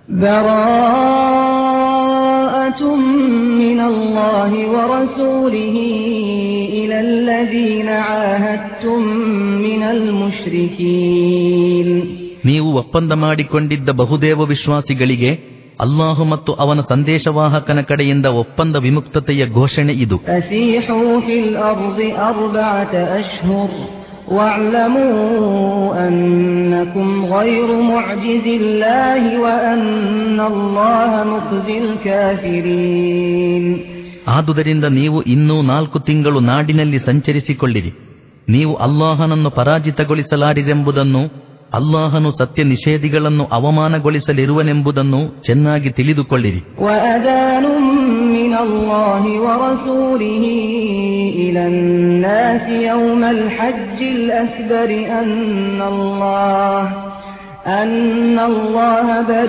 براءة من الله ورسوله إلى الذين عاهدتم من المشركين ನೀವು ಒಪ್ಪಂದ ಮಾಡಿಕೊಂಡಿದ್ದ ಬಹುದೇವ ವಿಶ್ವಾಸಿಗಳಿಗೆ ಅಲ್ಲಾಹು ಮತ್ತು ಅವನ ಸಂದೇಶವಾಹಕನ ಕಡೆಯಿಂದ ಒಪ್ಪಂದ ವಿಮುಕ್ತತೆಯ ಘೋಷಣೆ ಇದು فسيحوا في الأرض أربعة أشهر واعلموا أنكم غير معجز الله وأن الله مخزي الكافرين ಆದುದರಿಂದ ನೀವು ಇನ್ನೂ ನಾಲ್ಕು ತಿಂಗಳು ನಾಡಿನಲ್ಲಿ ಸಂಚರಿಸಿಕೊಳ್ಳಿರಿ ನೀವು ಅಲ್ಲಾಹನನ್ನು ಪರಾಜಿತಗೊಳಿಸಲಾರಿರೆಂಬುದನ್ನು ಅಲ್ಲಾಹನು ಸತ್ಯ ನಿಷೇಧಿಗಳನ್ನು ಅವಮಾನಗೊಳಿಸಲಿರುವನೆಂಬುದನ್ನು ಚೆನ್ನಾಗಿ ತಿಳಿದುಕೊಳ್ಳಿರಿ وأذان من الله ورسوله إلى الناس يوم الحج الأكبر أن الله أن الله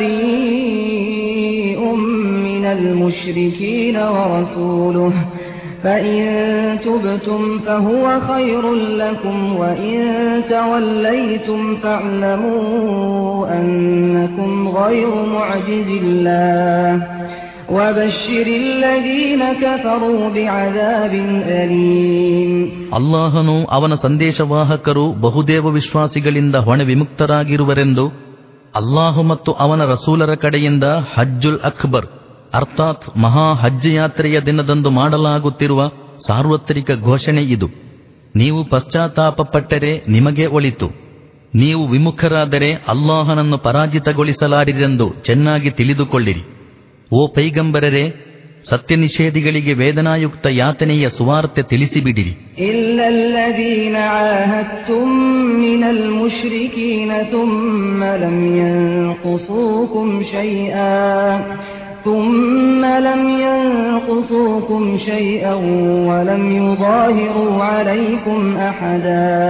بريء من المشركين ورسوله فإن تبتم فهو خير لكم وإن توليتم فاعلموا أنكم غير معجز الله وبشر الذين كفروا بعذاب أليم ಅಲ್ಲಾಹನು ಅವನ ಸಂದೇಶವಾಹಕರು ಬಹುದೇವ ವಿಶ್ವಾಸಿಗಳಿಂದ ಹೊಣೆ ವಿಮುಕ್ತರಾಗಿರುವರೆಂದು ಅಲ್ಲಾಹು ಮತ್ತು ಅವನ ರಸೂಲರ ಕಡೆಯಿಂದ ಹಜ್ಜುಲ್ ಅಕ್ಬರ್ ಅರ್ಥಾತ್ ಮಹಾ ಹಜ್ ಯಾತ್ರೆಯ ದಿನದಂದು ಮಾಡಲಾಗುತ್ತಿರುವ ಸಾರ್ವತ್ರಿಕ ಘೋಷಣೆ ಇದು ನೀವು ಪಶ್ಚಾತ್ತಾಪಪಟ್ಟರೆ ನಿಮಗೆ ಒಳಿತು ನೀವು ವಿಮುಖರಾದರೆ ಅಲ್ಲಾಹನನ್ನು ಪರಾಜಿತಗೊಳಿಸಲಾರಿರೆಂದು ಚೆನ್ನಾಗಿ ತಿಳಿದುಕೊಳ್ಳಿರಿ ಓ ಪೈಗಂಬರರೆ ಸತ್ಯ ನಿಷೇಧಿಗಳಿಗೆ ವೇದನಾಯುಕ್ತ ಯಾತನೆಯ ಸುವಾರ್ತೆ ತಿಳಿಸಿಬಿಡಿರಿ إلا الذين عاهدتم من المشركين ثم لم ينقصوكم شيئا ثم لم ينقصوكم شيئا ولم يظاهروا عليكم أحدا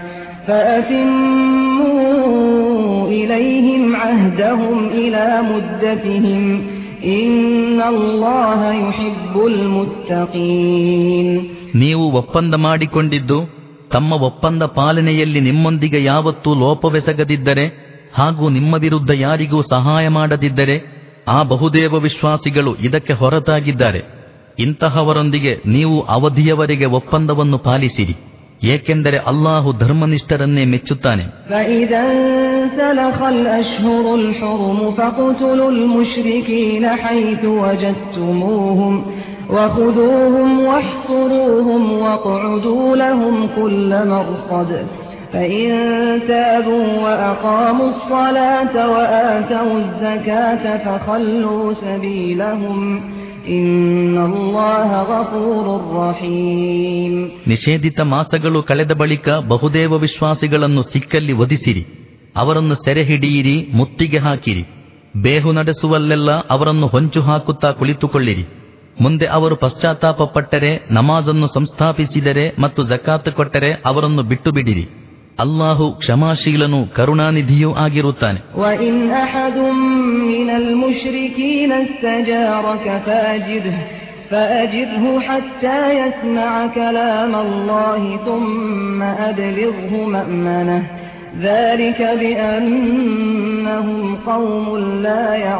فأتموا إليهم عهدهم إلى مدتهم إن الله يحب المتقين ನೀವು ಒಪ್ಪಂದ ಮಾಡಿಕೊಂಡಿದ್ದು ತಮ್ಮ ಒಪ್ಪಂದ ಪಾಲನೆಯಲ್ಲಿ ನಿಮ್ಮೊಂದಿಗೆ ಯಾವತ್ತೂ ಲೋಪವೆಸಗದಿದ್ದರೆ ಹಾಗೂ ನಿಮ್ಮ ವಿರುದ್ಧ ಯಾರಿಗೂ ಸಹಾಯ ಮಾಡದಿದ್ದರೆ ಆ ಬಹುದೇವ ವಿಶ್ವಾಸಿಗಳು ಇದಕ್ಕೆ ಹೊರತಾಗಿದ್ದಾರೆ ಇಂತಹವರೊಂದಿಗೆ ನೀವು ಅವಧಿಯವರೆಗೆ ಒಪ್ಪಂದವನ್ನು ಪಾಲಿಸಿರಿ ಏಕೆಂದರೆ ಅಲ್ಲಾಹು ಧರ್ಮನಿಷ್ಠರನ್ನೇ ಮೆಚ್ಚುತ್ತಾನೆ فإذا انسلخ الأشهر الحرم فاقتلوا المشركين حيث وجدتموهم وخذوهم واحصروهم واقعدوا لهم كل مرصد فإن تابوا وأقاموا الصلاة وآتوا الزكاة فخلوا سبيلهم إن الله غفور رحيم ನಿಷೇಧಿತ ಮಾಸಗಳು ಕಳೆದ ಬಳಿಕ ಬಹುದೇವ ವಿಶ್ವಾಸಿಗಳನ್ನು ಸಿಕ್ಕಲ್ಲಿ ವಧಿಸಿರಿ ಅವರನ್ನು ಸೆರೆ ಹಿಡಿಯಿರಿ ಮುತ್ತಿಗೆ ಹಾಕಿರಿ ಬೇಹು ನಡೆಸುವಲ್ಲೆಲ್ಲ ಅವರನ್ನು ಹೊಂಚು ಹಾಕುತ್ತಾ ಕುಳಿತುಕೊಳ್ಳಿರಿ ಮುಂದೆ ಅವರು ಪಶ್ಚಾತ್ತಾಪ ಪಟ್ಟರೆ ನಮಾಜನ್ನು ಸಂಸ್ಥಾಪಿಸಿದರೆ ಮತ್ತು ಜಕಾತ್ ಕೊಟ್ಟರೆ ಅವರನ್ನು ಬಿಟ್ಟು ಬಿಡಿರಿ ಅಲ್ಲಾಹು ಕ್ಷಮಾಶೀಲನೂ ಕರುಣಾನಿಧಿಯೂ ಆಗಿರುತ್ತಾನೆ وإن أحد من المشركين استجارك فأجره فأجره حتى يسمع كلام الله ثم أبلغه مأمنه ذلك بأنهم قوم لا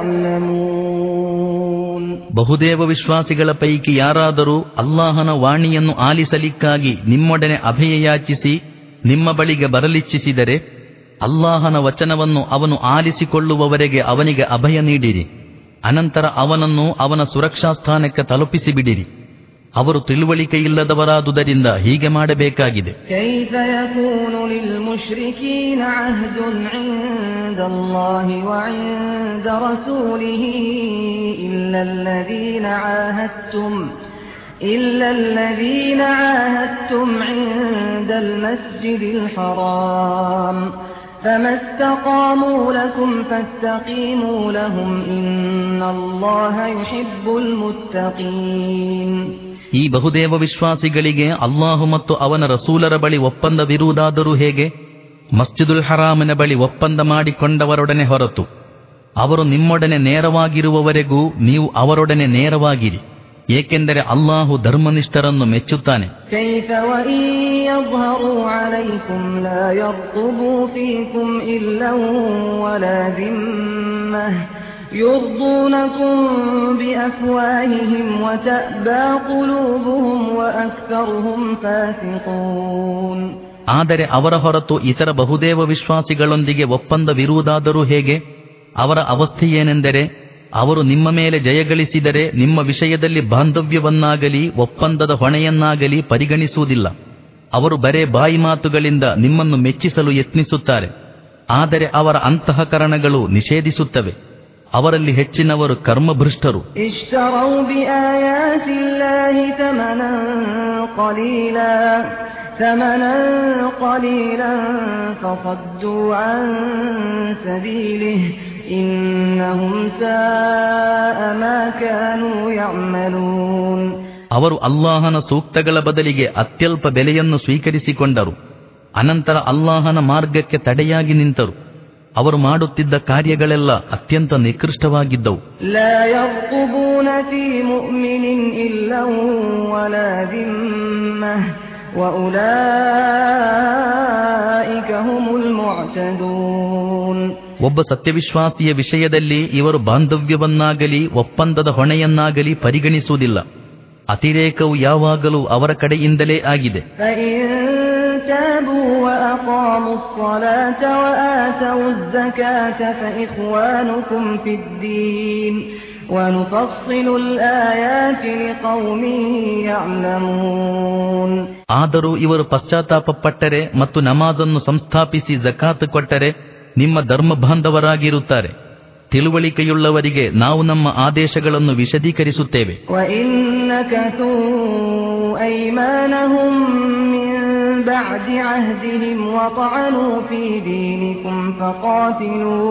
يعلمون ಬಹುದೇವ ವಿಶ್ವಾಸಿಗಳ ಪೈಕಿ ಯಾರಾದರೂ ಅಲ್ಲಾಹನ ವಾಣಿಯನ್ನು ಆಲಿಸಲಿಕ್ಕಾಗಿ ನಿಮ್ಮೊಡನೆ ಅಭಯ ಯಾಚಿಸಿ ನಿಮ್ಮ ಬಳಿಗೆ ಬರಲಿಚ್ಛಿಸಿದರೆ ಅಲ್ಲಾಹನ ವಚನವನ್ನು ಅವನು ಆಲಿಸಿಕೊಳ್ಳುವವರೆಗೆ ಅವನಿಗೆ ಅಭಯ ನೀಡಿರಿ ಅನಂತರ ಅವನನ್ನು ಅವನ ಸುರಕ್ಷಾ ಸ್ಥಾನಕ್ಕೆ ತಲುಪಿಸಿಬಿಡಿರಿ ಅವರು ತಿಳುವಳಿಕೆಯಿಲ್ಲದವರಾದುದರಿಂದ ಹೀಗೆ ಮಾಡಬೇಕಾಗಿದೆ كيف يكون للمشركين عهد عند الله وعند رسوله إلا الذين عاهدتم إلا الذين عاهدتم عند المسجد الحرام فما استقاموا لكم فاستقيموا لهم إن الله يحب المتقين ಈ ಬಹುದೇವ ವಿಶ್ವಾಸಿಗಳಿಗೆ ಅಲ್ಲಾಹು ಮತ್ತು ಅವನ ರಸೂಲರ ಬಳಿ ಒಪ್ಪಂದವಿರುವುದಾದರೂ ಹೇಗೆ ಮಸ್ಜಿದುಲ್ ಹರಾಮನ ಬಳಿ ಒಪ್ಪಂದ ಮಾಡಿಕೊಂಡವರೊಡನೆ ಹೊರತು ಅವರು ನಿಮ್ಮೊಡನೆ ನೇರವಾಗಿರುವವರೆಗೂ ನೀವು ಅವರೊಡನೆ ನೇರವಾಗಿರಿ ಏಕೆಂದರೆ ಅಲ್ಲಾಹು ಧರ್ಮನಿಷ್ಠರನ್ನು ಮೆಚ್ಚುತ್ತಾನೆ كيف وإن يظهروا عليكم لا يرقبوا فيكم إلا ولا ذمة يرضونكم بأفواههم وتأبى قلوبهم وأكثرهم فاسقون ಆದರೆ ಅವರ ಹೊರತು ಇತರ ಬಹುದೇವ ವಿಶ್ವಾಸಿಗಳೊಂದಿಗೆ ಒಪ್ಪಂದವಿರುವುದಾದರೂ ಹೇಗೆ ಅವರ ಅವಸ್ಥೆಯೇನೆಂದರೆ ಅವರು ನಿಮ್ಮ ಮೇಲೆ ಜಯಗಳಿಸಿದರೆ ನಿಮ್ಮ ವಿಷಯದಲ್ಲಿ ಬಾಂಧವ್ಯವನ್ನಾಗಲಿ ಒಪ್ಪಂದದ ಹೊಣೆಯನ್ನಾಗಲಿ ಪರಿಗಣಿಸುವುದಿಲ್ಲ ಅವರು ಬರೇ ಬಾಯಿ ಮಾತುಗಳಿಂದ ನಿಮ್ಮನ್ನು ಮೆಚ್ಚಿಸಲು ಯತ್ನಿಸುತ್ತಾರೆ ಆದರೆ ಅವರ ಅಂತಃಕರಣಗಳು ನಿಷೇಧಿಸುತ್ತವೆ ಅವರಲ್ಲಿ ಹೆಚ್ಚಿನವರು ಕರ್ಮಭೃಷ್ಟರು اشتروا بآيات الله ثمنا قليلا ثمنا قليلا فصدوا عن سبيله إنهم ساء ما كانوا يعملون ಅವರು ಅಲ್ಲಾಹನ ಸೂಕ್ತಗಳ ಬದಲಿಗೆ ಅತ್ಯಲ್ಪ ಬೆಲೆಯನ್ನು ಸ್ವೀಕರಿಸಿಕೊಂಡರು ಅನಂತರ ಅಲ್ಲಾಹನ ಮಾರ್ಗಕ್ಕೆ ತಡೆಯಾಗಿ ನಿಂತರು ಅವರು ಮಾಡುತ್ತಿದ್ದ ಕಾರ್ಯಗಳೆಲ್ಲ ಅತ್ಯಂತ ನಿಕೃಷ್ಟವಾಗಿದ್ದವು لا يرقبون في مؤمن إلا ولا ذمة وأولئك هم المعتدون ಒಬ್ಬ ಸತ್ಯವಿಶ್ವಾಸಿಯ ವಿಷಯದಲ್ಲಿ ಇವರು ಬಾಂಧವ್ಯವನ್ನಾಗಲಿ ಒಪ್ಪಂದದ ಹೊಣೆಯನ್ನಾಗಲಿ ಪರಿಗಣಿಸುವುದಿಲ್ಲ ಅತಿರೇಕವು ಯಾವಾಗಲೂ ಅವರ ಕಡೆಯಿಂದಲೇ ಆಗಿದೆ فإن تابوا وأقاموا الصلاة وآتوا الزكاة فإخوانكم في الدين ونفصل الآيات لقوم يعلمون ಆದರೂ ಇವರು ಪಶ್ಚಾತ್ತಾಪ ಪಟ್ಟರೆ ಮತ್ತು ನಮಾಜನ್ನು ಸಂಸ್ಥಾಪಿಸಿ ಜಕಾತ್ ಕೊಟ್ಟರೆ ನಿಮ್ಮ ಧರ್ಮ ಬಾಂಧವರಾಗಿರುತ್ತಾರೆ ತಿಳುವಳಿಕೆಯುಳ್ಳವರಿಗೆ ನಾವು ನಮ್ಮ ಆದೇಶಗಳನ್ನು ವಿಶದೀಕರಿಸುತ್ತೇವೆ وإن نكثوا أيمانهم من بعد عهدهم وطعنوا في دينكم فقاتلوا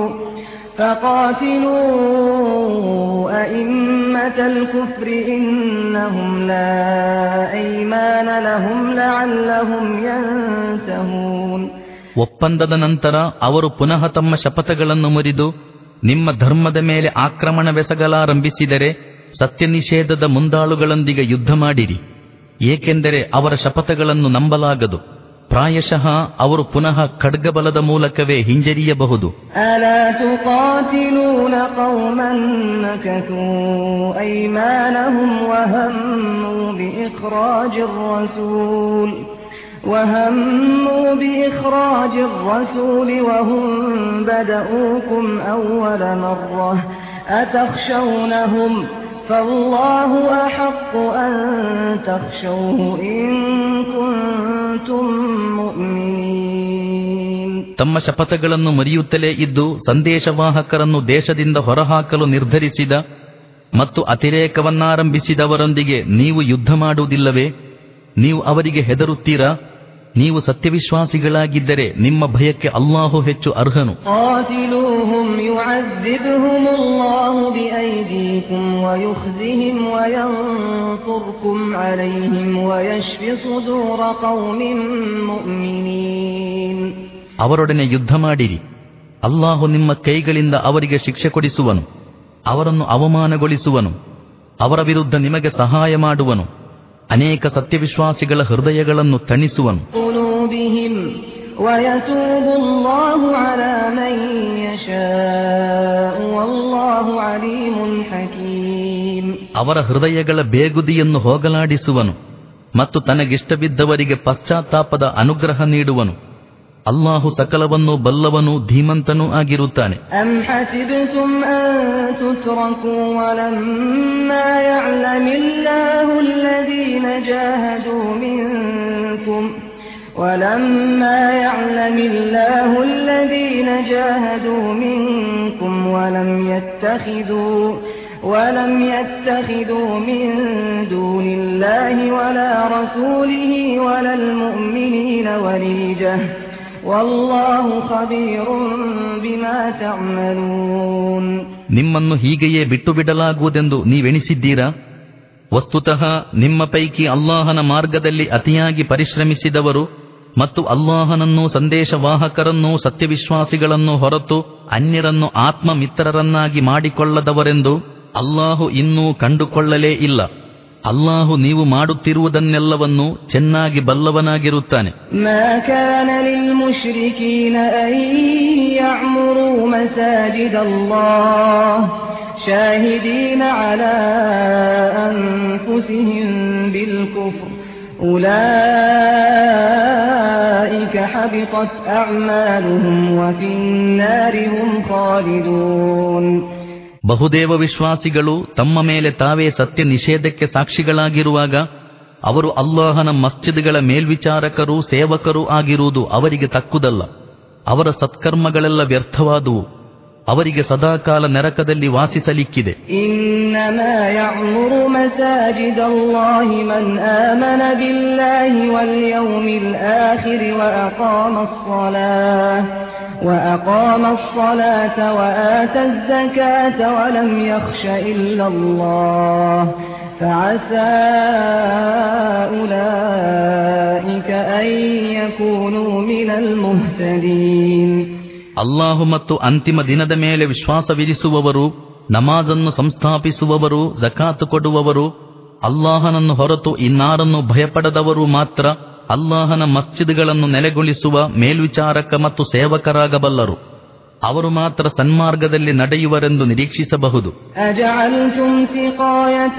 فقاتلوا أئمة الكفر إنهم لا أيمان لهم لعلهم ينتهون ಒಪ್ಪಂದದ ನಂತರ ಅವರು ಪುನಃ ತಮ್ಮ ಶಪಥಗಳನ್ನು ಮುರಿದು ನಿಮ್ಮ ಧರ್ಮದ ಮೇಲೆ ಆಕ್ರಮಣವೆಸಗಲಾರಂಭಿಸಿದರೆ ಸತ್ಯ ನಿಷೇಧದ ಮುಂದಾಳುಗಳೊಂದಿಗೆ ಯುದ್ಧ ಮಾಡಿರಿ ಏಕೆಂದರೆ ಅವರ ಶಪಥಗಳನ್ನು ನಂಬಲಾಗದು ಪ್ರಾಯಶಃ ಅವರು ಪುನಃ ಖಡ್ಗಬಲದ ಮೂಲಕವೇ ಹಿಂಜರಿಯಬಹುದು ألا تقاتلون قوما نكثوا أيمانهم وهموا بإخراج الرسول وهموا بإخراج الرسول وهم بدؤوكم أول مرة أتخشونهم فالله أحق أن تخشوه إن كنتم مؤمنين ತಮ್ಮ ಶಪಥಗಳನ್ನು ಮರೆಯುತ್ತಲೇ ಇದ್ದು ಸಂದೇಶವಾಹಕರನ್ನು ದೇಶದಿಂದ ಹೊರಹಾಕಲು ನಿರ್ಧರಿಸಿದ ಮತ್ತು ಅತಿರೇಕವನ್ನಾರಂಭಿಸಿದವರೊಂದಿಗೆ ನೀವು ಯುದ್ಧ ಮಾಡುವುದಿಲ್ಲವೇ ನೀವು ಅವರಿಗೆ ಹೆದರುತ್ತೀರಾ ನೀವು ಸತ್ಯವಿಶ್ವಾಸಿಗಳಾಗಿದ್ದರೆ ನಿಮ್ಮ ಭಯಕ್ಕೆ ಅಲ್ಲಾಹು ಹೆಚ್ಚು ಅರ್ಹನು قاتلوهم يعذبهم الله بأيديكم ويخزهم وينصركم عليهم ويشف صدور قوم مؤمنين ಅವರೊಡನೆ ಯುದ್ಧ ಮಾಡಿರಿ ಅಲ್ಲಾಹು ನಿಮ್ಮ ಕೈಗಳಿಂದ ಅವರಿಗೆ ಶಿಕ್ಷೆ ಕೊಡಿಸುವನು ಅವರನ್ನು ಅವಮಾನಗೊಳಿಸುವನು ಅವರ ವಿರುದ್ಧ ನಿಮಗೆ ಸಹಾಯ ಮಾಡುವನು ಅನೇಕ ಸತ್ಯವಿಶ್ವಾಸಿಗಳ ಹೃದಯಗಳನ್ನು ತಣಿಸುವನು قلوبهم ويتوب الله على من يشاء والله عليم حكيم ಅವರ ಹೃದಯಗಳ ಬೇಗುದಿಯನ್ನು ಹೋಗಲಾಡಿಸುವನು ಮತ್ತು ತನಗಿಷ್ಟವಿದ್ದವರಿಗೆ ಪಶ್ಚಾತ್ತಾಪದ ಅನುಗ್ರಹ ನೀಡುವನು ಅಲ್ಲಾಹು ಸಕಲವನ್ನೂ ಬಲ್ಲವನೂ ಧೀಮಂತನೂ ಆಗಿರುತ್ತಾನೆ أم حسبتم أن تتركوا ولما يعلم الله الذين جاهدوا منكم ولما يعلم الله الذين جاهدوا منكم ولم يتخذوا ولم يتخذوا من دون الله ولا رسوله ولا المؤمنين وليجة والله خبير بما تعملون ನಿಮ್ಮನ್ನು ಹೀಗೆಯೇ ಬಿಟ್ಟು ಬಿಡಲಾಗುವುದೆಂದು ನೀವೆಣಿಸಿದ್ದೀರಾ ವಸ್ತುತಃ ನಿಮ್ಮ ಪೈಕಿ ಅಲ್ಲಾಹನ ಮಾರ್ಗದಲ್ಲಿ ಅತಿಯಾಗಿ ಪರಿಶ್ರಮಿಸಿದವರು ಮತ್ತು ಅಲ್ಲಾಹನನ್ನೂ ಸಂದೇಶವಾಹಕರನ್ನೂ ಸತ್ಯವಿಶ್ವಾಸಿಗಳನ್ನೂ ಹೊರತು ಅನ್ಯರನ್ನು ಆತ್ಮಮಿತ್ರರನ್ನಾಗಿ ಮಾಡಿಕೊಳ್ಳದವರೆಂದು ಅಲ್ಲಾಹು ಇನ್ನೂ ಕಂಡುಕೊಳ್ಳಲೇ ಇಲ್ಲ ಅಲ್ಲಾಹು ನೀವು ಮಾಡುತ್ತಿರುವುದನ್ನೆಲ್ಲವನ್ನೂ ಚೆನ್ನಾಗಿ ಬಲ್ಲವನಾಗಿರುತ್ತಾನೆ ما كان للمشركين أن يعمروا مساجد الله شاهدين على أنفسهم بالكفر أولئك حبطت أعمالهم وفي النار هم خالدون ಬಹುದೇವ ವಿಶ್ವಾಸಿಗಳು ತಮ್ಮ ಮೇಲೆ ತಾವೇ ಸತ್ಯ ನಿಷೇಧಕ್ಕೆ ಸಾಕ್ಷಿಗಳಾಗಿರುವಾಗ ಅವರು ಅಲ್ಲಾಹನ ಮಸ್ಜಿದ್ಗಳ ಮೇಲ್ವಿಚಾರಕರೂ ಸೇವಕರೂ ಆಗಿರುವುದು ಅವರಿಗೆ ತಕ್ಕುದಲ್ಲ ಅವರ ಸತ್ಕರ್ಮಗಳೆಲ್ಲ ವ್ಯರ್ಥವಾದುವು ಅವರಿಗೆ ಸದಾಕಾಲ ನರಕದಲ್ಲಿ ವಾಸಿಸಲಿಕ್ಕಿದೆ إنما يعمر مساجد الله من آمن بالله واليوم الآخر وأقام الصلاة وأقام الصلاة وآتى الزكاة ولم يخش إلا الله فعسى أولئك أن يكونوا من المهتدين ಅಲ್ಲಾಹು ಮತ್ತು ಅಂತಿಮ ದಿನದ ಮೇಲೆ ವಿಶ್ವಾಸವಿರಿಸುವವರು ನಮಾಜನ್ನು ಸಂಸ್ಥಾಪಿಸುವವರು ಜಕಾತು ಕೊಡುವವರು ಅಲ್ಲಾಹನನ್ನು ಹೊರತು ಇನ್ನಾರನ್ನು ಭಯಪಡದವರು ಮಾತ್ರ ಅಲ್ಲಾಹನ ಮಸ್ಜಿದ್ಗಳನ್ನು ನೆಲೆಗೊಳಿಸುವ ಮೇಲ್ವಿಚಾರಕ ಮತ್ತು ಸೇವಕರಾಗಬಲ್ಲರು ಅವರು ಮಾತ್ರ ಸನ್ಮಾರ್ಗದಲ್ಲಿ ನಡೆಯುವರೆಂದು ನಿರೀಕ್ಷಿಸಬಹುದು أجعلتم سقاية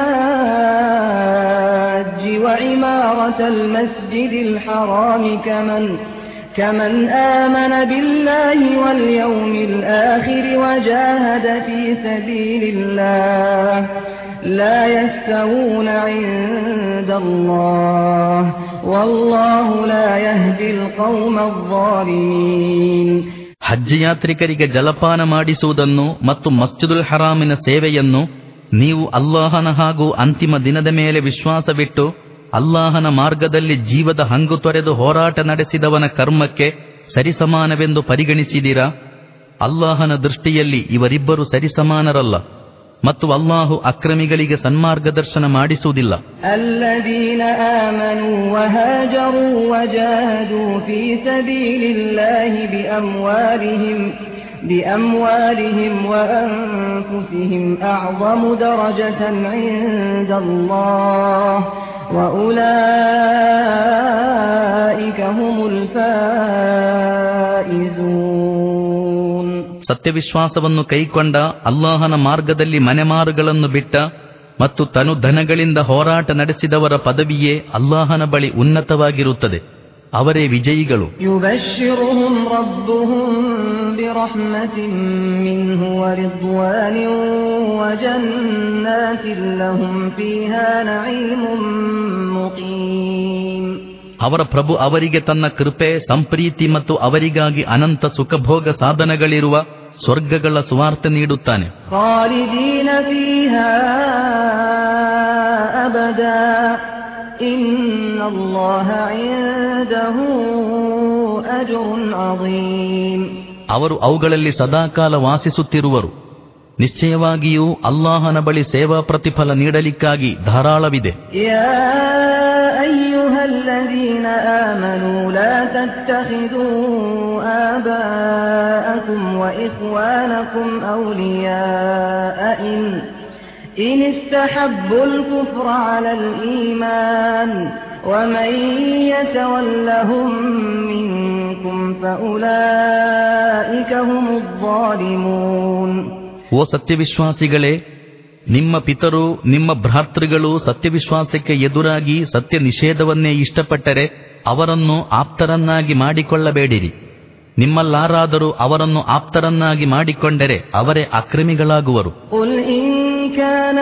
الحاج وعمارة المسجد الحرام كمن كمن آمن بالله واليوم الآخر وجاهد في سبيل الله لا يستوون عند الله والله لا يهدي القوم الظالمين ಹಜ್ ಯಾತ್ರಿಕರಿಗೆ ಜಲಪಾನ ಮಾಡಿಸುವುದನ್ನು ಮತ್ತು ಮಸ್ಜಿದುಲ್ ಹರಾಮಿನ ಸೇವೆಯನ್ನು ನೀವು ಅಲ್ಲಾಹನ ಹಾಗೂ ಅಂತಿಮ ದಿನದ ಮೇಲೆ ವಿಶ್ವಾಸವಿಟ್ಟು ಅಲ್ಲಾಹನ ಮಾರ್ಗದಲ್ಲಿ ಜೀವದ ಹಂಗು ತೊರೆದು ಹೋರಾಟ ನಡೆಸಿದವನ ಕರ್ಮಕ್ಕೆ ಸರಿಸಮಾನವೆಂದು ಪರಿಗಣಿಸಿದಿರಾ ಅಲ್ಲಾಹನ ದೃಷ್ಟಿಯಲ್ಲಿ ಇವರಿಬ್ಬರು ಸರಿಸಮಾನರಲ್ಲ ಮತ್ತು ಅಲ್ಲಾಹು ಅಕ್ರಮಿಗಳಿಗೆ ಸನ್ಮಾರ್ಗದರ್ಶನ ಮಾಡಿಸುವುದಿಲ್ಲ الذين آمنوا وهاجروا وجاهدوا في سبيل الله بأموالهم بأموالهم وأنفسهم أعظم درجة عند الله وأولئك هم الفائزون ಸತ್ಯವಿಶ್ವಾಸವನ್ನು ಕೈಕೊಂಡ ಅಲ್ಲಾಹನ ಮಾರ್ಗದಲ್ಲಿ ಮನೆಮಾರುಗಳನ್ನು ಬಿಟ್ಟ ಮತ್ತು ತನು ಧನಗಳಿಂದ ಹೋರಾಟ ನಡೆಸಿದವರ ಪದವಿಯೇ ಅಲ್ಲಾಹನ ಬಳಿ ಉನ್ನತವಾಗಿರುತ್ತದೆ ಅವರೇ ವಿಜಯಿಗಳು يبشرهم ربهم برحمة منه ورضوان وجنات لهم فيها نعيم مقيم ಅವರ ಪ್ರಭು ಅವರಿಗೆ ತನ್ನ ಕೃಪೆ ಸಂಪ್ರೀತಿ ಮತ್ತು ಅವರಿಗಾಗಿ ಅನಂತ ಸುಖಭೋಗ ಸಾಧನಗಳಿರುವ ಸ್ವರ್ಗಗಳ ಸುವಾರ್ತೆ ನೀಡುತ್ತಾನೆ خالدين فيها أبدا إن الله عنده أجر عظيم ಅವರು ಅವುಗಳಲ್ಲಿ ಸದಾಕಾಲ ವಾಸಿಸುತ್ತಿರುವರು ನಿಶ್ಚಯವಾಗಿಯೂ ಅಲ್ಲಾಹನ ಬಳಿ ಸೇವಾ ಪ್ರತಿಫಲ ನೀಡಲಿಕ್ಕಾಗಿ ಧಾರಾಳವಿದೆ يا أيها الذين آمنوا لا تتخذوا آباءكم وإخوانكم أولياء إن إن استحبوا الكفر على الإيمان ومن يتولهم منكم فأولئك هم الظالمون ಓ ಸತ್ಯವಿಶ್ವಾಸಿಗಳೇ ನಿಮ್ಮ ಪಿತರು ನಿಮ್ಮ ಭ್ರಾತೃಗಳು ಸತ್ಯವಿಶ್ವಾಸಕ್ಕೆ ಎದುರಾಗಿ ಸತ್ಯ ನಿಷೇಧವನ್ನೇ ಇಷ್ಟಪಟ್ಟರೆ ಅವರನ್ನು ಆಪ್ತರನ್ನಾಗಿ ಮಾಡಿಕೊಳ್ಳಬೇಡಿರಿ ನಿಮ್ಮಲ್ಲಾರಾದರೂ ಅವರನ್ನು ಆಪ್ತರನ್ನಾಗಿ ಮಾಡಿಕೊಂಡರೆ ಅವರೇ ಅಕ್ರಮಿಗಳಾಗುವರು قل إن كان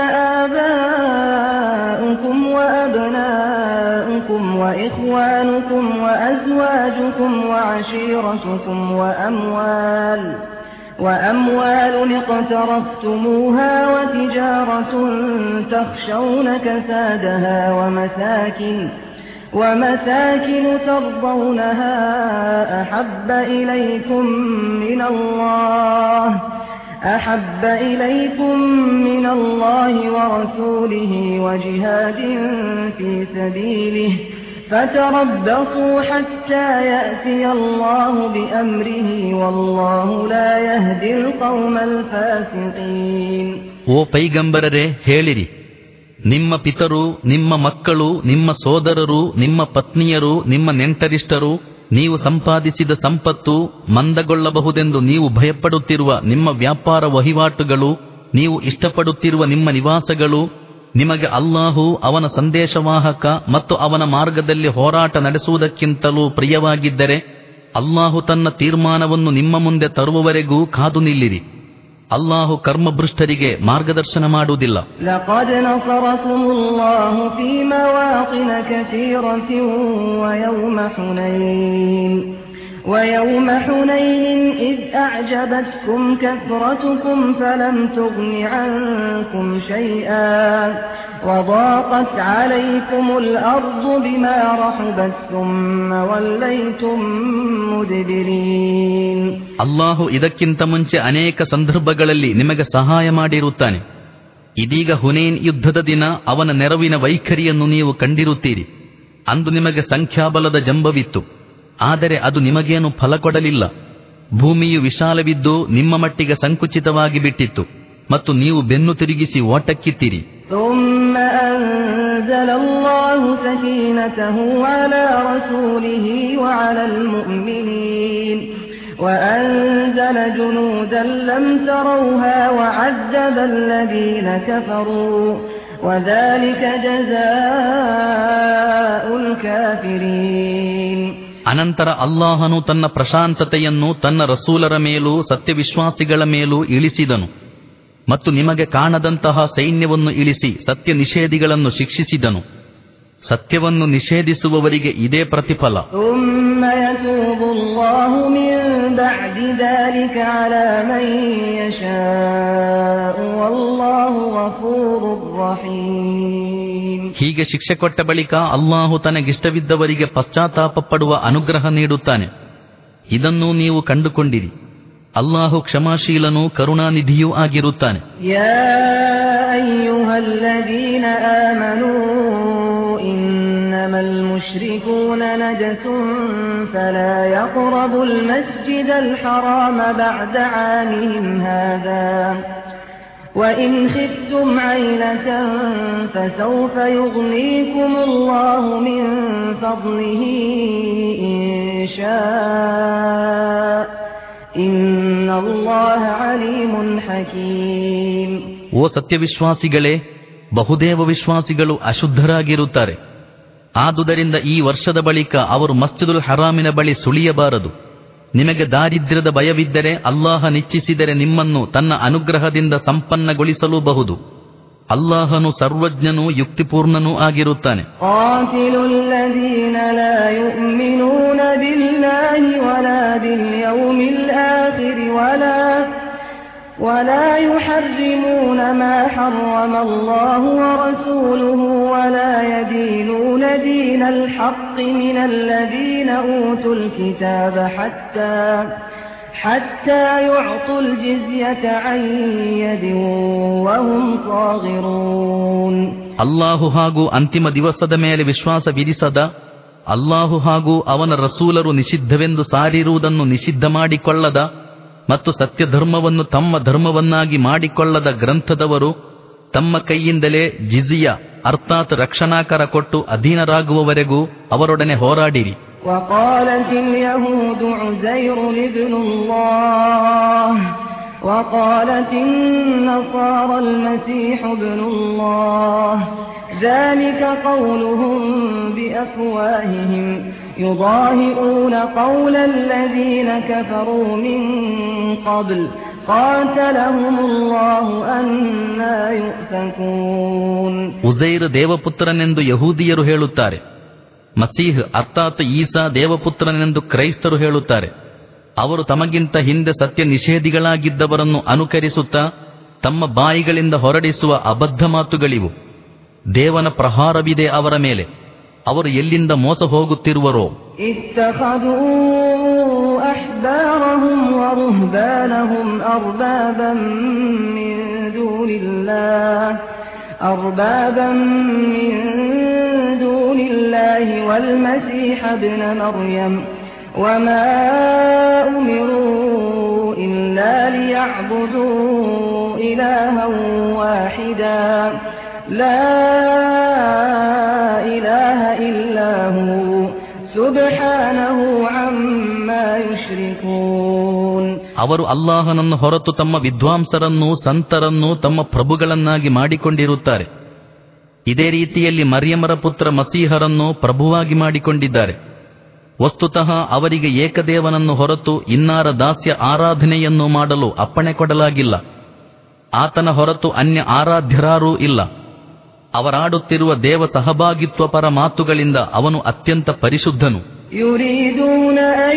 آباؤكم وأبناؤكم وإخوانكم وأزواجكم وعشيرتكم وأموال وأموال اقترفتموها وتجارة تخشون كسادها ومساكن ومساكن ترضونها أحب إليكم من الله أحب إليكم من الله ورسوله وجهاد في سبيله فتربصوا حتى يأتي الله بأمره والله لا يهدي القوم الفاسقين ಓ ಪೈಗಂಬರರೇ ಹೇಳಿರಿ ನಿಮ್ಮ ಪಿತರು ನಿಮ್ಮ ಮಕ್ಕಳು ನಿಮ್ಮ ಸೋದರರು ನಿಮ್ಮ ಪತ್ನಿಯರು ನಿಮ್ಮ ನೆಂಟರಿಷ್ಟರು ನೀವು ಸಂಪಾದಿಸಿದ ಸಂಪತ್ತು ಮಂದಗೊಳ್ಳಬಹುದೆಂದು ನೀವು ಭಯಪಡುತ್ತಿರುವ ನಿಮ್ಮ ವ್ಯಾಪಾರ ವಹಿವಾಟುಗಳು ನೀವು ಇಷ್ಟಪಡುತ್ತಿರುವ ನಿಮ್ಮ ನಿವಾಸಗಳು ನಿಮಗೆ ಅಲ್ಲಾಹು ಅವನ ಸಂದೇಶವಾಹಕ ಮತ್ತು ಅವನ ಮಾರ್ಗದಲ್ಲಿ ಹೋರಾಟ ನಡೆಸುವುದಕ್ಕಿಂತಲೂ ಪ್ರಿಯವಾಗಿದ್ದರೆ ಅಲ್ಲಾಹು ತನ್ನ ತೀರ್ಮಾನವನ್ನು ನಿಮ್ಮ ಮುಂದೆ ತರುವವರೆಗೂ ಕಾದು ನಿಲ್ಲಿರಿ ಅಲ್ಲಾಹು ಕರ್ಮಭೃಷ್ಟರಿಗೆ ಮಾರ್ಗದರ್ಶನ ಮಾಡುವುದಿಲ್ಲ لقد نصركم الله في مواطن كثيرة ويوم حنين ويوم حنين إذ أعجبتكم كثرتكم فلم تغن عنكم شيئا وضاقت عليكم الأرض بما رحبت ثم وليتم مدبرين ಅಲ್ಲಾಹು ಇದಕ್ಕಿಂತ ಮುಂಚೆ ಅನೇಕ ಸಂದರ್ಭಗಳಲ್ಲಿ ನಿಮಗೆ ಸಹಾಯ ಮಾಡಿರುತ್ತಾನೆ ಇದೀಗ ಹುನೇನ್ ಯುದ್ಧದ ದಿನ ಅವನ ನೆರವಿನ ವೈಖರಿಯನ್ನು ನೀವು ಕಂಡಿರುತ್ತೀರಿ ಅಂದು ನಿಮಗೆ ಸಂಖ್ಯಾಬಲದ ಜಂಬವಿತ್ತು ಆದರೆ ಅದು ನಿಮಗೇನು ಫಲ ಕೊಡಲಿಲ್ಲ ಭೂಮಿಯು ವಿಶಾಲವಿದ್ದು ನಿಮ್ಮ ಮಟ್ಟಿಗೆ ಸಂಕುಚಿತವಾಗಿ ಬಿಟ್ಟಿತ್ತು ಮತ್ತು ನೀವು ಬೆನ್ನು ತಿರುಗಿಸಿ ಓಟಕ್ಕಿತ್ತೀರಿ ثم أنزل الله سكينته على رسوله وعلى المؤمنين وأنزل جنودا لم تروها وعذب الذين كفروا وذلك جزاء الكافرين ಅನಂತರ ಅಲ್ಲಾಹನು ತನ್ನ ಪ್ರಶಾಂತತೆಯನ್ನು ತನ್ನ ರಸೂಲರ ಮೇಲೂ ಸತ್ಯವಿಶ್ವಾಸಿಗಳ ಮೇಲೂ ಇಳಿಸಿದನು ಮತ್ತು ನಿಮಗೆ ಕಾಣದಂತಹ ಸೈನ್ಯವನ್ನು ಇಳಿಸಿ ಸತ್ಯ ನಿಷೇಧಿಗಳನ್ನು ಶಿಕ್ಷಿಸಿದನು ಸತ್ಯವನ್ನು ನಿಷೇಧಿಸುವವರಿಗೆ ಇದೇ ಪ್ರತಿಫಲ ثم يتوب الله من بعد ذلك على من يشاء والله غفور رحيم ಹೀಗೆ ಶಿಕ್ಷೆ ಕೊಟ್ಟ ಬಳಿಕ ಅಲ್ಲಾಹು ತನಗಿಷ್ಟವಿದ್ದವರಿಗೆ ಪಶ್ಚಾತ್ತಾಪ ಪಡುವ ಅನುಗ್ರಹ ನೀಡುತ್ತಾನೆ ಇದನ್ನು ನೀವು ಕಂಡುಕೊಂಡಿರಿ ಅಲ್ಲಾಹು ಕ್ಷಮಾಶೀಲನೂ ಕರುಣಾನಿಧಿಯೂ ಆಗಿರುತ್ತಾನೆ يا أيها الذين آمنوا إنما المشركون نجس فلا يقربوا المسجد الحرام بعد عامهم هذا وإن خفتم عيلة فسوف يغنيكم الله من فضله إن شاء إن الله عليم حكيم ಓ ಸತ್ಯವಿಶ್ವಾಸಿಗಳೇ ಬಹುದೇವ ವಿಶ್ವಾಸಿಗಳು ಅಶುದ್ಧರಾಗಿರುತ್ತಾರೆ ಆದುದರಿಂದ ಈ ವರ್ಷದ ಬಳಿಕ ಅವರು ಮಸ್ಜಿದುಲ್ ಹರಾಮಿನ ಬಳಿ ಸುಳಿಯಬಾರದು ನಿಮಗೆ ದಾರಿದ್ರ್ಯದ ಭಯವಿದ್ದರೆ ಅಲ್ಲಾಹ ನಿಚ್ಚಿಸಿದರೆ ನಿಮ್ಮನ್ನು ತನ್ನ ಅನುಗ್ರಹದಿಂದ ಸಂಪನ್ನಗೊಳಿಸಲೂಬಹುದು ಅಲ್ಲಾಹನು ಸರ್ವಜ್ಞನೂ ಯುಕ್ತಿಪೂರ್ಣನೂ ಆಗಿರುತ್ತಾನೆ قاتلوا الذين لا يؤمنون بالله ولا باليوم الآخر ولا ولا يحرمون ما حرم الله ورسوله ولا يدينون دين الحق من الذين أوتوا الكتاب حتى حتى يعطوا الجزية عن يد وهم صاغرون ಅಲ್ಲಾಹು ಹಾಗೂ ಅಂತಿಮ ದಿವಸದ ಮೇಲೆ ವಿಶ್ವಾಸ ವಿಧಿಸದ ಅಲ್ಲಾಹು ಹಾಗೂ ಅವನ ರಸೂಲರು ನಿಷಿದ್ಧವೆಂದು ಸಾರಿರುವುದನ್ನು ನಿಷಿದ್ಧ ಮಾಡಿಕೊಳ್ಳದ ಮತ್ತು ಸತ್ಯಧರ್ಮವನ್ನು ತಮ್ಮ ಧರ್ಮವನ್ನಾಗಿ ಮಾಡಿಕೊಳ್ಳದ ಗ್ರಂಥದವರು ತಮ್ಮ ಕೈಯಿಂದಲೇ ಜಿಜಿಯ ಅರ್ಥಾತ್ ರಕ್ಷಣಾಕರ ಕೊಟ್ಟು ಅಧೀನರಾಗುವವರೆಗೂ ಅವರೊಡನೆ ಹೋರಾಡಿರಿ وقالت اليهود عزير ابن الله وقالت النصارى المسيح ابن الله ذلك قولهم بأفواههم يضاهئون قول الذين كفروا من قبل قاتلهم الله أنا يؤفكون ಉಜೈರ್ ದೇವಪುತ್ರನೆಂದು ಯಹೂದಿಯರು ಹೇಳುತ್ತಾರೆ ಮಸೀಹ್ ಅರ್ಥಾತ್ ಈಸಾ ದೇವಪುತ್ರನೆಂದು ಕ್ರೈಸ್ತರು ಹೇಳುತ್ತಾರೆ ಅವರು ತಮಗಿಂತ ಹಿಂದೆ ಸತ್ಯ ನಿಷೇಧಿಗಳಾಗಿದ್ದವರನ್ನು ಅನುಕರಿಸುತ್ತಾ ತಮ್ಮ ಬಾಯಿಗಳಿಂದ ಹೊರಡಿಸುವ ಅಬದ್ಧ ಮಾತುಗಳಿವು ದೇವನ ಪ್ರಹಾರವಿದೆ ಅವರ ಮೇಲೆ ಅವರು ಎಲ್ಲಿಂದ ಮೋಸ ಹೋಗುತ್ತಿರುವರೋ اتخذوا أحبارهم ورهبانهم أربابا من دون الله أربابا من دون الله والمسيح ابن مريم وما أمروا إلا ليعبدوا إلها واحدا لا إله إلا هو سبحانه عما يشركون ಅವರು ಅಲ್ಲಾಹನನ್ನು ಹೊರತು ತಮ್ಮ ವಿದ್ವಾಂಸರನ್ನು ಸಂತರನ್ನು ತಮ್ಮ ಪ್ರಭುಗಳನ್ನಾಗಿ ಮಾಡಿಕೊಂಡಿರುತ್ತಾರೆ ಇದೇ ರೀತಿಯಲ್ಲಿ ಮರ್ಯಮರ ಪುತ್ರ ಮಸೀಹರನ್ನು ಪ್ರಭುವಾಗಿ ಮಾಡಿಕೊಂಡಿದ್ದಾರೆ ವಸ್ತುತಃ ಅವರಿಗೆ ಏಕದೇವನನ್ನು ಹೊರತು ಇನ್ನಾರ ದಾಸ್ಯ ಆರಾಧನೆಯನ್ನು ಮಾಡಲು ಅಪ್ಪಣೆ ಕೊಡಲಾಗಿಲ್ಲ ಆತನ ಹೊರತು ಅನ್ಯ ಆರಾಧ್ಯರಾರೂ ಇಲ್ಲ ಅವರಾಡುತ್ತಿರುವ ದೇವ ಸಹಭಾಗಿತ್ವ ಪರ ಮಾತುಗಳಿಂದ ಅವನು ಅತ್ಯಂತ ಪರಿಶುದ್ಧನು يريدون أن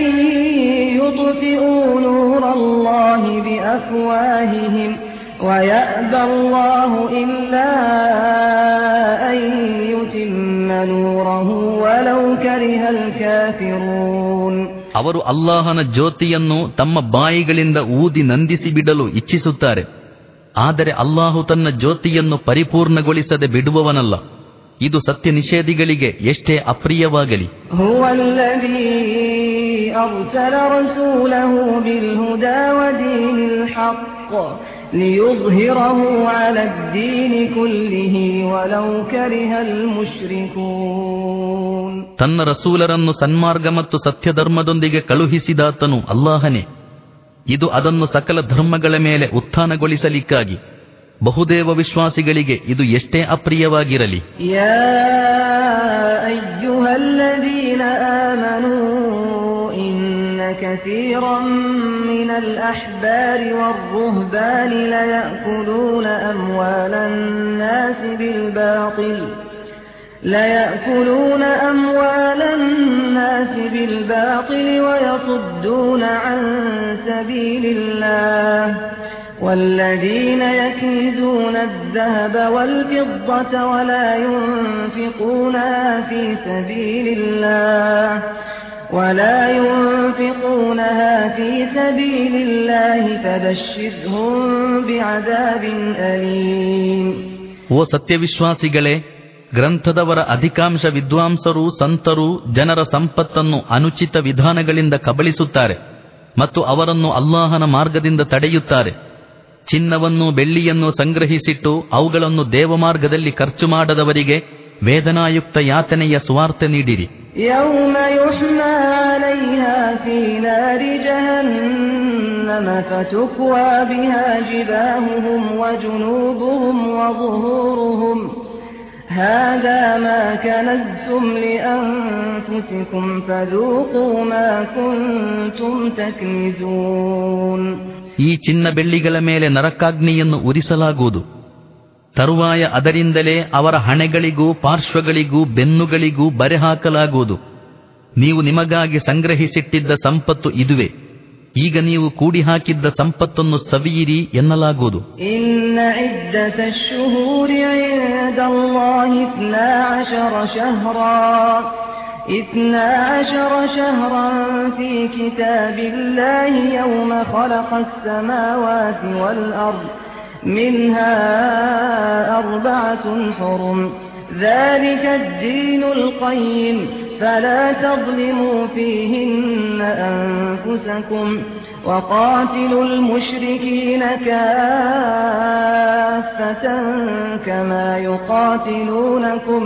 يطفئوا نور الله بأفواههم ويأبى الله إلا أن يتم نوره ولو كره الكافرون ಅವರು ಅಲ್ಲಾಹನ ಜ್ಯೋತಿಯನ್ನು ತಮ್ಮ ಬಾಯಿಗಳಿಂದ ಊದಿ ನಂದಿಸಿ ಬಿಡಲು ಇಚ್ಛಿಸುತ್ತಾರೆ ಆದರೆ ಅಲ್ಲಾಹು ತನ್ನ ಜ್ಯೋತಿಯನ್ನು ಪರಿಪೂರ್ಣಗೊಳಿಸದೆ ಬಿಡುವವನಲ್ಲ ಇದು ಸತ್ಯ ನಿಷೇಧಿಗಳಿಗೆ ಎಷ್ಟೇ ಅಪ್ರಿಯವಾಗಲಿ هو الذي أرسل رسوله بالهدى ودين الحق ليظهره على الدين كله ولو كره المشركون ತನ್ನ ರಸೂಲರನ್ನು ಸನ್ಮಾರ್ಗ ಮತ್ತು ಸತ್ಯಧರ್ಮದೊಂದಿಗೆ ಕಳುಹಿಸಿದಾತನು ಅಲ್ಲಾಹನೇ ಇದು ಅದನ್ನು ಸಕಲ ಧರ್ಮಗಳ ಮೇಲೆ ಉತ್ಥಾನಗೊಳಿಸಲಿಕ್ಕಾಗಿ ಬಹುದೇವ ವಿಶ್ವಾಸಿಗಳಿಗೆ ಇದು ಎಷ್ಟೇ ಅಪ್ರಿಯವಾಗಿರಲಿ يا أيها الذين آمنوا إن كثيرا من الأحبار والرهبان ليأكلون أموال الناس بالباطل ليأكلون أموال الناس بالباطل ويصدون عن سبيل الله والذين يكنزون الذهب والفضة ولا ينفقونها في سبيل الله ولا ينفقونها في سبيل الله فبشرهم بعذاب أليم ಓ ಸತ್ಯವಿಶ್ವಾಸಿಗಳೇ ಗ್ರಂಥದವರ ಅಧಿಕಾಂಶ ವಿದ್ವಾಂಸರು ಸಂತರು ಜನರ ಸಂಪತ್ತನ್ನು ಅನುಚಿತ ವಿಧಾನಗಳಿಂದ ಕಬಳಿಸುತ್ತಾರೆ ಮತ್ತು ಅವರನ್ನು ಅಲ್ಲಾಹನ ಮಾರ್ಗದಿಂದ ತಡೆಯುತ್ತಾರೆ ಚಿನ್ನವನ್ನು ಬೆಳ್ಳಿಯನ್ನು ಸಂಗ್ರಹಿಸಿಟ್ಟು ಅವುಗಳನ್ನು ದೇವಮಾರ್ಗದಲ್ಲಿ ಖರ್ಚು ಮಾಡದವರಿಗೆ ವೇದನಾಯುಕ್ತ ಯಾತನೆಯ ಸ್ವಾರ್ಥ ನೀಡಿರಿ يوم يحمى عليها في نار جهنم فتكوى بها جباههم وجنوبهم وظهورهم هذا ما كنزتم لأنفسكم فذوقوا ما كنتم تكنزون ಈ ಚಿನ್ನ ಬೆಳ್ಳಿಗಳ ಮೇಲೆ ನರಕಾಗ್ನಿಯನ್ನು ಉರಿಸಲಾಗುವುದು ತರುವಾಯ ಅದರಿಂದಲೇ ಅವರ ಹಣೆಗಳಿಗೂ ಪಾರ್ಶ್ವಗಳಿಗೂ ಬೆನ್ನುಗಳಿಗೂ ಬರೆ ಹಾಕಲಾಗುವುದು ನೀವು ನಿಮಗಾಗಿ ಸಂಗ್ರಹಿಸಿಟ್ಟಿದ್ದ ಸಂಪತ್ತು ಇದುವೆ ಈಗ ನೀವು ಕೂಡಿ ಹಾಕಿದ್ದ ಸಂಪತ್ತನ್ನು ಸವಿಯಿರಿ ಎನ್ನಲಾಗುವುದು إن عدة الشهور عند الله اثنا عشر شهرا اثنا عشر شهرا في كتاب الله يوم خلق السماوات والأرض منها أربعة حرم ذلك الدين القيم فلا تظلموا فيهن أنفسكم وقاتلوا المشركين كافة كما يقاتلونكم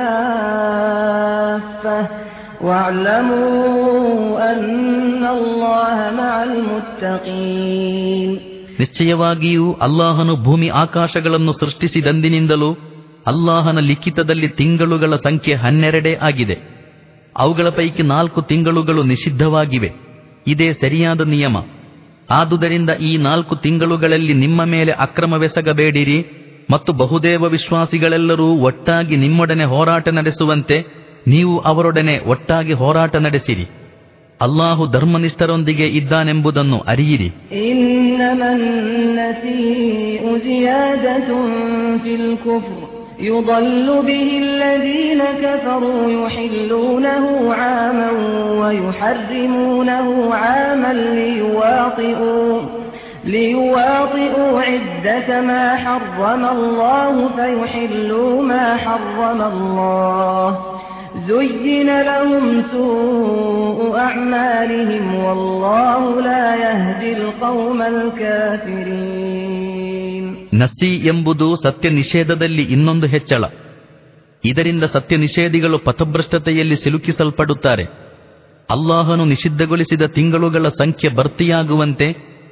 كافة واعلموا أن الله مع المتقين ನಿಶ್ಚಯವಾಗಿಯೂ ಅಲ್ಲಾಹನು ಭೂಮಿ ಆಕಾಶಗಳನ್ನು ಸೃಷ್ಟಿಸಿದಂದಿನಿಂದಲೂ ಅಲ್ಲಾಹನ ಲಿಖಿತದಲ್ಲಿ ತಿಂಗಳುಗಳ ಸಂಖ್ಯೆ ಹನ್ನೆರಡೇ ಆಗಿದೆ ಅವುಗಳ ಪೈಕಿ ನಾಲ್ಕು ತಿಂಗಳುಗಳು ನಿಷಿದ್ಧವಾಗಿವೆ ಇದೇ ಸರಿಯಾದ ನಿಯಮ ಆದುದರಿಂದ ಈ ನಾಲ್ಕು ತಿಂಗಳುಗಳಲ್ಲಿ ನಿಮ್ಮ ಮೇಲೆ ಅಕ್ರಮವೆಸಗಬೇಡಿರಿ ಮತ್ತು ಬಹುದೇವ ವಿಶ್ವಾಸಿಗಳೆಲ್ಲರೂ ಒಟ್ಟಾಗಿ ನಿಮ್ಮೊಡನೆ ಹೋರಾಟ ನಡೆಸುವಂತೆ ನೀವು ಅವರೊಡನೆ ಒಟ್ಟಾಗಿ ಹೋರಾಟ ನಡೆಸಿರಿ ಅಲ್ಲಾಹು ಧರ್ಮನಿಷ್ಠರೊಂದಿಗೆ ಇದ್ದಾನೆಂಬುದನ್ನು ಅರಿಯಿರಿ إنما النسيء زيادة في الكفر يضل به الذين كفروا يحلونه عاما ويحرمونه عاما ليواطئوا ليواطئوا عدة ما حرم الله فيحلوا ما حرم الله زين لهم سوء أعمالهم والله لا يهدي القوم الكافرين ನಸಿ ಎಂಬುದು ಸತ್ಯ ನಿಷೇಧದಲ್ಲಿ ಇನ್ನೊಂದು ಹೆಚ್ಚಳ ಇದರಿಂದ ಸತ್ಯ ನಿಷೇಧಿಗಳು ಪಥಭ್ರಷ್ಟತೆಯಲ್ಲಿ ಸಿಲುಕಿಸಲ್ಪಡುತ್ತಾರೆ ಅಲ್ಲಾಹನು ನಿಷಿದ್ಧಗೊಳಿಸಿದ ತಿಂಗಳುಗಳ ಸಂಖ್ಯೆ ಭರ್ತಿಯಾಗುವಂತೆ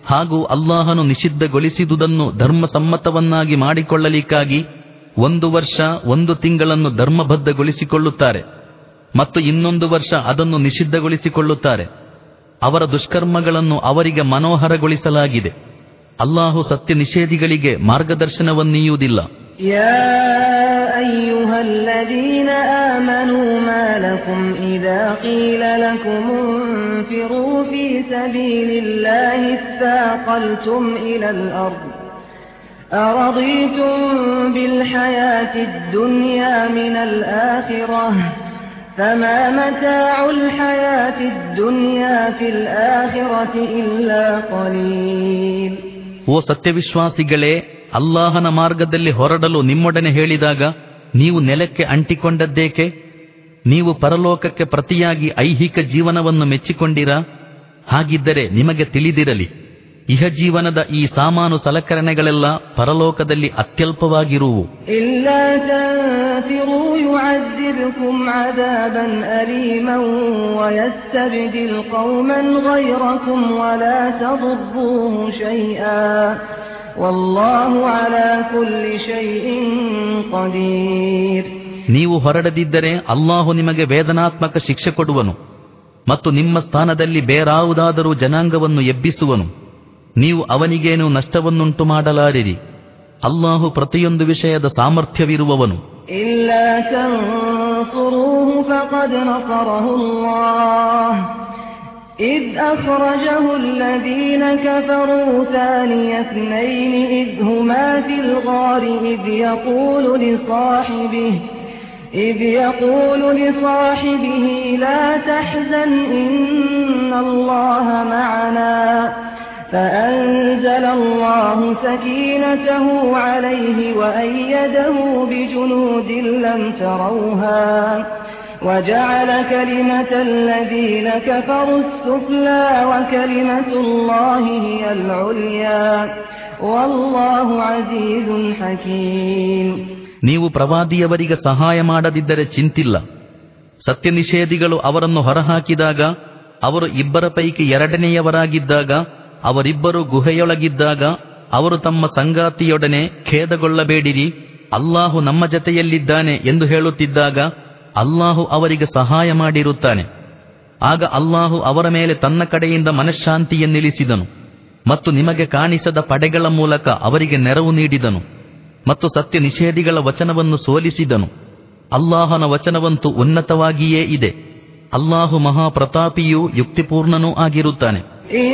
ಹಾಗೂ ಅಲ್ಲಾಹನು ನಿಷಿದ್ಧಗೊಳಿಸಿದುದನ್ನು ಧರ್ಮಸಮ್ಮತವನ್ನಾಗಿ ಮಾಡಿಕೊಳ್ಳಲಿಕ್ಕಾಗಿ ಒಂದು ವರ್ಷ ಒಂದು ತಿಂಗಳನ್ನು ಧರ್ಮಬದ್ಧಗೊಳಿಸಿಕೊಳ್ಳುತ್ತಾರೆ ಮತ್ತು ಇನ್ನೊಂದು ವರ್ಷ ಅದನ್ನು ನಿಷಿದ್ಧಗೊಳಿಸಿಕೊಳ್ಳುತ್ತಾರೆ ಅವರ ದುಷ್ಕರ್ಮಗಳನ್ನು ಅವರಿಗೆ ಮನೋಹರಗೊಳಿಸಲಾಗಿದೆ ಅಲ್ಲಾಹು ಸತ್ಯ ನಿಷೇಧಿಗಳಿಗೆ ಮಾರ್ಗದರ್ಶನವನ್ನೀಯುವುದಿಲ್ಲ يا أيها الذين آمنوا ما لكم إذا قيل لكم انفروا في سبيل الله اثاقلتم إلى الأرض أرضيتم بالحياة الدنيا من الآخرة فما متاع الحياة الدنيا في الآخرة إلا قليل ಓ ಸತ್ಯವಿಶ್ವಾಸಿಗಳೇ ಅಲ್ಲಾಹನ ಮಾರ್ಗದಲ್ಲಿ ಹೊರಡಲು ನಿಮ್ಮೊಡನೆ ಹೇಳಿದಾಗ ನೀವು ನೆಲಕ್ಕೆ ಅಂಟಿಕೊಂಡದ್ದೇಕೆ ನೀವು ಪರಲೋಕಕ್ಕೆ ಪ್ರತಿಯಾಗಿ ಐಹಿಕ ಜೀವನವನ್ನು ಮೆಚ್ಚಿಕೊಂಡಿರಾ ಹಾಗಿದ್ದರೆ ನಿಮಗೆ ತಿಳಿದಿರಲಿ ಇಹ ಜೀವನದ ಈ ಸಾಮಾನು ಸಲಕರಣೆಗಳೆಲ್ಲ ಪರಲೋಕದಲ್ಲಿ ಅತ್ಯಲ್ಪವಾಗಿರುವು إلا تنفروا يعذبكم عذابا أليما ويستبدل قوما غيركم ولا تضروه شيئا والله على كل شيء قدير ನೀವು ಹೊರಡದಿದ್ದರೆ ಅಲ್ಲಾಹು ನಿಮಗೆ ವೇದನಾತ್ಮಕ ಶಿಕ್ಷೆ ಕೊಡುವನು ಮತ್ತು ನಿಮ್ಮ ಸ್ಥಾನದಲ್ಲಿ ಬೇರಾವುದಾದರೂ ಜನಾಂಗವನ್ನು ಎಬ್ಬಿಸುವನು ನೀವು ಅವನಿಗೇನು ನಷ್ಟವನ್ನುಂಟು ಮಾಡಲಾರಿರಿ ಅಲ್ಲಾಹು ಪ್ರತಿಯೊಂದು ವಿಷಯದ ಸಾಮರ್ಥ್ಯವಿರುವವನು إلا تنصروه فقد نصره الله إذ أخرجه الذين كفروا ثاني اثنين إذ هما في الغار إذ يقول لصاحبه إذ يقول لصاحبه لا تحزن إن الله معنا فأنزل الله سكينته عليه وأيده بجنود لم تروها وجعل كلمة الذين كفروا السفلى وكلمة الله هي العليا والله عزيز حكيم ನೀವು ಪ್ರವಾದಿಯವರಿಗೆ ಸಹಾಯ ಮಾಡದಿದ್ದರೆ ಚಿಂತಿಲ್ಲ ಸತ್ಯ ನಿಷೇಧಿಗಳು ಅವರನ್ನು ಹೊರಹಾಕಿದಾಗ ಅವರು ಇಬ್ಬರ ಪೈಕಿ ಎರಡನೆಯವರಾಗಿದ್ದಾಗ ಅವರಿಬ್ಬರು ಗುಹೆಯೊಳಗಿದ್ದಾಗ ಅವರು ತಮ್ಮ ಸಂಗಾತಿಯೊಡನೆ ಖೇದಗೊಳ್ಳಬೇಡಿರಿ ಅಲ್ಲಾಹು ನಮ್ಮ ಜತೆಯಲ್ಲಿದ್ದಾನೆ ಎಂದು ಹೇಳುತ್ತಿದ್ದಾಗ ಅಲ್ಲಾಹು ಅವರಿಗೆ ಸಹಾಯ ಮಾಡಿರುತ್ತಾನೆ ಆಗ ಅಲ್ಲಾಹು ಅವರ ಮೇಲೆ ತನ್ನ ಕಡೆಯಿಂದ ಮನಃಶಾಂತಿಯನ್ನಿಳಿಸಿದನು ಮತ್ತು ನಿಮಗೆ ಕಾಣಿಸದ ಪಡೆಗಳ ಮೂಲಕ ಅವರಿಗೆ ನೆರವು ನೀಡಿದನು ಮತ್ತು ಸತ್ಯ ನಿಷೇಧಿಗಳ ವಚನವನ್ನು ಸೋಲಿಸಿದನು ಅಲ್ಲಾಹನ ವಚನವಂತೂ ಉನ್ನತವಾಗಿಯೇ ಇದೆ ಅಲ್ಲಾಹು ಮಹಾಪ್ರತಾಪಿಯೂ ಯುಕ್ತಿಪೂರ್ಣನೂ ಆಗಿರುತ್ತಾನೆ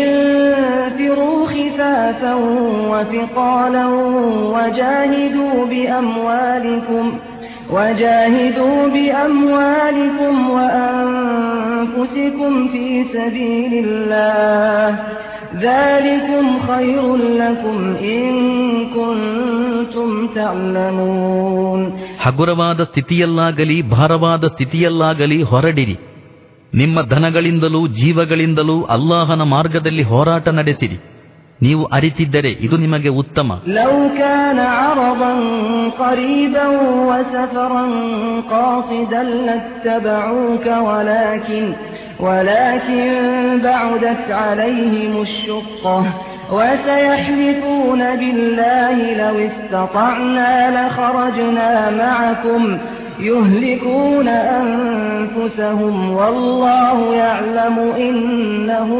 انفروا خفافا وثقالا وجاهدوا بأموالكم وجاهدوا بأموالكم وأنفسكم في سبيل الله ذلكم خير لكم إن كنتم تعلمون ಹಗುರವಾದ ಸ್ಥಿತಿಯಲ್ಲಾಗಲಿ ಭಾರವಾದ ಸ್ಥಿತಿಯಲ್ಲಾಗಲಿ ಹೊರಡಿರಿ ನಿಮ್ಮ ಧನಗಳಿಂದಲೂ ಜೀವಗಳಿಂದಲೂ ಅಲ್ಲಾಹನ ಮಾರ್ಗದಲ್ಲಿ ಹೋರಾಟ ನಡೆಸಿರಿ ನೀವು ಅರಿತಿದ್ದರೆ ಇದು ನಿಮಗೆ ಉತ್ತಮ لو كان عرضا قريبا وسفرا قاصدا لاتبعوك ولكن ولكن بعدت عليهم الشقة وسيحلفون بالله لو استطعنا لخرجنا معكم يهلكون أنفسهم والله يعلم إنهم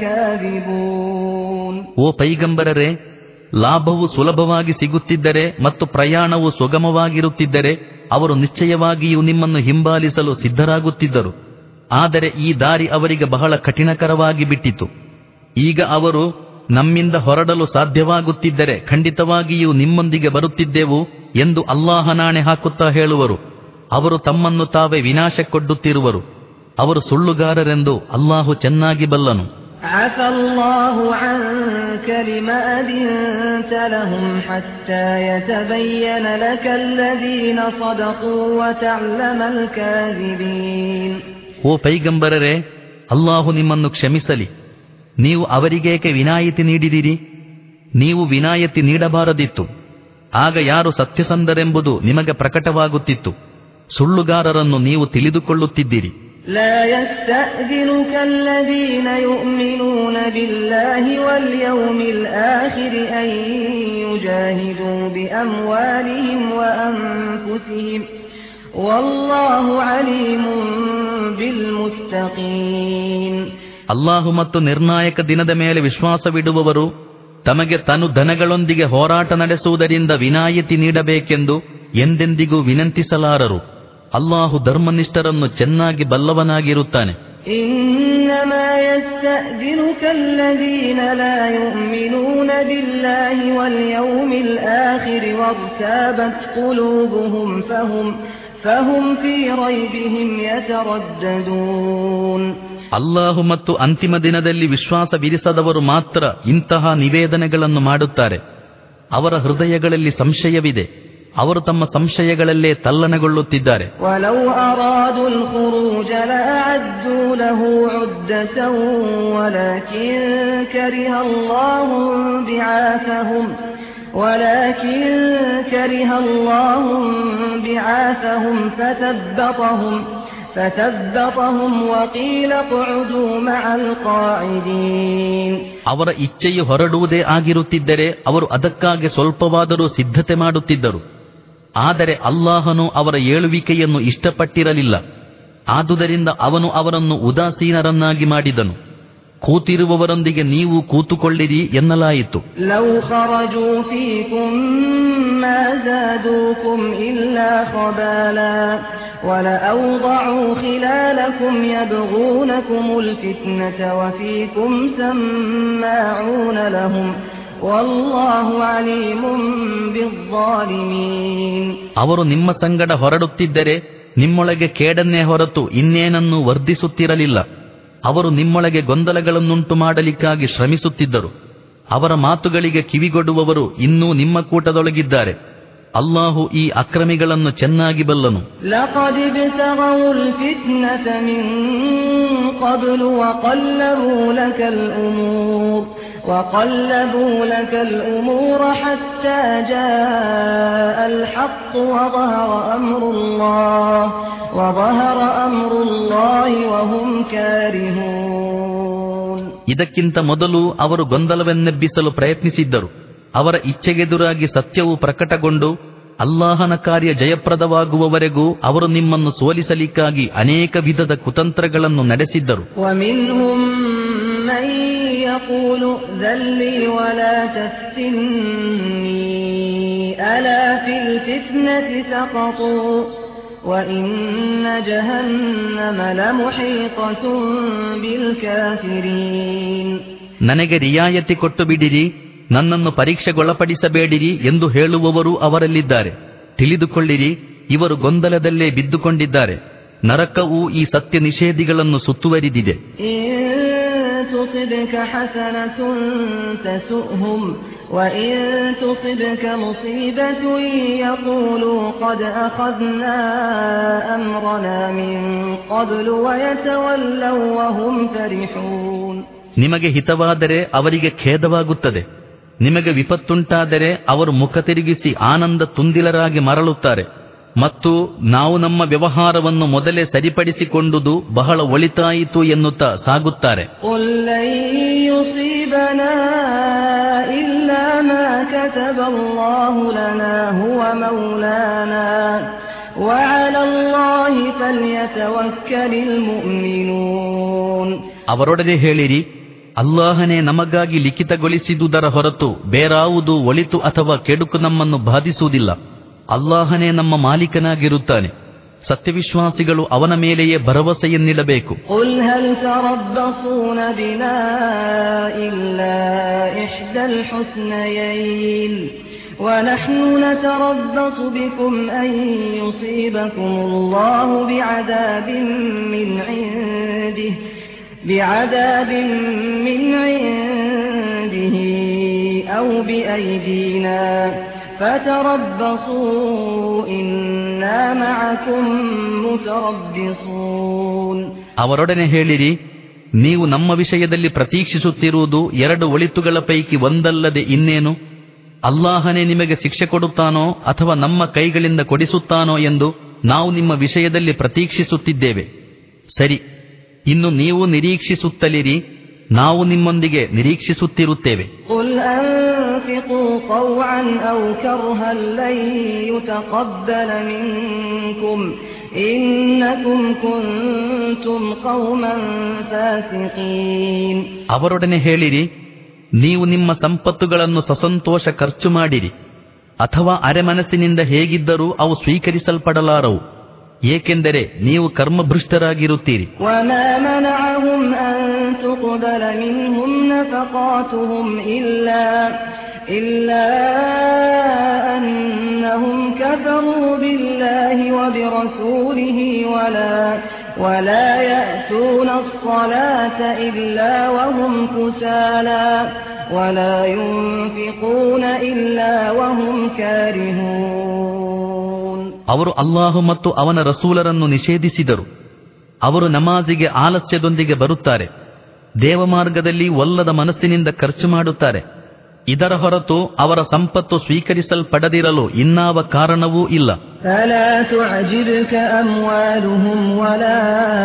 لكاذبون ಓ ಪೈಗಂಬರರೇ ಲಾಭವು ಸುಲಭವಾಗಿ ಸಿಗುತ್ತಿದ್ದರೆ ಮತ್ತು ಪ್ರಯಾಣವು ಸುಗಮವಾಗಿರುತ್ತಿದ್ದರೆ ಅವರು ನಿಶ್ಚಯವಾಗಿಯೂ ನಿಮ್ಮನ್ನು ಹಿಂಬಾಲಿಸಲು ಸಿದ್ಧರಾಗುತ್ತಿದ್ದರು ಆದರೆ ಈ ದಾರಿ ಅವರಿಗೆ ಬಹಳ ಕಠಿಣಕರವಾಗಿ ಬಿಟ್ಟಿತು ಈಗ ಅವರು ನಮ್ಮಿಂದ ಹೊರಡಲು ಸಾಧ್ಯವಾಗುತ್ತಿದ್ದರೆ ಖಂಡಿತವಾಗಿಯೂ ನಿಮ್ಮೊಂದಿಗೆ ಬರುತ್ತಿದ್ದೆವು ಎಂದು ಅಲ್ಲಾಹನಾಣೆ ಹಾಕುತ್ತಾ ಹೇಳುವರು ಅವರು ತಮ್ಮನ್ನು ತಾವೇ ವಿನಾಶಕ್ಕೊಡ್ಡುತ್ತಿರುವರು ಅವರು ಸುಳ್ಳುಗಾರರೆಂದು ಅಲ್ಲಾಹು ಚೆನ್ನಾಗಿ ಬಲ್ಲನು عفى الله عنك لما أذنت لهم حتى يتبين لك الذين صدقوا وتعلم الكاذبين ಓ ಪೈಗಂಬರರೇ ಅಲ್ಲಾಹು ನಿಮ್ಮನ್ನು ಕ್ಷಮಿಸಲಿ ನೀವು ಅವರಿಗೇಕೆ ವಿನಾಯಿತಿ ನೀಡಿದಿರಿ ನೀವು ವಿನಾಯಿತಿ ನೀಡಬಾರದಿತ್ತು ಆಗ ಯಾರು ಸತ್ಯಸಂಧರೆಂಬುದು ನಿಮಗೆ ಪ್ರಕಟವಾಗುತ್ತಿತ್ತು ಸುಳ್ಳುಗಾರರನ್ನು ನೀವು ತಿಳಿದುಕೊಳ್ಳುತ್ತಿದ್ದೀರಿ لا يستأذنك الذين يؤمنون بالله واليوم الآخر أن يجاهدوا بأموالهم وأنفسهم والله عليم بالمتقين ಅಲ್ಲಾಹು ಮತ್ತು ನಿರ್ಣಾಯಕ ದಿನದ ಮೇಲೆ ವಿಶ್ವಾಸವಿಡುವವರು ತಮಗೆ ತನು ಧನಗಳೊಂದಿಗೆ ಹೋರಾಟ ನಡೆಸುವುದರಿಂದ ವಿನಾಯಿತಿ ನೀಡಬೇಕೆಂದು ಎಂದೆಂದಿಗೂ ವಿನಂತಿಸಲಾರರು ಅಲ್ಲಾಹು ಧರ್ಮನಿಷ್ಠರನ್ನು ಚೆನ್ನಾಗಿ ಬಲ್ಲವನಾಗಿರುತ್ತಾನೆ إنما يستأذنك الذين لا يؤمنون بالله واليوم الآخر وارتابت قلوبهم فهم فهم في ريبهم يترددون ಅಲ್ಲಾಹು ಮತ್ತು ಅಂತಿಮ ದಿನದಲ್ಲಿ ವಿಶ್ವಾಸವಿರಿಸದವರು ಮಾತ್ರ ಇಂತಹ ನಿವೇದನೆಗಳನ್ನು ಮಾಡುತ್ತಾರೆ ಅವರ ಹೃದಯಗಳಲ್ಲಿ ಸಂಶಯವಿದೆ ಅವರು ತಮ್ಮ ಸಂಶಯಗಳಲ್ಲೇ ತಲ್ಲಣಗೊಳ್ಳುತ್ತಿದ್ದಾರೆ ولو أرادوا الخروج لأعدوا له عدة ولكن كره الله بعاثهم ولكن كره الله بعاثهم فثبطهم فثبطهم وقيل اقعدوا مع القاعدين ಅವರ ಇಚ್ಛೆಯು ಹೊರಡುವುದೇ ಆಗಿರುತ್ತಿದ್ದರೆ ಅವರು ಅದಕ್ಕಾಗಿ ಸ್ವಲ್ಪವಾದರೂ ಸಿದ್ಧತೆ ಮಾಡುತ್ತಿದ್ದರು ಆದರೆ ಅಲ್ಲಾಹನು ಅವರ ಏಳುವಿಕೆಯನ್ನು ಇಷ್ಟಪಟ್ಟಿರಲಿಲ್ಲ ಆದುದರಿಂದ ಅವನು ಅವರನ್ನು ಉದಾಸೀನರನ್ನಾಗಿ ಮಾಡಿದನು ಕೂತಿರುವವರೊಂದಿಗೆ ನೀವು ಕೂತುಕೊಳ್ಳಿರಿ ಎನ್ನಲಾಯಿತು لو خرجوا فيكم ما زادوكم إلا خبالا ولأوضعوا خلالكم يبغونكم الفتنة وفيكم سماعون لهم والله عليم بالظالمين ಅವರು ನಿಮ್ಮ ಸಂಗಡ ಹೊರಡುತ್ತಿದ್ದರೆ ನಿಮ್ಮೊಳಗೆ ಕೇಡನ್ನೇ ಹೊರತು ಇನ್ನೇನನ್ನೂ ವರ್ಧಿಸುತ್ತಿರಲಿಲ್ಲ ಅವರು ನಿಮ್ಮೊಳಗೆ ಗೊಂದಲಗಳನ್ನುಂಟು ಮಾಡಲಿಕ್ಕಾಗಿ ಶ್ರಮಿಸುತ್ತಿದ್ದರು ಅವರ ಮಾತುಗಳಿಗೆ ಕಿವಿಗೊಡುವವರು ಇನ್ನೂ ನಿಮ್ಮ ಕೂಟದೊಳಗಿದ್ದಾರೆ ಅಲ್ಲಾಹು ಈ ಅಕ್ರಮಿಗಳನ್ನು ಚೆನ್ನಾಗಿ ಬಲ್ಲನು لقد ابتغوا الفتنة من قبل وقلبوا لك الأمور وقلبوا لك الأمور حتى جاء الحق وظهر أمر الله وظهر أمر الله وهم كارهون ಇದಕ್ಕಿಂತ ಮೊದಲು ಅವರು ಗೊಂದಲವನ್ನೆಬ್ಬಿಸಲು ಪ್ರಯತ್ನಿಸಿದ್ದರು ಅವರ ಇಚ್ಛೆಗೆದುರಾಗಿ ಸತ್ಯವು ಪ್ರಕಟಗೊಂಡು ಅಲ್ಲಾಹನ ಕಾರ್ಯ ಜಯಪ್ರದವಾಗುವವರೆಗೂ ಅವರು ನಿಮ್ಮನ್ನು ಸೋಲಿಸಲಿಕ್ಕಾಗಿ ಅನೇಕ ವಿಧದ ಕುತಂತ್ರಗಳನ್ನು ನಡೆಸಿದ್ದರು ومنهم من يقول ائذن لي ولا تفتني ألا في الفتنة سقطوا وإن جهنم لمحيطة بالكافرين ನನಗೆ ರಿಯಾಯತಿ ಕೊಟ್ಟು ಬಿಡಿರಿ ನನ್ನನ್ನು ಪರೀಕ್ಷೆಗೊಳಪಡಿಸಬೇಡಿರಿ ಎಂದು ಹೇಳುವವರು ಅವರಲ್ಲಿದ್ದಾರೆ ತಿಳಿದುಕೊಳ್ಳಿರಿ ಇವರು ಗೊಂದಲದಲ್ಲೇ ಬಿದ್ದುಕೊಂಡಿದ್ದಾರೆ ನರಕವು ಈ ಸತ್ಯ ನಿಷೇಧಿಗಳನ್ನು ಸುತ್ತುವರಿದಿದೆ إن تصبك حسنة تسؤهم وإن تصبك مصيبة يقولوا قد أخذنا أمرنا من قبل ويتولوا وهم فرحون ನಿಮಗೆ ಹಿತವಾದರೆ ಅವರಿಗೆ ಖೇದವಾಗುತ್ತದೆ ನಿಮಗೆ ವಿಪತ್ತುಂಟಾದರೆ ಅವರು ಮುಖ ತಿರುಗಿಸಿ ಆನಂದ ತುಂದಿಲರಾಗಿ ಮರಳುತ್ತಾರೆ ಮತ್ತು ನಾವು ನಮ್ಮ ವ್ಯವಹಾರವನ್ನು ಮೊದಲೇ ಸರಿಪಡಿಸಿಕೊಂಡುದು ಬಹಳ ಒಳಿತಾಯಿತು ಎನ್ನುತ್ತಾ ಸಾಗುತ್ತಾರೆ قل لن يصيبنا إلا ما كتب الله لنا هو مولانا وعلى الله فليتوكل المؤمنون ಅವರೊಡನೆ ಹೇಳಿರಿ ಅಲ್ಲಾಹನೇ ನಮಗಾಗಿ ಲಿಖಿತಗೊಳಿಸಿದುದರ ಹೊರತು ಬೇರಾವುದು ಒಳಿತು ಅಥವಾ ಕೆಡುಕು ನಮ್ಮನ್ನು ಬಾಧಿಸುವುದಿಲ್ಲ ಅಲ್ಲಾಹನೇ ನಮ್ಮ ಮಾಲೀಕನಾಗಿರುತ್ತಾನೆ ಸತ್ಯವಿಶ್ವಾಸಿಗಳು ಅವನ ಮೇಲೆಯೇ ಭರವಸೆಯನ್ನಿಡಬೇಕು قل هل تربصون بنا إلا إحدى الحسنيين ونحن نتربص بكم أن يصيبكم الله بعذاب من عنده بعذاب من عنده أو بأيدينا فتربصوا إنا معكم متربصون ಅವರೊಡನೆ ಹೇಳಿರಿ ನೀವು ನಮ್ಮ ವಿಷಯದಲ್ಲಿ ಪ್ರತೀಕ್ಷಿಸುತ್ತಿರುವುದು ಎರಡು ಒಳಿತುಗಳ ಪೈಕಿ ಒಂದಲ್ಲದೆ ಇನ್ನೇನು ಅಲ್ಲಾಹನೇ ನಿಮಗೆ ಶಿಕ್ಷೆ ಕೊಡುತ್ತಾನೋ ಅಥವಾ ನಮ್ಮ ಕೈಗಳಿಂದ ಕೊಡಿಸುತ್ತಾನೋ ಎಂದು ನಾವು ನಿಮ್ಮ ವಿಷಯದಲ್ಲಿ ಪ್ರತೀಕ್ಷಿಸುತ್ತಿದ್ದೇವೆ ಸರಿ ಇನ್ನು ನೀವು ನಿರೀಕ್ಷಿಸುತ್ತಲಿರಿ ನಾವು ನಿಮ್ಮೊಂದಿಗೆ ನಿರೀಕ್ಷಿಸುತ್ತಿರುತ್ತೇವೆ قل أنفقوا طوعا أو كرها لن يتقبل منكم إنكم كنتم قوما فاسقين ಅವರೊಡನೆ ಹೇಳಿರಿ ನೀವು ನಿಮ್ಮ ಸಂಪತ್ತುಗಳನ್ನು ಸಸಂತೋಷ ಖರ್ಚು ಮಾಡಿರಿ ಅಥವಾ ಅರೆಮನಸ್ಸಿನಿಂದ ಹೇಗಿದ್ದರೂ ಅವು ಸ್ವೀಕರಿಸಲ್ಪಡಲಾರವು ಏಕೆಂದರೆ ನೀವು ಕರ್ಮಭೃಷ್ಟರಾಗಿರುತ್ತೀರಿ وما منعهم أن تقبل منهم نفقاتهم إلا إلا أنهم كفروا بالله وبرسوله ولا ولا يأتون الصلاة إلا وهم كسالى ولا ينفقون إلا وهم كارهون ಅವರು ಅಲ್ಲಾಹು ಮತ್ತು ಅವನ ರಸೂಲರನ್ನು ನಿಷೇಧಿಸಿದರು ಅವರು ನಮಾಜಿಗೆ ಆಲಸ್ಯದೊಂದಿಗೆ ಬರುತ್ತಾರೆ ದೇವಮಾರ್ಗದಲ್ಲಿ ಒಲ್ಲದ ಮನಸ್ಸಿನಿಂದ ಖರ್ಚು ಮಾಡುತ್ತಾರೆ ಇದರ ಹೊರತು ಅವರ ಸಂಪತ್ತು ಸ್ವೀಕರಿಸಲ್ಪಡದಿರಲು ಇನ್ನಾವ ಕಾರಣವೂ ಇಲ್ಲ فلا تعجبك أموالهم ولا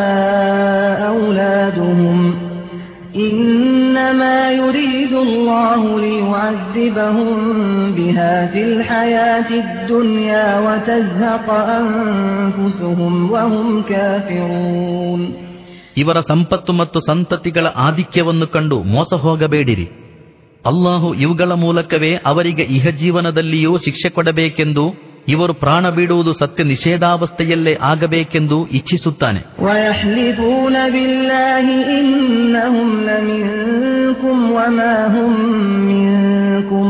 أولادهم إنما يريد الله ليعذبهم بها في الحياة الدنيا وتزهق أنفسهم وهم كافرون ಇವರ ಸಂಪತ್ತು ಮತ್ತು ಸಂತತಿಗಳ ಆಧಿಕ್ಯವನ್ನು ಕಂಡು ಮೋಸ ಹೋಗಬೇಡಿರಿ ಅಲ್ಲಾಹು ಇವುಗಳ ಮೂಲಕವೇ ಅವರಿಗೆ ಇಹ ಜೀವನದಲ್ಲಿಯೂ ಶಿಕ್ಷೆ ಕೊಡಬೇಕೆಂದು ಇವರು ಪ್ರಾಣ ಬಿಡುವುದು ಸತ್ಯ ನಿಷೇಧಾವಸ್ಥೆಯಲ್ಲೇ ಆಗಬೇಕೆಂದು ಇಚ್ಛಿಸುತ್ತಾನೆ ويحلفون بالله إنهم لمنكم وما هم منكم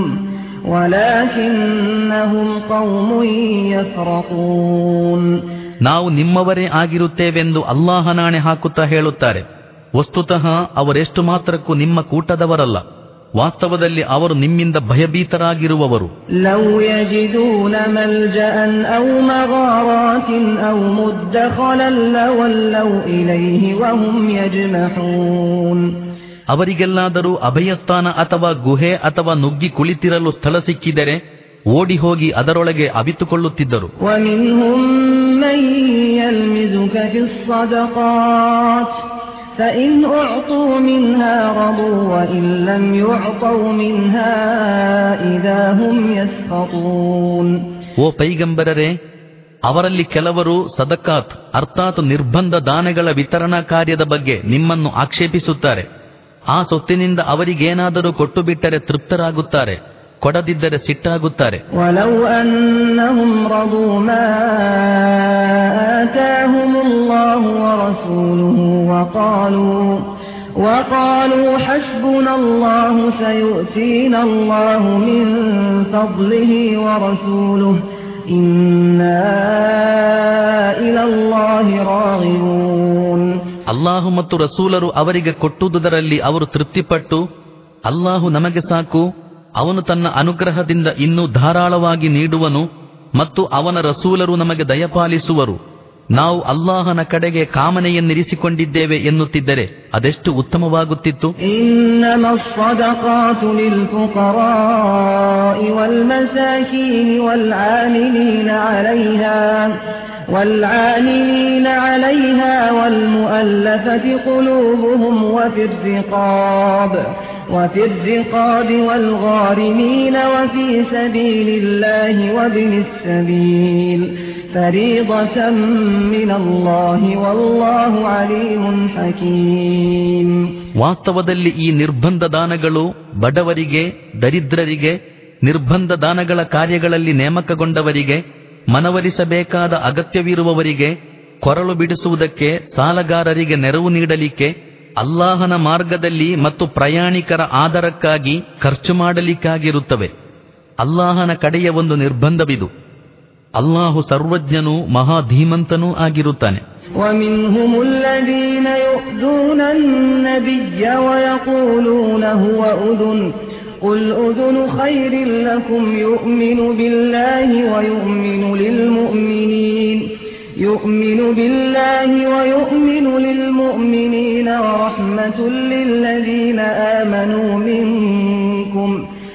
ولكنهم قوم يفرقون ನಾವು ನಿಮ್ಮವರೇ ಆಗಿರುತ್ತೇವೆಂದು ಅಲ್ಲಾಹನಾಣೆ ಹಾಕುತ್ತಾ ಹೇಳುತ್ತಾರೆ ವಸ್ತುತಃ ಅವರೆಷ್ಟು ಮಾತ್ರಕ್ಕೂ ನಿಮ್ಮ ಕೂಟದವರಲ್ಲ ವಾಸ್ತವದಲ್ಲಿ ಅವರು ನಿಮ್ಮಿಂದ ಭಯಭೀತರಾಗಿರುವವರು لو يجدون ملجأ أو مغارات أو مدخلا لولوا إليه وهم يجمحون ಅವರಿಗೆಲ್ಲಾದರೂ ಅಭಯಸ್ಥಾನ ಅಥವಾ ಗುಹೆ ಅಥವಾ ನುಗ್ಗಿ ಕುಳಿತಿರಲು ಸ್ಥಳ ಸಿಕ್ಕಿದರೆ ಓಡಿ ಹೋಗಿ ಅದರೊಳಗೆ ಅವಿತುಕೊಳ್ಳುತ್ತಿದ್ದರು ومنهم من يلمزك في الصدقات فإن أعطوا منها رضوا وإن لم يعطوا منها إذا هم يسخطون ಓ ಪೈಗಂಬರರೇ ಅವರಲ್ಲಿ ಕೆಲವರು ಸದಕಾತ್ ಅರ್ಥಾತ್ ನಿರ್ಬಂಧ ದಾನಗಳ ವಿತರಣಾ ಕಾರ್ಯದ ಬಗ್ಗೆ ನಿಮ್ಮನ್ನು ಆಕ್ಷೇಪಿಸುತ್ತಾರೆ ಆ ಸೊತ್ತಿನಿಂದ ಅವರಿಗೇನಾದರೂ ಕೊಟ್ಟು ಬಿಟ್ಟರೆ ತೃಪ್ತರಾಗುತ್ತಾರೆ ಕೊಡದಿದ್ದರೆ ಸಿಟ್ಟಾಗುತ್ತಾರೆ ولو أنهم رضوا ما آتاهم الله ورسوله وقالوا وقالوا حسبنا الله سيؤتينا الله من فضله ورسوله إنا إلى الله راغبون ಅಲ್ಲಾಹು ಮತ್ತು ರಸೂಲರು ಅವರಿಗೆ ಕೊಟ್ಟುದರಲ್ಲಿ ಅವರು ತೃಪ್ತಿಪಟ್ಟು ಅಲ್ಲಾಹು ನಮಗೆ ಸಾಕು ಅವನು ತನ್ನ ಅನುಗ್ರಹದಿಂದ ಇನ್ನೂ ಧಾರಾಳವಾಗಿ ನೀಡುವನು ಮತ್ತು ಅವನ ರಸೂಲರು ನಮಗೆ ದಯಪಾಲಿಸುವರು ನಾವು ಅಲ್ಲಾಹನ ಕಡೆಗೆ ಕಾಮನೆಯನ್ನಿರಿಸಿಕೊಂಡಿದ್ದೇವೆ ಎನ್ನುತ್ತಿದ್ದರೆ ಅದೆಷ್ಟು ಉತ್ತಮವಾಗುತ್ತಿತ್ತು إنما الصدقات للفقراء والمساكين والعاملين عليها والعاملين عليها والمؤلفة قلوبهم وفي الرقاب وفي الرقاب والغارمين وفي سبيل الله وابن السبيل فريضة من الله والله عليم حكيم ವಾಸ್ತವದಲ್ಲಿ ಈ ನಿರ್ಬಂಧ ದಾನಗಳು ಬಡವರಿಗೆ ದರಿದ್ರರಿಗೆ ನಿರ್ಬಂಧ ದಾನಗಳ ಕಾರ್ಯಗಳಲ್ಲಿ ನೇಮಕಗೊಂಡವರಿಗೆ ಮನವರಿಸಬೇಕಾದ ಅಗತ್ಯವಿರುವವರಿಗೆ ಕೊರಳು ಬಿಡಿಸುವುದಕ್ಕೆ ಸಾಲಗಾರರಿಗೆ ನೆರವು ನೀಡಲಿಕ್ಕೆ ಅಲ್ಲಾಹನ ಮಾರ್ಗದಲ್ಲಿ ಮತ್ತು ಪ್ರಯಾಣಿಕರ ಆಧಾರಕ್ಕಾಗಿ ಖರ್ಚು ಮಾಡಲಿಕ್ಕಾಗಿರುತ್ತವೆ ಅಲ್ಲಾಹನ ಕಡೆಯ ಒಂದು ನಿರ್ಬಂಧವಿದು ಅಲ್ಲಾಹು ಸರ್ವಜ್ಞನೂ ಮಹಾಧೀಮಂತನೂ ಆಗಿರುತ್ತಾನೆ ومنهم الذين يؤذون النبي ويقولون هو أذن قل أذن خير لكم يؤمن بالله ويؤمن للمؤمنين يؤمن بالله ويؤمن للمؤمنين ورحمة للذين آمنوا منكم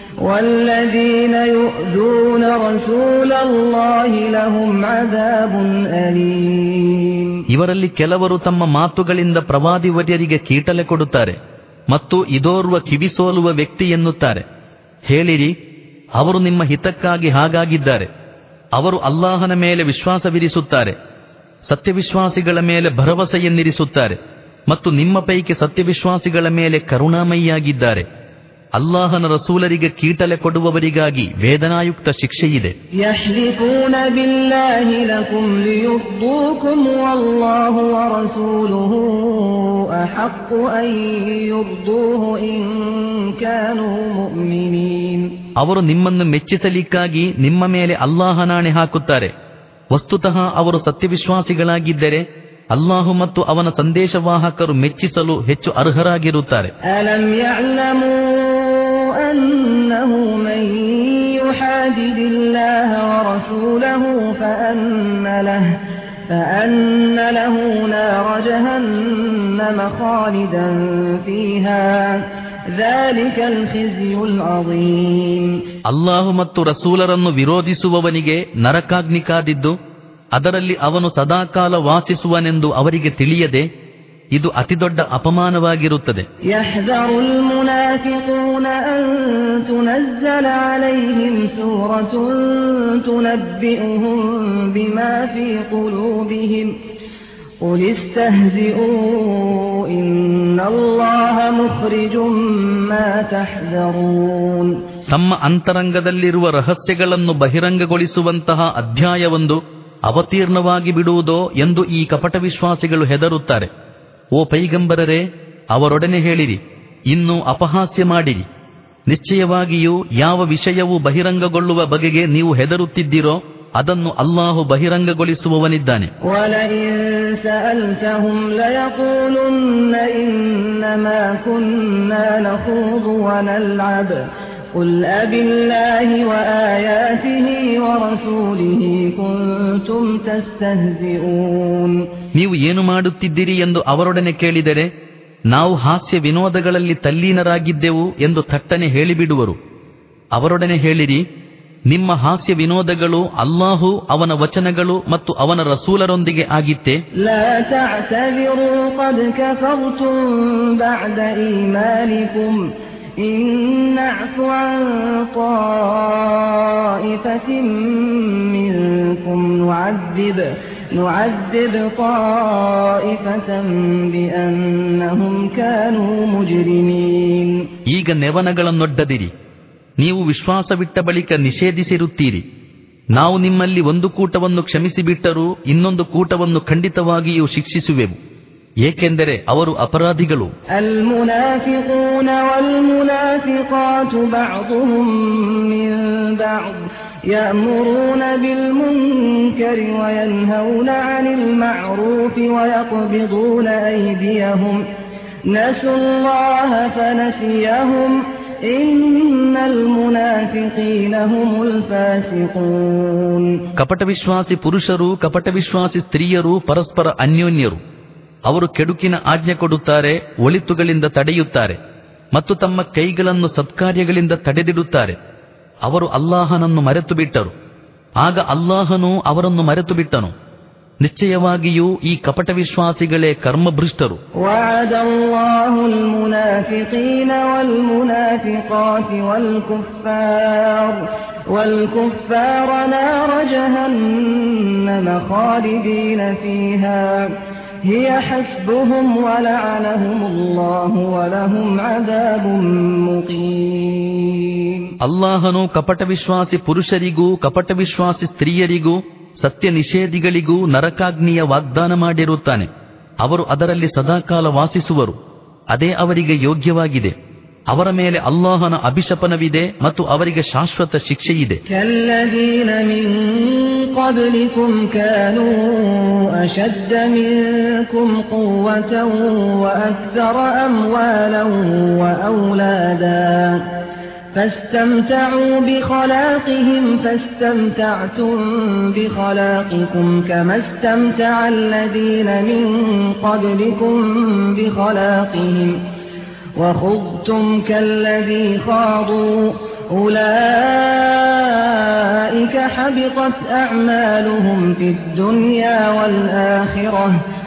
والذين يؤذون رسول الله لهم عذاب أليم ಇವರಲ್ಲಿ ಕೆಲವರು ತಮ್ಮ ಮಾತುಗಳಿಂದ ಪ್ರವಾದಿವರ್ಯರಿಗೆ ಕೀಟಲೆ ಕೊಡುತ್ತಾರೆ ಮತ್ತು ಇದೋರ್ವ ಕಿವಿಸೋಲುವ ವ್ಯಕ್ತಿ ಎನ್ನುತ್ತಾರೆ ಹೇಳಿರಿ ಅವರು ನಿಮ್ಮ ಹಿತಕ್ಕಾಗಿ ಹಾಗಾಗಿದ್ದಾರೆ ಅವರು ಅಲ್ಲಾಹನ ಮೇಲೆ ವಿಶ್ವಾಸವಿರಿಸುತ್ತಾರೆ ಸತ್ಯವಿಶ್ವಾಸಿಗಳ ಮೇಲೆ ಭರವಸೆಯನ್ನಿರಿಸುತ್ತಾರೆ ಮತ್ತು ನಿಮ್ಮ ಪೈಕಿ ಸತ್ಯವಿಶ್ವಾಸಿಗಳ ಮೇಲೆ ಕರುಣಾಮಯಿಯಾಗಿದ್ದಾರೆ ಅಲ್ಲಾಹನ ರಸೂಲರಿಗೆ ಕೀಟಲೆ ಕೊಡುವವರಿಗಾಗಿ ವೇದನಾಯುಕ್ತ ಶಿಕ್ಷೆಯಿದೆ يحلفون بالله لكم ليرضوكم والله ورسوله أحق أن يرضوه إن كانوا مؤمنين ಅವರು ನಿಮ್ಮನ್ನು ಮೆಚ್ಚಿಸಲಿಕ್ಕಾಗಿ ನಿಮ್ಮ ಮೇಲೆ ಅಲ್ಲಾಹನಾಣೆ ಹಾಕುತ್ತಾರೆ ವಸ್ತುತಃ ಅವರು ಸತ್ಯವಿಶ್ವಾಸಿಗಳಾಗಿದ್ದರೆ ಅಲ್ಲಾಹು ಮತ್ತು ಅವನ ಸಂದೇಶವಾಹಕರು ಮೆಚ್ಚಿಸಲು ಹೆಚ್ಚು ಅರ್ಹರಾಗಿರುತ್ತಾರೆ ألم يعلموا أنه من يحادد الله ورسوله فأن له فأن له نار جهنم خالدا فيها ذلك الخزي العظيم ಅಲ್ಲಾಹು ಮತ್ತು ರಸೂಲರನ್ನು ವಿರೋಧಿಸುವವನಿಗೆ ನರಕಾಗ್ನಿ ಕಾದಿದ್ದು ಅದರಲ್ಲಿ ಅವನು ಸದಾಕಾಲ ವಾಸಿಸುವನೆಂದು ಅವರಿಗೆ ತಿಳಿಯದೆ ಇದು ಅತಿದೊಡ್ಡ ಅಪಮಾನವಾಗಿರುತ್ತದೆ يحذر المنافقون أن تنزل عليهم سورة تنبئهم بما في قلوبهم قل استهزئوا إن الله مخرج ما تحذرون ತಮ್ಮ ಅಂತರಂಗದಲ್ಲಿರುವ ರಹಸ್ಯಗಳನ್ನು ಬಹಿರಂಗಗೊಳಿಸುವಂತಹ ಅಧ್ಯಾಯವೊಂದು ಅವತೀರ್ಣವಾಗಿ ಬಿಡುವುದೋ ಎಂದು ಈ ಕಪಟ ವಿಶ್ವಾಸಿಗಳು ಹೆದರುತ್ತಾರೆ ಓ ಪೈಗಂಬರರೇ ಅವರೊಡನೆ ಹೇಳಿರಿ ಇನ್ನು ಅಪಹಾಸ್ಯ ಮಾಡಿರಿ ನಿಶ್ಚಯವಾಗಿಯೂ ಯಾವ ವಿಷಯವು ಬಹಿರಂಗಗೊಳ್ಳುವ ಬಗೆಗೆ ನೀವು ಹೆದರುತ್ತಿದ್ದೀರೋ ಅದನ್ನು ಅಲ್ಲಾಹು ಬಹಿರಂಗಗೊಳಿಸುವವನಿದ್ದಾನೆ ولئن سألتهم ليقولن إنما كنا نخوض ونلعب قل أبالله وآياته ورسوله كنتم تستهزئون ನೀವು ಏನು ಮಾಡುತ್ತಿದ್ದೀರಿ ಎಂದು ಅವರೊಡನೆ ಕೇಳಿದರೆ ನಾವು ಹಾಸ್ಯ ವಿನೋದಗಳಲ್ಲಿ ತಲ್ಲೀನರಾಗಿದ್ದೆವು ಎಂದು ಥಟ್ಟನೆ ಹೇಳಿಬಿಡುವರು ಅವರೊಡನೆ ಹೇಳಿರಿ ನಿಮ್ಮ ಹಾಸ್ಯ ವಿನೋದಗಳು ಅಲ್ಲಾಹು ಅವನ ವಚನಗಳು ಮತ್ತು ಅವನ ರಸೂಲರೊಂದಿಗೆ ಆಗಿತ್ತೆ لا تعتذروا قد كفرتم بعد إيمانكم إن نعف عن طائفة منكم نعذب نعذب طائفة بأنهم كانوا مجرمين ಈಗ ನೆವನಗಳನ್ನೊಡ್ಡದಿರಿ ನೀವು ವಿಶ್ವಾಸವಿಟ್ಟ ಬಳಿಕ ನಿಷೇಧಿಸಿರುತ್ತೀರಿ ನಾವು ನಿಮ್ಮಲ್ಲಿ ಒಂದು ಕೂಟವನ್ನು ಕ್ಷಮಿಸಿಬಿಟ್ಟರೂ ಇನ್ನೊಂದು ಕೂಟವನ್ನು ಖಂಡಿತವಾಗಿಯೂ ಶಿಕ್ಷಿಸುವೆವು ಏಕೆಂದರೆ ಅವರು ಅಪರಾಧಿಗಳು المنافقون والمنافقات بعضهم من بعض يأمرون بالمنكر وينهون عن المعروف ويقبضون أيديهم نسوا الله فنسيهم إن المنافقين هم الفاسقون ಕಪಟ ವಿಶ್ವಾಸಿ ಪುರುಷರು ಕಪಟ ವಿಶ್ವಾಸಿ ಸ್ತ್ರೀಯರು ಪರಸ್ಪರ ಅನ್ಯೋನ್ಯರು ಅವರು ಕೆಡುಕಿನ ಆಜ್ಞೆ ಕೊಡುತ್ತಾರೆ ಒಳಿತುಗಳಿಂದ ತಡೆಯುತ್ತಾರೆ ಮತ್ತು ತಮ್ಮ ಕೈಗಳನ್ನು ಸತ್ಕಾರ್ಯಗಳಿಂದ ತಡೆದಿಡುತ್ತಾರೆ ಅವರು ಅಲ್ಲಾಹನನ್ನು ಮರೆತು ಬಿಟ್ಟರು ಆಗ ಅಲ್ಲಾಹನು ಅವರನ್ನು ಮರೆತು ಬಿಟ್ಟನು ನಿಶ್ಚಯವಾಗಿಯೂ ಈ ಕಪಟ ವಿಶ್ವಾಸಿಗಳೇ ಕರ್ಮಭೃಷ್ಟರು وعد الله المنافقين والمنافقات والكفار والكفار نار جهنم خالدين فيها هي حسبهم ولعنهم الله ولهم عذاب مقيم ಅಲ್ಲಾಹನು ಕಪಟ ವಿಶ್ವಾಸಿ ಪುರುಷರಿಗೂ ಕಪಟ ವಿಶ್ವಾಸಿ ಸ್ತ್ರೀಯರಿಗೂ ಸತ್ಯ ನಿಷೇಧಿಗಳಿಗೂ ನರಕಾಗ್ನಿಯ ವಾಗ್ದಾನ ಮಾಡಿರುತ್ತಾನೆ ಅವರು ಅದರಲ್ಲಿ ಸದಾಕಾಲ ವಾಸಿಸುವರು ಅದೇ ಅವರಿಗೆ ಯೋಗ್ಯವಾಗಿದೆ ಅವರ ಮೇಲೆ ಅಲ್ಲಾಹನ ಅಭಿಶಪನವಿದೆ ಮತ್ತು ಅವರಿಗೆ ಶಾಶ್ವತ ಶಿಕ್ಷೆಯಿದೆ كالذين من قبلكم كانوا أشد منكم قوة وأكثر أموالا وأولادا فاستمتعوا بخلاقهم فاستمتعتم بخلاقكم كما استمتع الذين من قبلكم بخلاقهم وخضتم كالذي خاضوا أولئك حبطت أعمالهم في الدنيا والآخرة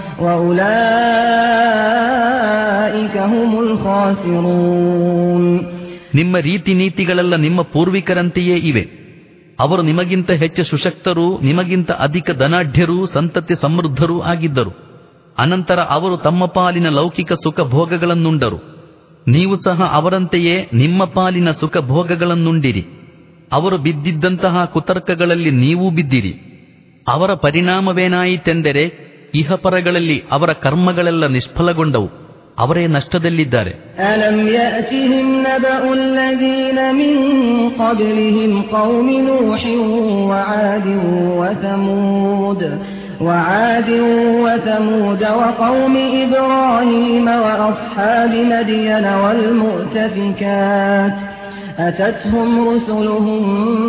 وأولئك هم الخاسرون ನಿಮ್ಮ ರೀತಿ ನೀತಿಗಳೆಲ್ಲ ನಿಮ್ಮ ಪೂರ್ವಿಕರಂತೆಯೇ ಇವೆ ಅವರು ನಿಮಗಿಂತ ಹೆಚ್ಚು ಸುಶಕ್ತರೂ ನಿಮಗಿಂತ ಅಧಿಕ ಧನಾಢ್ಯರೂ ಸಂತತಿ ಸಮೃದ್ಧರೂ ಆಗಿದ್ದರು ಅನಂತರ ಅವರು ತಮ್ಮ ಪಾಲಿನ ಲೌಕಿಕ ಸುಖ ಭೋಗಗಳನ್ನುಂಡರು ನೀವು ಸಹ ಅವರಂತೆಯೇ ನಿಮ್ಮ ಪಾಲಿನ ಸುಖ ಭೋಗಗಳನ್ನುಂಡಿರಿ ಅವರು ಬಿದ್ದಿದ್ದಂತಹ ಕುತರ್ಕಗಳಲ್ಲಿ ನೀವೂ ಬಿದ್ದಿರಿ ಅವರ ಪರಿಣಾಮವೇನಾಯಿತೆಂದರೆ ಇಹಪರಗಳಲ್ಲಿ ಅವರ ಕರ್ಮಗಳೆಲ್ಲ ನಿಷ್ಫಲಗೊಂಡವು ಅವರೇ ನಷ್ಟದಲ್ಲಿದ್ದಾರೆ ألم يأتهم نبأ الذين من قبلهم قوم نوح وعاد وثمود وعاد وثمود وقوم إبراهيم وأصحاب مدين والمؤتفكات أتتهم رسلهم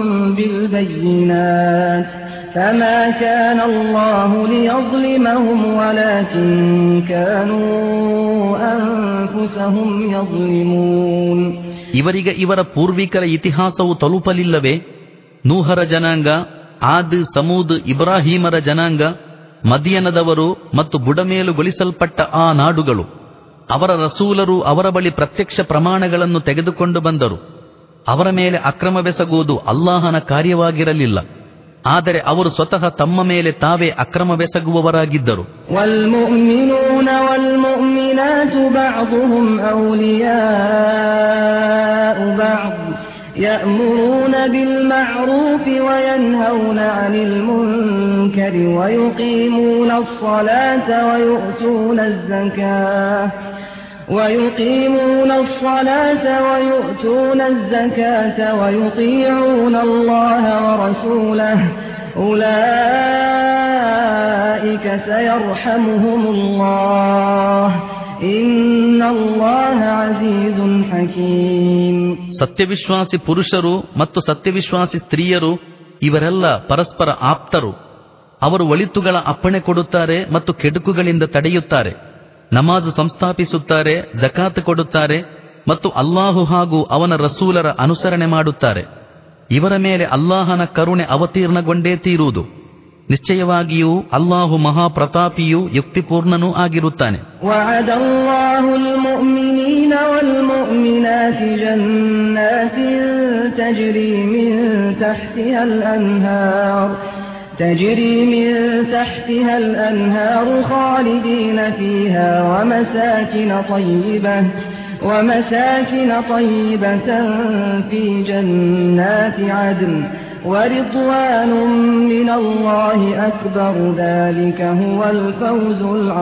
بالبينات فما كان الله ليظلمهم ولكن كانوا أنفسهم يظلمون ಇವರಿಗೆ ಇವರ ಪೂರ್ವಿಕರ ಇತಿಹಾಸವು ತಲುಪಲಿಲ್ಲವೇ ನೂಹರ ಜನಾಂಗ ಆದ್ ಸಮೂದ್ ಇಬ್ರಾಹೀಮರ ಜನಾಂಗ ಮದಿಯನದವರು ಮತ್ತು ಬುಡಮೇಲುಗೊಳಿಸಲ್ಪಟ್ಟ ಆ ನಾಡುಗಳು ಅವರ ರಸೂಲರು ಅವರ ಬಳಿ ಪ್ರತ್ಯಕ್ಷ ಪ್ರಮಾಣಗಳನ್ನು ತೆಗೆದುಕೊಂಡು ಬಂದರು ಅವರ ಮೇಲೆ ಅಕ್ರಮವೆಸಗುವುದು ಅಲ್ಲಾಹನ ಕಾರ್ಯವಾಗಿರಲಿಲ್ಲ ಆದರೆ ಅವರು ಸ್ವತಃ ತಮ್ಮ ಮೇಲೆ ತಾವೇ ಅಕ್ರಮವೆಸಗುವವರಾಗಿದ್ದರು والمؤمنون والمؤمنات بعضهم أولياء بعض يأمرون بالمعروف وينهون عن المنكر ويقيمون الصلاة ويؤتون الزكاة ويقيمون الصلاة ويؤتون الزكاة ويطيعون الله ورسوله أولئك سيرحمهم الله إن الله عزيز حكيم ಸತ್ಯವಿಶ್ವಾಸಿ ಪುರುಷರು ಮತ್ತು ಸತ್ಯವಿಶ್ವಾಸಿ ಸ್ತ್ರೀಯರು ಇವರೆಲ್ಲ ಪರಸ್ಪರ ಆಪ್ತರು ಅವರು ಒಳಿತುಗಳ ಅಪ್ಪಣೆ ಕೊಡುತ್ತಾರೆ ಮತ್ತು ಕೆಡುಕುಗಳಿಂದ ತಡೆಯುತ್ತಾರೆ ನಮಾಜು ಸಂಸ್ಥಾಪಿಸುತ್ತಾರೆ ಜಕಾತ್ ಕೊಡುತ್ತಾರೆ ಮತ್ತು ಅಲ್ಲಾಹು ಹಾಗೂ ಅವನ ರಸೂಲರ ಅನುಸರಣೆ ಮಾಡುತ್ತಾರೆ ಇವರ ಮೇಲೆ ಅಲ್ಲಾಹನ ಕರುಣೆ ಅವತೀರ್ಣಗೊಂಡೇ ತೀರುವುದು ನಿಶ್ಚಯವಾಗಿಯೂ ಅಲ್ಲಾಹು ಮಹಾಪ್ರತಾಪಿಯೂ ಯುಕ್ತಿಪೂರ್ಣನೂ ಆಗಿರುತ್ತಾನೆ وعد الله المؤمنين والمؤمنات جنات تجري من تحتها الأنهار تجري من تحتها الأنهار خالدين فيها ومساكن طيبة ومساكن طيبة في جنات عدن ورضوان من الله أكبر ذلك هو الفوز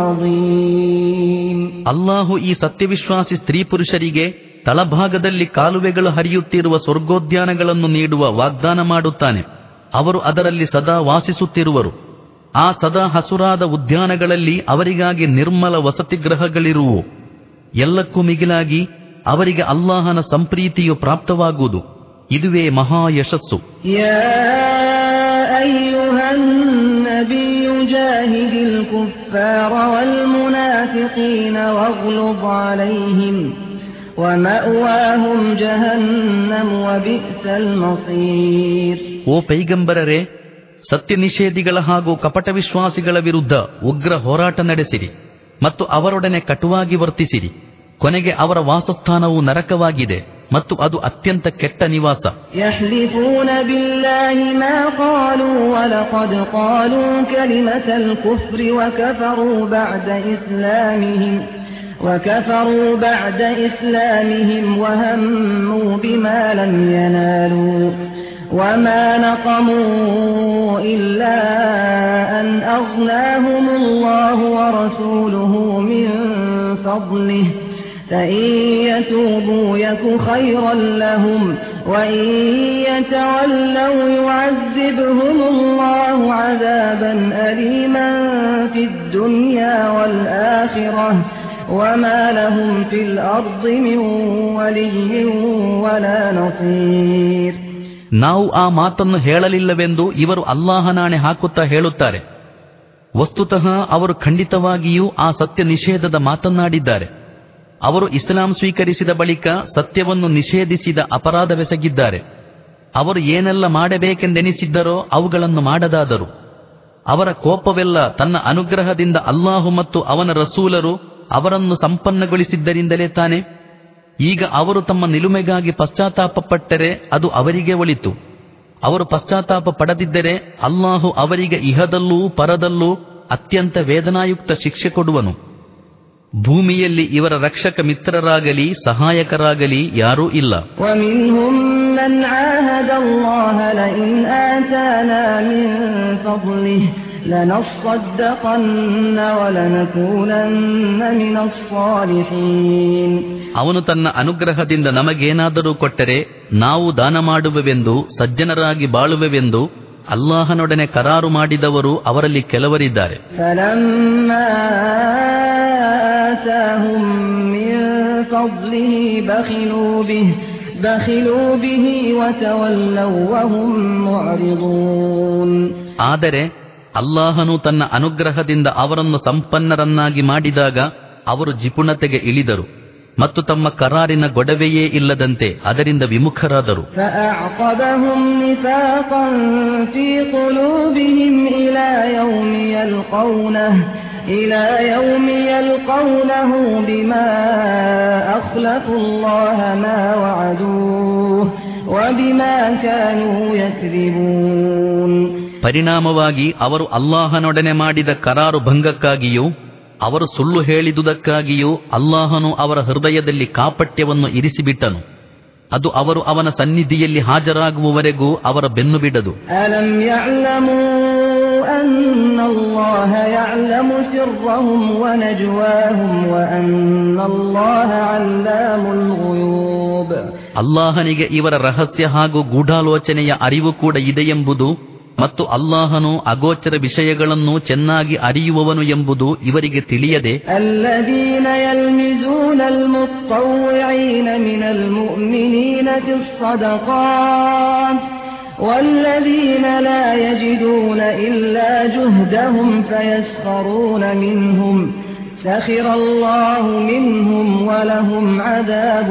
العظيم ಅಲ್ಲಾಹು ಈ ಸತ್ಯವಿಶ್ವಾಸಿ ಸ್ತ್ರೀ ಪುರುಷರಿಗೆ ತಳಭಾಗದಲ್ಲಿ ಕಾಲುವೆಗಳು ಹರಿಯುತ್ತಿರುವ ಸ್ವರ್ಗೋದ್ಯಾನಗಳನ್ನು ನೀಡುವ ವಾಗ್ದಾನ ಮಾಡುತ್ತಾನೆ ಅವರು ಅದರಲ್ಲಿ ಸದಾ ವಾಸಿಸುತ್ತಿರುವರು ಆ ಸದಾ ಹಸುರಾದ ಉದ್ಯಾನಗಳಲ್ಲಿ ಅವರಿಗಾಗಿ ನಿರ್ಮಲ ವಸತಿಗೃಹಗಳಿರುವು ಎಲ್ಲಕ್ಕೂ ಮಿಗಿಲಾಗಿ ಅವರಿಗೆ ಅಲ್ಲಾಹನ ಸಂಪ್ರೀತಿಯು ಪ್ರಾಪ್ತವಾಗುವುದು ಇದುವೇ ಮಹಾ ಯಶಸ್ಸು يا أيها النبي جاهد الكفار والمنافقين واغلظ عليهم ومأواهم جهنم وبئس المصير ಓ ಪೈಗಂಬರರೇ ಸತ್ಯ ನಿಷೇಧಿಗಳ ಹಾಗೂ ಕಪಟ ವಿಶ್ವಾಸಿಗಳ ವಿರುದ್ಧ ಉಗ್ರ ಹೋರಾಟ ನಡೆಸಿರಿ ಮತ್ತು ಅವರೊಡನೆ ಕಟುವಾಗಿ ವರ್ತಿಸಿರಿ ಕೊನೆಗೆ ಅವರ ವಾಸಸ್ಥಾನವು ನರಕವಾಗಿದೆ ಮತ್ತು ಅದು ಅತ್ಯಂತ ಕೆಟ್ಟ ನಿವಾಸ يحلفون بالله ما قالوا ولقد قالوا كلمة الكفر وكفروا بعد إسلامهم وكفروا بعد إسلامهم وهموا بما لم ينالوا وما نقموا إلا أن أغناهم الله ورسوله من فضله فإن يتوبوا يك خيرا لهم وإن يتولوا يعذبهم الله عذابا أليما في الدنيا والآخرة وما لهم في الأرض من ولي ولا نصير ನಾವು ಆ ಮಾತನ್ನು ಹೇಳಲಿಲ್ಲವೆಂದು ಇವರು ಅಲ್ಲಾಹನಾಣೆ ಹಾಕುತ್ತಾ ಹೇಳುತ್ತಾರೆ ವಸ್ತುತಃ ಅವರು ಖಂಡಿತವಾಗಿಯೂ ಆ ಸತ್ಯ ನಿಷೇಧದ ಮಾತನ್ನಾಡಿದ್ದಾರೆ ಅವರು ಇಸ್ಲಾಂ ಸ್ವೀಕರಿಸಿದ ಬಳಿಕ ಸತ್ಯವನ್ನು ನಿಷೇಧಿಸಿದ ಅಪರಾಧವೆಸಗಿದ್ದಾರೆ ಅವರು ಏನೆಲ್ಲ ಮಾಡಬೇಕೆಂದೆನಿಸಿದ್ದರೋ ಅವುಗಳನ್ನು ಮಾಡದಾದರು ಅವರ ಕೋಪವೆಲ್ಲ ತನ್ನ ಅನುಗ್ರಹದಿಂದ ಅಲ್ಲಾಹು ಮತ್ತು ಅವನ ರಸೂಲರು ಅವರನ್ನು ಸಂಪನ್ನಗೊಳಿಸಿದ್ದರಿಂದಲೇ ತಾನೆ ಈಗ ಅವರು ತಮ್ಮ ನಿಲುಮೆಗಾಗಿ ಪಶ್ಚಾತ್ತಾಪಪಟ್ಟರೆ ಅದು ಅವರಿಗೆ ಒಳಿತು ಅವರು ಪಶ್ಚಾತ್ತಾಪ ಪಡದಿದ್ದರೆ ಅಲ್ಲಾಹು ಅವರಿಗೆ ಇಹದಲ್ಲೂ ಪರದಲ್ಲೂ ಅತ್ಯಂತ ವೇದನಾಯುಕ್ತ ಶಿಕ್ಷೆ ಕೊಡುವನು ಭೂಮಿಯಲ್ಲಿ ಇವರ ರಕ್ಷಕ ಮಿತ್ರರಾಗಲಿ ಸಹಾಯಕರಾಗಲಿ ಯಾರೂ ಇಲ್ಲ ومنهم من عاهد الله لئن آتانا من فضله لنصدقن ولنكونن من الصالحين ಅವನು ತನ್ನ ಅನುಗ್ರಹದಿಂದ ನಮಗೇನಾದರೂ ಕೊಟ್ಟರೆ ನಾವು ದಾನ ಮಾಡುವೆವೆಂದು ಸಜ್ಜನರಾಗಿ ಬಾಳುವೆವೆಂದು ಅಲ್ಲಾಹನೊಡನೆ ಕರಾರು ಮಾಡಿದವರು ಅವರಲ್ಲಿ ಕೆಲವರಿದ್ದಾರೆ فلما آتاهم من فضله بخلوا به بخلوا به وتولوا وهم معرضون ಆದರೆ ಅಲ್ಲಾಹನು ತನ್ನ ಅನುಗ್ರಹದಿಂದ ಅವರನ್ನು ಸಂಪನ್ನರನ್ನಾಗಿ ಮಾಡಿದಾಗ ಅವರು ಜಿಪುಣತೆಗೆ ಇಳಿದರು ಮತ್ತು ತಮ್ಮ ಕರಾರಿನ ಗೊಡವೆಯೇ ಇಲ್ಲದಂತೆ ಅದರಿಂದ ವಿಮುಖರಾದರು فأعقبهم نفاقا في قلوبهم إلى يوم يلقونه إلى يوم يلقونه بما أخلفوا الله ما وعدوه وبما كانوا يكذبون ಪರಿಣಾಮವಾಗಿ ಅವರು ಅಲ್ಲಾಹನೊಡನೆ ಮಾಡಿದ ಕರಾರು ಭಂಗಕ್ಕಾಗಿಯೂ ಅವರು ಸುಳ್ಳು ಹೇಳಿದುದಕ್ಕಾಗಿಯೂ ಅಲ್ಲಾಹನು ಅವರ ಹೃದಯದಲ್ಲಿ ಕಾಪಟ್ಯವನ್ನು ಇರಿಸಿಬಿಟ್ಟನು ಅದು ಅವರು ಅವನ ಸನ್ನಿಧಿಯಲ್ಲಿ ಹಾಜರಾಗುವವರೆಗೂ ಅವರ ಬೆನ್ನು ಬಿಡದು ألم يعلموا أن الله يعلم سرهم ونجواهم وأن الله علام الغيوب ಅಲ್ಲಾಹನಿಗೆ ಇವರ ರಹಸ್ಯ ಹಾಗೂ ಗೂಢಾಲೋಚನೆಯ ಅರಿವು ಕೂಡ ಇದೆಯೆಂಬುದು ಮತ್ತು ಅಲ್ಲಾಹನು ಅಗೋಚರ ವಿಷಯಗಳನ್ನು ಚೆನ್ನಾಗಿ ಅರಿಯುವವನು ಎಂಬುದು ಇವರಿಗೆ ತಿಳಿಯದೆ الذين يلمزون المطوعين من المؤمنين في الصدقات والذين لا يجدون إلا جهدهم فيسخرون منهم سخر الله منهم ولهم عذاب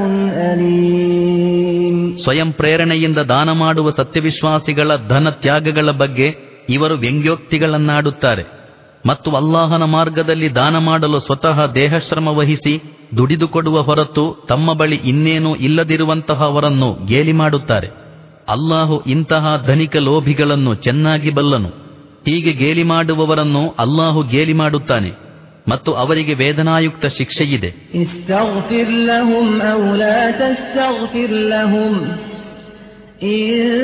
أليم ಸ್ವಯಂ ಪ್ರೇರಣೆಯಿಂದ ದಾನ ಮಾಡುವ ಸತ್ಯವಿಶ್ವಾಸಿಗಳ ಧನ ತ್ಯಾಗಗಳ ಬಗ್ಗೆ ಇವರು ವ್ಯಂಗ್ಯೋಕ್ತಿಗಳನ್ನಾಡುತ್ತಾರೆ ಮತ್ತು ಅಲ್ಲಾಹನ ಮಾರ್ಗದಲ್ಲಿ ದಾನ ಮಾಡಲು ಸ್ವತಃ ದೇಹಶ್ರಮ ವಹಿಸಿ ದುಡಿದುಕೊಡುವ ಹೊರತು ತಮ್ಮ ಬಳಿ ಇನ್ನೇನೂ ಇಲ್ಲದಿರುವಂತಹವರನ್ನು ಗೇಲಿ ಮಾಡುತ್ತಾರೆ ಅಲ್ಲಾಹು ಇಂತಹ ಧನಿಕ ಲೋಭಿಗಳನ್ನು ಚೆನ್ನಾಗಿ ಬಲ್ಲನು ಹೀಗೆ ಗೇಲಿ ಮಾಡುವವರನ್ನು ಅಲ್ಲಾಹು ಗೇಲಿ ಮಾಡುತ್ತಾನೆ ಮತ್ತು ಅವರಿಗೆ ವೇದನಾಯುಕ್ತ ಶಿಕ್ಷೆಯಿದೆ استغفر لهم أو لا تستغفر لهم إن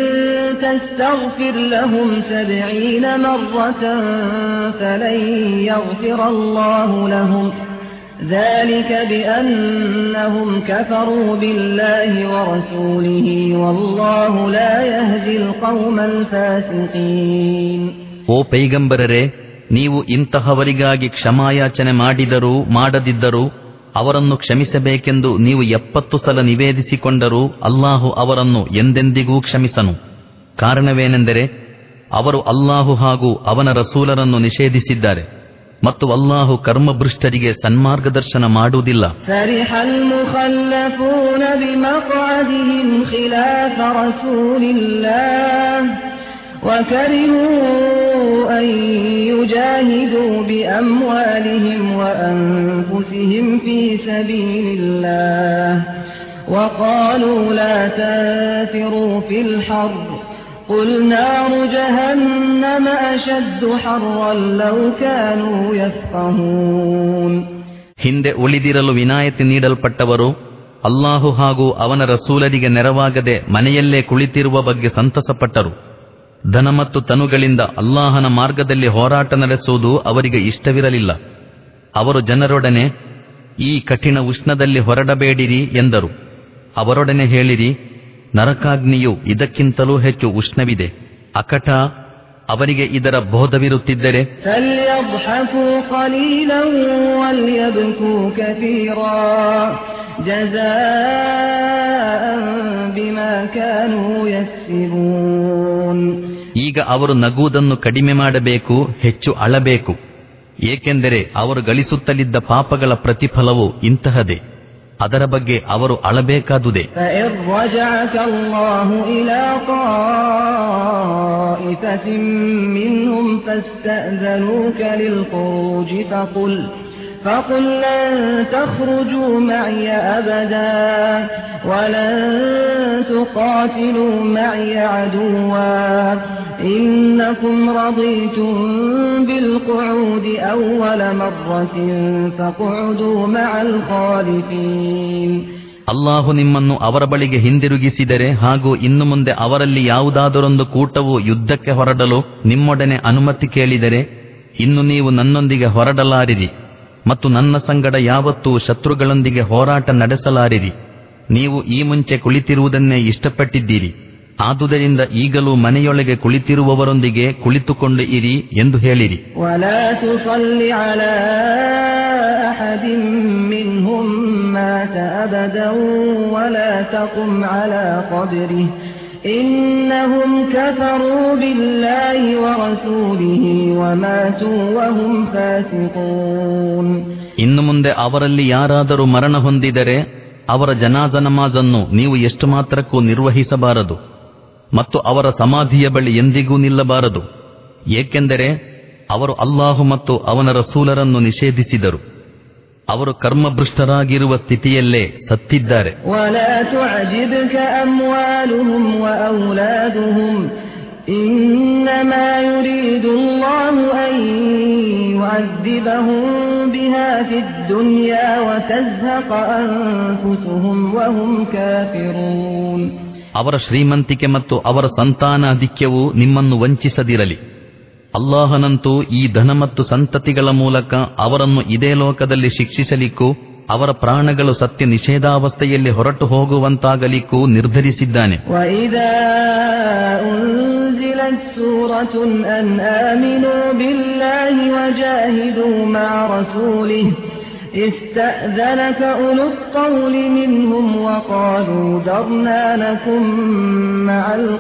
تستغفر لهم سبعين مرة فلن يغفر الله لهم ذلك بأنهم كفروا بالله ورسوله والله لا يهدي القوم الفاسقين ಓ ಪೈಗಂಬರರೆ ನೀವು ಇಂತಹವರಿಗಾಗಿ ಕ್ಷಮಾಯಾಚನೆ ಮಾಡಿದರೂ ಮಾಡದಿದ್ದರೂ ಅವರನ್ನು ಕ್ಷಮಿಸಬೇಕೆಂದು ನೀವು ಎಪ್ಪತ್ತು ಸಲ ನಿವೇದಿಸಿಕೊಂಡರೂ ಅಲ್ಲಾಹು ಅವರನ್ನು ಎಂದೆಂದಿಗೂ ಕ್ಷಮಿಸನು ಕಾರಣವೇನೆಂದರೆ ಅವರು ಅಲ್ಲಾಹು ಹಾಗೂ ಅವನ ರಸೂಲರನ್ನು ನಿಷೇಧಿಸಿದ್ದಾರೆ ಮತ್ತು ಅಲ್ಲಾಹು ಕರ್ಮಭೃಷ್ಟರಿಗೆ ಸನ್ಮಾರ್ಗದರ್ಶನ ಮಾಡುವುದಿಲ್ಲ فرح المخلفون بمقعدهم خلاف رسول الله وكرهوا أن يجاهدوا بأموالهم وأنفسهم في سبيل الله وقالوا لا تنفروا في الحر قل نار جهنم أشد حرا لو كانوا يفقهون ಹಿಂದೆ ಉಳಿದಿರಲು ವಿನಾಯಿತಿ ನೀಡಲ್ಪಟ್ಟವರು ಅಲ್ಲಾಹು ಹಾಗೂ ಅವನ ರಸೂಲರಿಗೆ ನೆರವಾಗದೆ ಮನೆಯಲ್ಲೇ ಕುಳಿತಿರುವ ಬಗ್ಗೆ ಸಂತಸಪಟ್ಟರು ಧನ ಮತ್ತು ತನುಗಳಿಂದ ಅಲ್ಲಾಹನ ಮಾರ್ಗದಲ್ಲಿ ಹೋರಾಟ ನಡೆಸುವುದು ಅವರಿಗೆ ಇಷ್ಟವಿರಲಿಲ್ಲ ಅವರು ಜನರೊಡನೆ ಈ ಕಠಿಣ ಉಷ್ಣದಲ್ಲಿ ಹೊರಡಬೇಡಿರಿ ಎಂದರು ಅವರೊಡನೆ ಹೇಳಿರಿ ನರಕಾಗ್ನಿಯು ಇದಕ್ಕಿಂತಲೂ ಹೆಚ್ಚು ಉಷ್ಣವಿದೆ ಅಕಟ ಅವರಿಗೆ ಇದರ ಬೋಧವಿರುತ್ತಿದ್ದರೆ فليضحكوا قليلا وليبكوا كثيرا جزاء بما كانوا يكسبون ಈಗ ಅವರು ನಗುವುದನ್ನು ಕಡಿಮೆ ಮಾಡಬೇಕು ಹೆಚ್ಚು ಅಳಬೇಕು ಏಕೆಂದರೆ ಅವರು ಗಳಿಸುತ್ತಲಿದ್ದ ಪಾಪಗಳ ಪ್ರತಿಫಲವು ಇಂತಹದೇ ಅದರ ಬಗ್ಗೆ ಅವರು ಅಳಬೇಕಾದುದೇ فإن رجعك الله إلى طائفة منهم فاستأذنوك للخروج فقل فقل لن تخرجوا معي أبدا ولن تقاتلوا معي عدوا إنكم رضيتم بالقعود أول مرة فاقعدوا مع الخالفين ಅಲ್ಲಾಹು ನಿಮ್ಮನ್ನು ಅವರ ಬಳಿಗೆ ಹಿಂದಿರುಗಿಸಿದರೆ ಹಾಗೂ ಇನ್ನು ಮುಂದೆ ಅವರಲ್ಲಿ ಯಾವುದಾದರೊಂದು ಕೂಟವು ಯುದ್ಧಕ್ಕೆ ಹೊರಡಲು ನಿಮ್ಮೊಡನೆ ಅನುಮತಿ ಕೇಳಿದರೆ ಇನ್ನು ನೀವು ನನ್ನೊಂದಿಗೆ ಹೊರಡಲಾರಿರಿ ಮತ್ತು ನನ್ನ ಸಂಗಡ ಯಾವತ್ತೂ ಶತ್ರುಗಳೊಂದಿಗೆ ಹೋರಾಟ ನಡೆಸಲಾರಿರಿ ನೀವು ಈ ಮುಂಚೆ ಕುಳಿತಿರುವುದನ್ನೇ ಇಷ್ಟಪಟ್ಟಿದ್ದೀರಿ ಆದುದರಿಂದ ಈಗಲೂ ಮನೆಯೊಳಗೆ ಕುಳಿತಿರುವವರೊಂದಿಗೆ ಕುಳಿತುಕೊಂಡು ಇರಿ ಎಂದು ಹೇಳಿರಿ ولا تصل على أحد منهم مات أبدا ولا تقم على قبره إنهم كفروا بالله ورسوله وماتوا وهم فاسقون ಇನ್ನು ಮುಂದೆ ಅವರಲ್ಲಿ ಯಾರಾದರೂ ಮರಣ ಹೊಂದಿದರೆ ಅವರ ಜನಾಜ ನಮಾಜನ್ನು ನೀವು ಎಷ್ಟು ಮಾತ್ರಕ್ಕೂ ನಿರ್ವಹಿಸಬಾರದು ಮತ್ತು ಅವರ ಸಮಾಧಿಯ ಬಳಿ ಎಂದಿಗೂ ನಿಲ್ಲಬಾರದು ಏಕೆಂದರೆ ಅವರು ಅಲ್ಲಾಹು ಮತ್ತು ಅವನ ರಸೂಲರನ್ನು ನಿಷೇಧಿಸಿದರು ಅವರು ಕರ್ಮಭೃಷ್ಟರಾಗಿರುವ ಸ್ಥಿತಿಯಲ್ಲೇ ಸತ್ತಿದ್ದಾರೆ ولا تعجبك أموالهم وأولادهم إنما يريد الله أن يعذبهم بها في الدنيا وتزهق أنفسهم وهم كافرون ಅವರ ಶ್ರೀಮಂತಿಕೆ ಮತ್ತು ಅವರ ಸಂತಾನಾಧಿಕ್ಯವು ನಿಮ್ಮನ್ನು ವಂಚಿಸದಿರಲಿ ಅಲ್ಲಾಹನಂತೂ ಈ ಧನ ಮತ್ತು ಸಂತತಿಗಳ ಮೂಲಕ ಅವರನ್ನು ಇದೇ ಲೋಕದಲ್ಲಿ ಶಿಕ್ಷಿಸಲಿಕ್ಕೂ ಅವರ ಪ್ರಾಣಗಳು ಸತ್ಯ ನಿಷೇಧಾವಸ್ಥೆಯಲ್ಲಿ ಹೊರಟು ಹೋಗುವಂತಾಗಲಿಕ್ಕೂ ನಿರ್ಧರಿಸಿದ್ದಾನೆ وإذا أنزلت سورة أن آمنوا بالله وجاهدوا مع رسوله استأذنك أولو الطول منهم وقالوا ذرنا لكم مع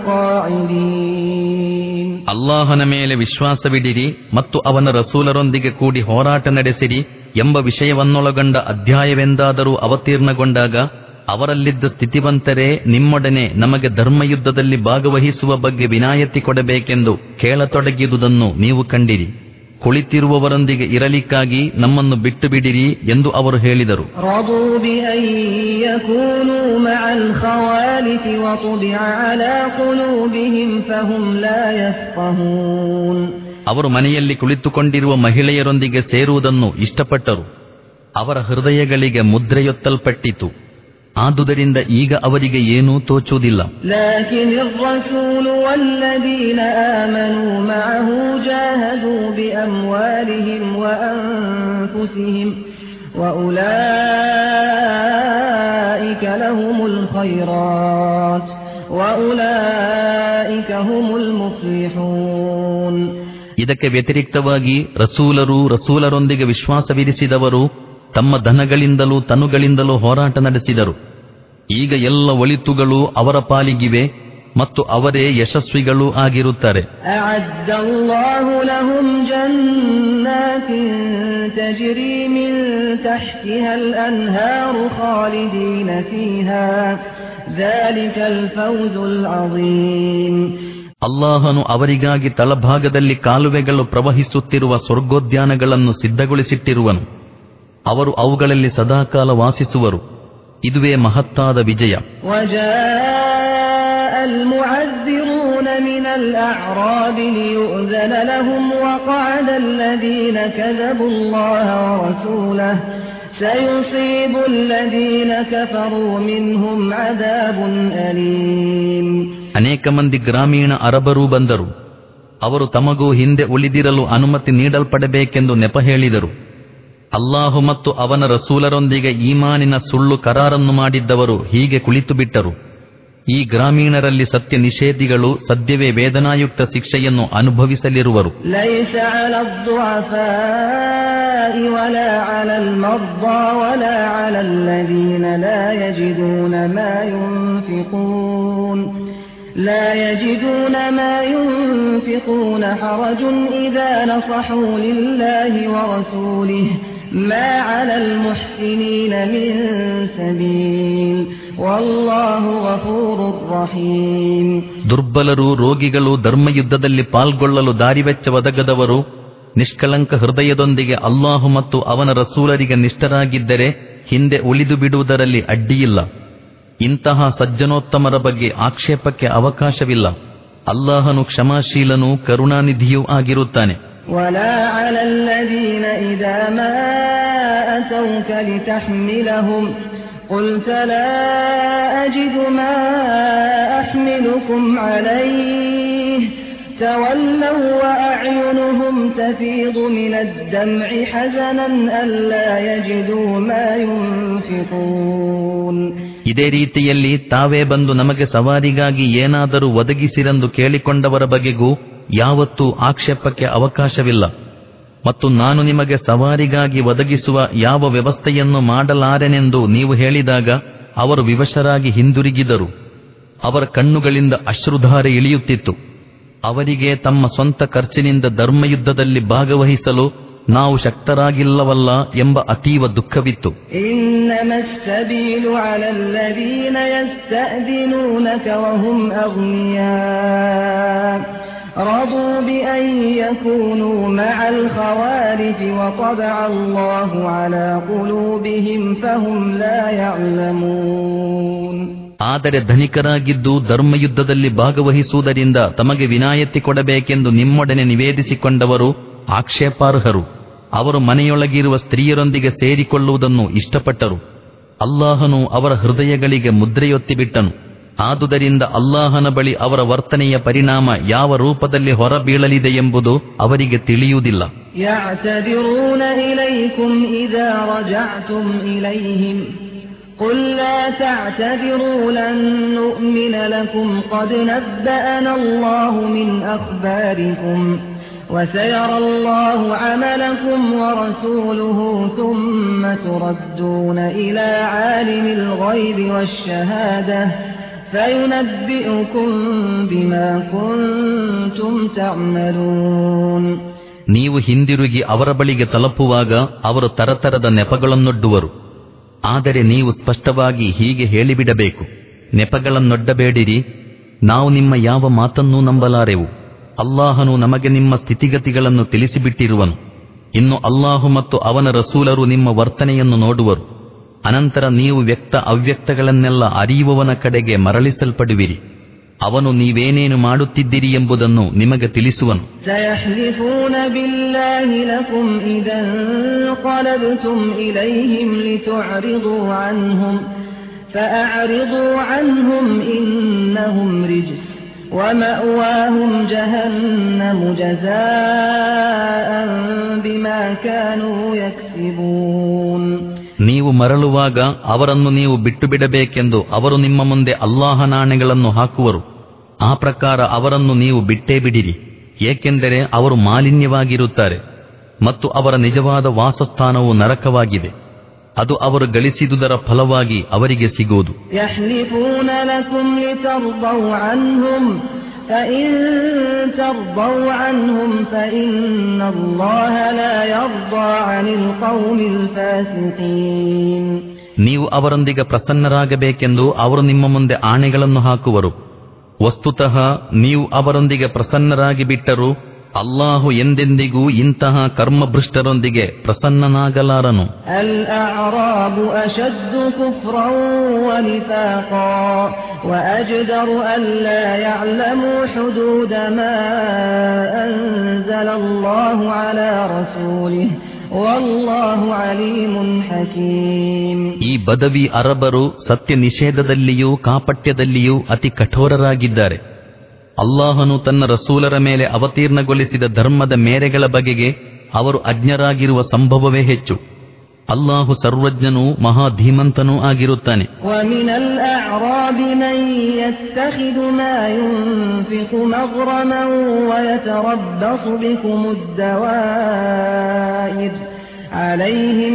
القاعدين ಅಲ್ಲಾಹನ ಮೇಲೆ ವಿಶ್ವಾಸವಿಡಿರಿ ಮತ್ತು ಅವನ ರಸೂಲರೊಂದಿಗೆ ಕೂಡಿ ಹೋರಾಟ ನಡೆಸಿರಿ ಎಂಬ ವಿಷಯವನ್ನೊಳಗೊಂಡ ಅಧ್ಯಾಯವೆಂದಾದರೂ ಅವತೀರ್ಣಗೊಂಡಾಗ ಅವರಲ್ಲಿದ್ದ ಸ್ಥಿತಿವಂತರೇ ನಿಮ್ಮೊಡನೆ ನಮಗೆ ಧರ್ಮಯುದ್ಧದಲ್ಲಿ ಭಾಗವಹಿಸುವ ಬಗ್ಗೆ ವಿನಾಯಿತಿ ಕೊಡಬೇಕೆಂದು ಕೇಳತೊಡಗಿದುದನ್ನು ನೀವು ಕಂಡಿರಿ ಕುಳಿತಿರುವವರೊಂದಿಗೆ ಇರಲಿಕ್ಕಾಗಿ ನಮ್ಮನ್ನು ಬಿಟ್ಟು ಬಿಡಿರಿ ಎಂದು ಅವರು ಹೇಳಿದರು رضوا بأن يكونوا مع الخوالف وطبع على قلوبهم فهم لا يفقهون ಅವರು ಮನೆಯಲ್ಲಿ ಕುಳಿತುಕೊಂಡಿರುವ ಮಹಿಳೆಯರೊಂದಿಗೆ ಸೇರುವುದನ್ನು ಇಷ್ಟಪಟ್ಟರು ಅವರ ಹೃದಯಗಳಿಗೆ ಮುದ್ರೆಯೊತ್ತಲ್ಪಟ್ಟಿತು ಆದುದರಿಂದ ಈಗ ಅವರಿಗೆ ಏನೂ ತೋಚುವುದಿಲ್ಲ لكن الرسول والذين آمنوا معه جاهدوا بأموالهم وأنفسهم وأولئك لهم الخيرات وأولئك هم المفلحون ಇದಕ್ಕೆ ವ್ಯತಿರಿಕ್ತವಾಗಿ ರಸೂಲರು ರಸೂಲರೊಂದಿಗೆ ವಿಶ್ವಾಸವಿರಿಸಿದವರು ತಮ್ಮ ಧನಗಳಿಂದಲೂ ತನುಗಳಿಂದಲೂ ಹೋರಾಟ ನಡೆಸಿದರು ಈಗ ಎಲ್ಲ ಒಳಿತುಗಳು ಅವರ ಪಾಲಿಗಿವೆ ಮತ್ತು ಅವರೇ ಯಶಸ್ವಿಗಳೂ ಆಗಿರುತ್ತಾರೆ أعد الله لهم جنات تجري من تحتها الأنهار خالدين فيها ذلك الفوز العظيم ಅಲ್ಲಾಹನು ಅವರಿಗಾಗಿ ತಳಭಾಗದಲ್ಲಿ ಕಾಲುವೆಗಳು ಪ್ರವಹಿಸುತ್ತಿರುವ ಸ್ವರ್ಗೋದ್ಯಾನಗಳನ್ನು ಸಿದ್ಧಗೊಳಿಸಿಟ್ಟಿರುವನು ಅವರು ಅವುಗಳಲ್ಲಿ ಸದಾಕಾಲ ವಾಸಿಸುವರು ಇದುವೇ ಮಹತ್ತಾದ ವಿಜಯ وجاء المعذرون من الأعراب ليؤذن لهم وقعد الذين كذبوا الله ورسوله سيصيب الذين كفروا منهم عذاب أليم ಅನೇಕ ಮಂದಿ ಗ್ರಾಮೀಣ ಅರಬರೂ ಬಂದರು ಅವರು ತಮಗೂ ಹಿಂದೆ ಉಳಿದಿರಲು ಅನುಮತಿ ನೀಡಲ್ಪಡಬೇಕೆಂದು ನೆಪ ಹೇಳಿದರು ಅಲ್ಲಾಹು ಮತ್ತು ಅವನ ರಸೂಲರೊಂದಿಗೆ ಈಮಾನಿನ ಸುಳ್ಳು ಕರಾರನ್ನು ಮಾಡಿದ್ದವರು ಹೀಗೆ ಕುಳಿತು ಬಿಟ್ಟರು ಈ ಗ್ರಾಮೀಣರಲ್ಲಿ ಸತ್ಯ ನಿಷೇಧಿಗಳು ಸದ್ಯವೇ ವೇದನಾಯುಕ್ತ ಶಿಕ್ಷೆಯನ್ನು ಅನುಭವಿಸಲಿರುವರು ليس على الضعفاء ولا على المرضى ولا على الذين لا يجدون ما ينفقون لا يجدون ما ينفقون حرج إذا نصحوا لله ورسوله ما على المحسنين من سبيل والله غفور رحيم ದುರ್ಬಲರು ರೋಗಿಗಳು ಧರ್ಮಯುದ್ಧದಲ್ಲಿ ಪಾಲ್ಗೊಳ್ಳಲು ದಾರಿವೆಚ್ಚ ಒದಗದವರು ನಿಷ್ಕಳಂಕ ಹೃದಯದೊಂದಿಗೆ ಅಲ್ಲಾಹು ಮತ್ತು ಅವನ ರಸೂಲರಿಗೆ ನಿಷ್ಠರಾಗಿದ್ದರೆ ಹಿಂದೆ ಉಳಿದು ಬಿಡುವುದರಲ್ಲಿ ಅಡ್ಡಿಯಿಲ್ಲ ಇಂತಹ ಸಜ್ಜನೋತ್ತಮರ ಬಗ್ಗೆ ಆಕ್ಷೇಪಕ್ಕೆ ಅವಕಾಶವಿಲ್ಲ ಅಲ್ಲಾಹನು ಕ್ಷಮಾಶೀಲನೂ ಕರುಣಾನಿಧಿಯೂ ಆಗಿರುತ್ತಾನೆ ولا على الذين إذا ما أتوك لتحملهم قلت لا أجد ما أحملكم عليه تولوا وأعينهم تفيض من الدمع حزنا ألا يجدوا ما ينفقون ಇದೇ ರೀತಿಯಲ್ಲಿ ತಾವೇ ಬಂದು ನಮಗೆ ಸವಾರಿಗಾಗಿ ಏನಾದರೂ ಒದಗಿಸಿರೆಂದು ಕೇಳಿಕೊಂಡವರ ಬಗೆಗೂ ಯಾವತ್ತೂ ಆಕ್ಷೇಪಕ್ಕೆ ಅವಕಾಶವಿಲ್ಲ ಮತ್ತು ನಾನು ನಿಮಗೆ ಸವಾರಿಗಾಗಿ ಒದಗಿಸುವ ಯಾವ ವ್ಯವಸ್ಥೆಯನ್ನು ಮಾಡಲಾರೆನೆಂದು ನೀವು ಹೇಳಿದಾಗ ಅವರು ವಿವಶರಾಗಿ ಹಿಂದಿರುಗಿದರು ಅವರ ಕಣ್ಣುಗಳಿಂದ ಅಶ್ರುಧಾರೆ ಇಳಿಯುತ್ತಿತ್ತು ಅವರಿಗೆ ತಮ್ಮ ಸ್ವಂತ ಖರ್ಚಿನಿಂದ ಧರ್ಮಯುದ್ಧದಲ್ಲಿ ಭಾಗವಹಿಸಲು ನಾವು ಶಕ್ತರಾಗಿಲ್ಲವಲ್ಲ ಎಂಬ ಅತೀವ ದುಃಖವಿತ್ತು إنما السبيل على الذين يستأذنونك وهم أغنياء رضوا بأن يكونوا مع الخوارج وطبع الله على قلوبهم فهم لا يعلمون ಆದರೆ ಧನಿಕರಾಗಿದ್ದು ಧರ್ಮಯುದ್ಧದಲ್ಲಿ ಭಾಗವಹಿಸುವುದರಿಂದ ತಮಗೆ ವಿನಾಯಿತಿ ಕೊಡಬೇಕೆಂದು ನಿಮ್ಮೊಡನೆ ನಿವೇದಿಸಿಕೊಂಡವರು ಆಕ್ಷೇಪಾರ್ಹರು ಅವರು ಮನೆಯೊಳಗಿರುವ ಸ್ತ್ರೀಯರೊಂದಿಗೆ ಸೇರಿಕೊಳ್ಳುವುದನ್ನು ಇಷ್ಟಪಟ್ಟರು ಅಲ್ಲಾಹನು ಅವರ ಹೃದಯಗಳಿಗೆ ಮುದ್ರೆಯೊತ್ತಿಬಿಟ್ಟನು ಆದುದರಿಂದ ಅಲ್ಲಾಹನ ಬಳಿ ಅವರ ವರ್ತನೆಯ ಪರಿಣಾಮ ಯಾವ ರೂಪದಲ್ಲಿ ಹೊರಬೀಳಲಿದೆ ಎಂಬುದು ಅವರಿಗೆ ತಿಳಿಯುವುದಿಲ್ಲ يعتذرون إليكم إذا رجعتم إليهم قل لا تعتذروا لن نؤمن لكم قد نبأنا الله من أخباركم وسيرى الله عملكم ورسوله ثم تردون إلى عالم الغيب والشهادة فينبئكم بما كنتم تعملون ನೀವು ಹಿಂದಿರುಗಿ ಅವರ ಬಳಿಗೆ ತಲುಪುವಾಗ ಅವರು ತರತರದ ನೆಪಗಳನ್ನೊಡ್ಡುವರು ಆದರೆ ನೀವು ಸ್ಪಷ್ಟವಾಗಿ ಹೀಗೆ ಹೇಳಿಬಿಡಬೇಕು ನೆಪಗಳನ್ನೊಡ್ಡಬೇಡಿರಿ ನಾವು ನಿಮ್ಮ ಯಾವ ಮಾತನ್ನೂ ನಂಬಲಾರೆವು ಅಲ್ಲಾಹನು ನಮಗೆ ನಿಮ್ಮ ಸ್ಥಿತಿಗತಿಗಳನ್ನು ತಿಳಿಸಿಬಿಟ್ಟಿರುವನು ಇನ್ನು ಅಲ್ಲಾಹು ಮತ್ತು ಅವನ ರಸೂಲರು ನಿಮ್ಮ ವರ್ತನೆಯನ್ನು ನೋಡುವರು ಅನಂತರ ನೀವು ವ್ಯಕ್ತ ಅವ್ಯಕ್ತಗಳನ್ನೆಲ್ಲ ಅರಿಯುವವನ ಕಡೆಗೆ ಮರಳಿಸಲ್ಪಡುವಿರಿ ಅವನು ನೀವೇನೇನು ಮಾಡುತ್ತಿದ್ದೀರಿ ಎಂಬುದನ್ನು ನಿಮಗೆ ತಿಳಿಸುವನು سيحلفون بالله لكم إذا انقلبتم إليهم لتعرضوا عنهم فأعرضوا عنهم إنهم رجس ومأواهم جهنم جزاء بما كانوا يكسبون ನೀವು ಮರಳುವಾಗ ಅವರನ್ನು ನೀವು ಬಿಟ್ಟು ಬಿಡಬೇಕೆಂದು ಅವರು ನಿಮ್ಮ ಮುಂದೆ ಅಲ್ಲಾಹನಾಣೆಗಳನ್ನು ಹಾಕುವರು ಆ ಪ್ರಕಾರ ಅವರನ್ನು ನೀವು ಬಿಟ್ಟೇ ಬಿಡಿರಿ ಏಕೆಂದರೆ ಅವರು ಮಾಲಿನ್ಯವಾಗಿರುತ್ತಾರೆ ಮತ್ತು ಅವರ ನಿಜವಾದ ವಾಸಸ್ಥಾನವು ನರಕವಾಗಿದೆ ಅದು ಅವರು ಗಳಿಸಿದುದರ ಫಲವಾಗಿ ಅವರಿಗೆ ಸಿಗುವುದು يحلفون لكم لترضوا عنهم فإن ترضوا عنهم فإن الله لا يرضى عن القوم الفاسقين ನೀವು ಅವರೊಂದಿಗೆ ಪ್ರಸನ್ನರಾಗಬೇಕೆಂದು ಅವರು ನಿಮ್ಮ ಮುಂದೆ ಆಣೆಗಳನ್ನು ಹಾಕುವರು ವಸ್ತುತಃ ನೀವು ಅವರೊಂದಿಗೆ ಪ್ರಸನ್ನರಾಗಿ ಬಿಟ್ಟರೂ ಅಲ್ಲಾಹು ಎಂದೆಂದಿಗೂ ಇಂತಹ ಕರ್ಮಭೃಷ್ಟರೊಂದಿಗೆ ಪ್ರಸನ್ನನಾಗಲಾರನು الأعراب أشد كفرا ونفاقا وأجدر ألا يعلموا حدود ما أنزل الله على رسوله والله عليم حكيم ಈ ಬದವಿ ಅರಬರು ಸತ್ಯ ನಿಷೇಧದಲ್ಲಿಯೂ ಕಾಪಟ್ಯದಲ್ಲಿಯೂ ಅತಿ ಕಠೋರರಾಗಿದ್ದಾರೆ ಅಲ್ಲಾಹನು ತನ್ನ ರಸೂಲರ ಮೇಲೆ ಅವತೀರ್ಣಗೊಳಿಸಿದ ಧರ್ಮದ ಮೇರೆಗಳ ಬಗೆಗೆ ಅವರು ಅಜ್ಞರಾಗಿರುವ ಸಂಭವವೇ ಹೆಚ್ಚು ಅಲ್ಲಾಹು ಸರ್ವಜ್ಞನೂ ಮಹಾಧೀಮಂತನೂ ಆಗಿರುತ್ತಾನೆ ومن الأعراب من يتخذ ما ينفق مغرما ويتربص بكم الدوائر عليهم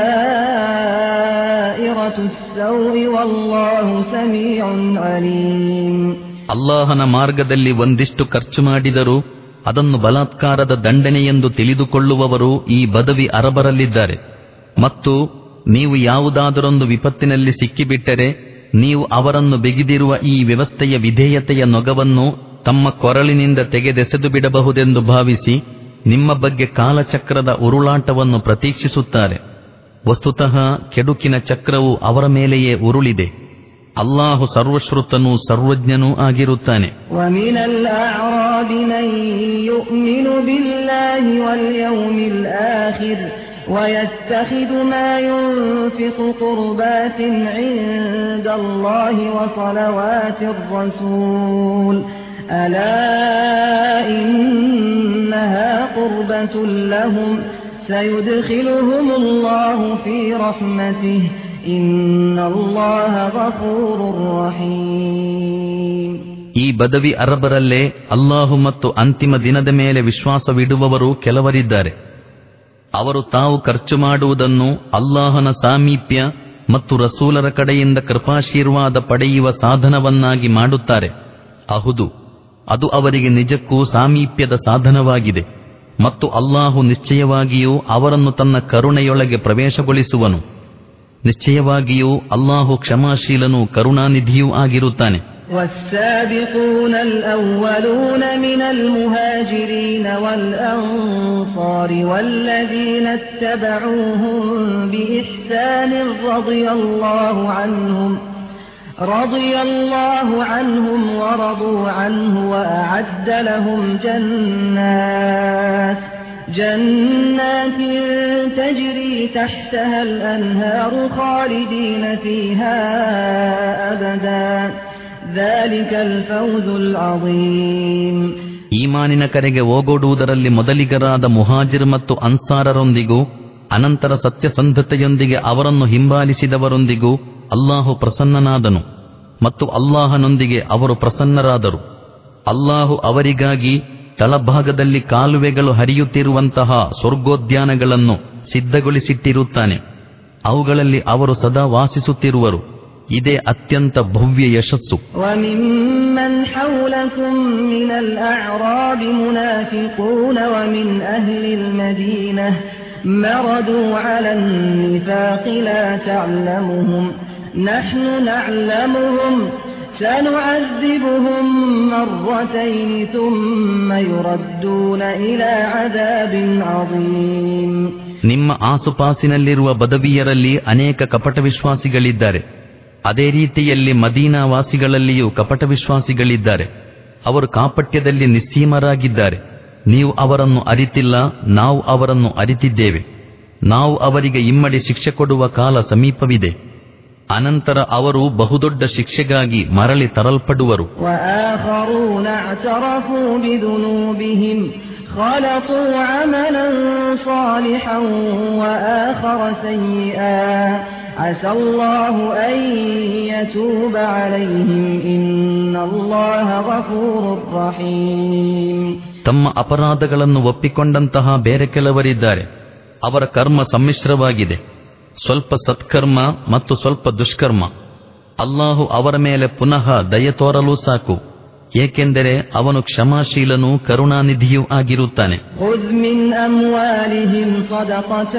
دائرة السوء والله سميع عليم ಅಲ್ಲಾಹನ ಮಾರ್ಗದಲ್ಲಿ ಒಂದಿಷ್ಟು ಖರ್ಚು ಮಾಡಿದರೂ ಅದನ್ನು ಬಲಾತ್ಕಾರದ ದಂಡನೆಯೆಂದು ತಿಳಿದುಕೊಳ್ಳುವವರು ಈ ಬದವಿ ಅರಬರಲ್ಲಿದ್ದಾರೆ ಮತ್ತು ನೀವು ಯಾವುದಾದರೊಂದು ವಿಪತ್ತಿನಲ್ಲಿ ಸಿಕ್ಕಿಬಿಟ್ಟರೆ ನೀವು ಅವರನ್ನು ಬಿಗಿದಿರುವ ಈ ವ್ಯವಸ್ಥೆಯ ವಿಧೇಯತೆಯ ನೊಗವನ್ನು ತಮ್ಮ ಕೊರಳಿನಿಂದ ತೆಗೆದೆಸೆದು ಬಿಡಬಹುದೆಂದು ಭಾವಿಸಿ ನಿಮ್ಮ ಬಗ್ಗೆ ಕಾಲಚಕ್ರದ ಉರುಳಾಟವನ್ನು ಪ್ರತೀಕ್ಷಿಸುತ್ತಾರೆ ವಸ್ತುತಃ ಕೆಡುಕಿನ ಚಕ್ರವು ಅವರ ಮೇಲೆಯೇ ಉರುಳಿದೆ ಅಲ್ಲಾಹು ಸರ್ವಶ್ರುತನೂ ಸರ್ವಜ್ಞನೂ ಆಗಿರುತ್ತಾನೆ ومن الأعراب من يؤمن بالله واليوم الآخر ويتخذ ما ينفق قربات عند الله وصلوات الرسول ألا إنها قربة لهم سيدخلهم الله في رحمته إن الله غفور رحيم ಈ ಬದವಿ ಅರಬರಲ್ಲೇ ಅಲ್ಲಾಹು ಮತ್ತು ಅಂತಿಮ ದಿನದ ಮೇಲೆ ವಿಶ್ವಾಸವಿಡುವವರು ಕೆಲವರಿದ್ದಾರೆ ಅವರು ತಾವು ಖರ್ಚು ಮಾಡುವುದನ್ನು ಅಲ್ಲಾಹನ ಸಾಮೀಪ್ಯ ಮತ್ತು ರಸೂಲರ ಕಡೆಯಿಂದ ಕೃಪಾಶೀರ್ವಾದ ಪಡೆಯುವ ಸಾಧನವನ್ನಾಗಿ ಮಾಡುತ್ತಾರೆ ಅಹುದು ಅದು ಅವರಿಗೆ ನಿಜಕ್ಕೂ ಸಾಮೀಪ್ಯದ ಸಾಧನವಾಗಿದೆ ಮತ್ತು ಅಲ್ಲಾಹು ನಿಶ್ಚಯವಾಗಿಯೂ ಅವರನ್ನು ತನ್ನ ಕರುಣೆಯೊಳಗೆ ಪ್ರವೇಶಗೊಳಿಸುವನು ನಿಶ್ಚಯವಾಗಿಯೂ ಅಲ್ಲಾಹು ಕ್ಷಮಾಶೀಲನೂ ಕರುಣಾನಿಧಿಯೂ ಆಗಿರುತ್ತಾನೆ والسابقون الأولون من المهاجرين والأنصار والذين اتبعوهم بإحسان رضي الله عنهم رضي الله عنهم ورضوا عنه وأعد لهم جنات جنات تجري تحتها الأنهار خالدين فيها أبدا ذلك الفوز العظيم ಈಮಾನಿನ ಕರೆಗೆ ಓಗೊಡುವುದರಲ್ಲಿ ಮೊದಲಿಗರಾದ ಮುಹಾಜಿರ್ ಮತ್ತು ಅನ್ಸಾರರೊಂದಿಗೂ ಅನಂತರ ಸತ್ಯಸಂಧತೆಯೊಂದಿಗೆ ಅವರನ್ನು ಹಿಂಬಾಲಿಸಿದವರೊಂದಿಗೂ ಅಲ್ಲಾಹು ಪ್ರಸನ್ನನಾದನು ಮತ್ತು ಅಲ್ಲಾಹನೊಂದಿಗೆ ಅವರು ಪ್ರಸನ್ನರಾದರು ಅಲ್ಲಾಹು ಅವರಿಗಾಗಿ ತಳಭಾಗದಲ್ಲಿ ಕಾಲುವೆಗಳು ಹರಿಯುತ್ತಿರುವಂತಹ ಸ್ವರ್ಗೋದ್ಯಾನಗಳನ್ನು ಸಿದ್ಧಗೊಳಿಸಿಟ್ಟಿರುತ್ತಾನೆ ಅವುಗಳಲ್ಲಿ ಅವರು ಸದಾ ವಾಸಿಸುತ್ತಿರುವರು ಇದೇ ಅತ್ಯಂತ ಭವ್ಯ ಯಶಸ್ಸು وممن حولكم من الأعراب منافقون ومن أهل المدينة مردوا على النفاق لا تعلمهم نحن نعلمهم سنعذبهم مرتين ثم يردون إلى عذاب عظيم ನಿಮ್ಮ ಆಸುಪಾಸಿನಲ್ಲಿರುವ ಬದವಿಯರಲ್ಲಿ ಅನೇಕ ಕಪಟ ವಿಶ್ವಾಸಿಗಳಿದ್ದಾರೆ ಅದೇ ರೀತಿಯಲ್ಲಿ ಮದೀನಾ ವಾಸಿಗಳಲ್ಲಿಯೂ ಕಪಟ ವಿಶ್ವಾಸಿಗಳಿದ್ದಾರೆ ಅವರು ಕಾಪಟ್ಯದಲ್ಲಿ ನಿಸ್ಸೀಮರಾಗಿದ್ದಾರೆ ನೀವು ಅವರನ್ನು ಅರಿತಿಲ್ಲ ನಾವು ಅವರನ್ನು ಅರಿತಿದ್ದೇವೆ ನಾವು ಅವರಿಗೆ ಇಮ್ಮಡಿ ಶಿಕ್ಷೆ ಕೊಡುವ ಕಾಲ ಸಮೀಪವಿದೆ ಅನಂತರ ಅವರು ಬಹುದೊಡ್ಡ ಶಿಕ್ಷೆಗಾಗಿ ಮರಳಿ ತರಲ್ಪಡುವರು وآخرون اعترفوا بذنوبهم خلطوا عملا صالحا وآخر سيئا عسى الله أن يتوب عليهم إن الله غفور رحيم ತಮ್ಮ ಅಪರಾಧಗಳನ್ನು ಒಪ್ಪಿಕೊಂಡಂತಹ ಬೇರೆ ಕೆಲವರಿದ್ದಾರೆ ಅವರ ಕರ್ಮ ಸಮ್ಮಿಶ್ರವಾಗಿದೆ ಸ್ವಲ್ಪ ಸತ್ಕರ್ಮ ಮತ್ತು ಸ್ವಲ್ಪ ದುಷ್ಕರ್ಮ ಅಲ್ಲಾಹು ಅವರ ಮೇಲೆ ಪುನಃ ದಯೆ ತೋರಲು ಸಾಕು ಏಕೆಂದರೆ ಅವನು ಕ್ಷಮಾಶೀಲನೂ ಕರುಣಾನಿಧಿಯೂ ಆಗಿರುತ್ತಾನೆ خذ من أموالهم صدقة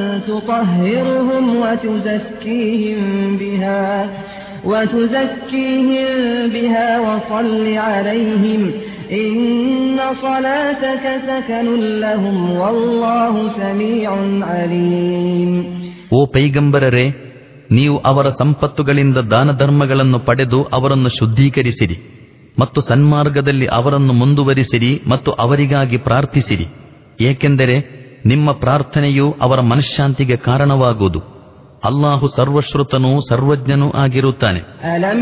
تطهرهم وتزكيهم بها وتزكيهم بها وصل عليهم إن صلاتك سكن لهم والله سميع عليم ಓ ಪೈಗಂಬರರೇ ನೀವು ಅವರ ಸಂಪತ್ತುಗಳಿಂದ ದಾನ ಧರ್ಮಗಳನ್ನು ಪಡೆದು ಅವರನ್ನು ಶುದ್ಧೀಕರಿಸಿರಿ ಮತ್ತು ಸನ್ಮಾರ್ಗದಲ್ಲಿ ಅವರನ್ನು ಮುಂದುವರಿಸಿರಿ ಮತ್ತು ಅವರಿಗಾಗಿ ಪ್ರಾರ್ಥಿಸಿರಿ ಏಕೆಂದರೆ ನಿಮ್ಮ ಪ್ರಾರ್ಥನೆಯು ಅವರ ಮನಃಶಾಂತಿಗೆ ಕಾರಣವಾಗುವುದು ಅಲ್ಲಾಹು ಸರ್ವಶ್ರುತನೂ ಸರ್ವಜ್ಞನೂ ಆಗಿರುತ್ತಾನೆ ألم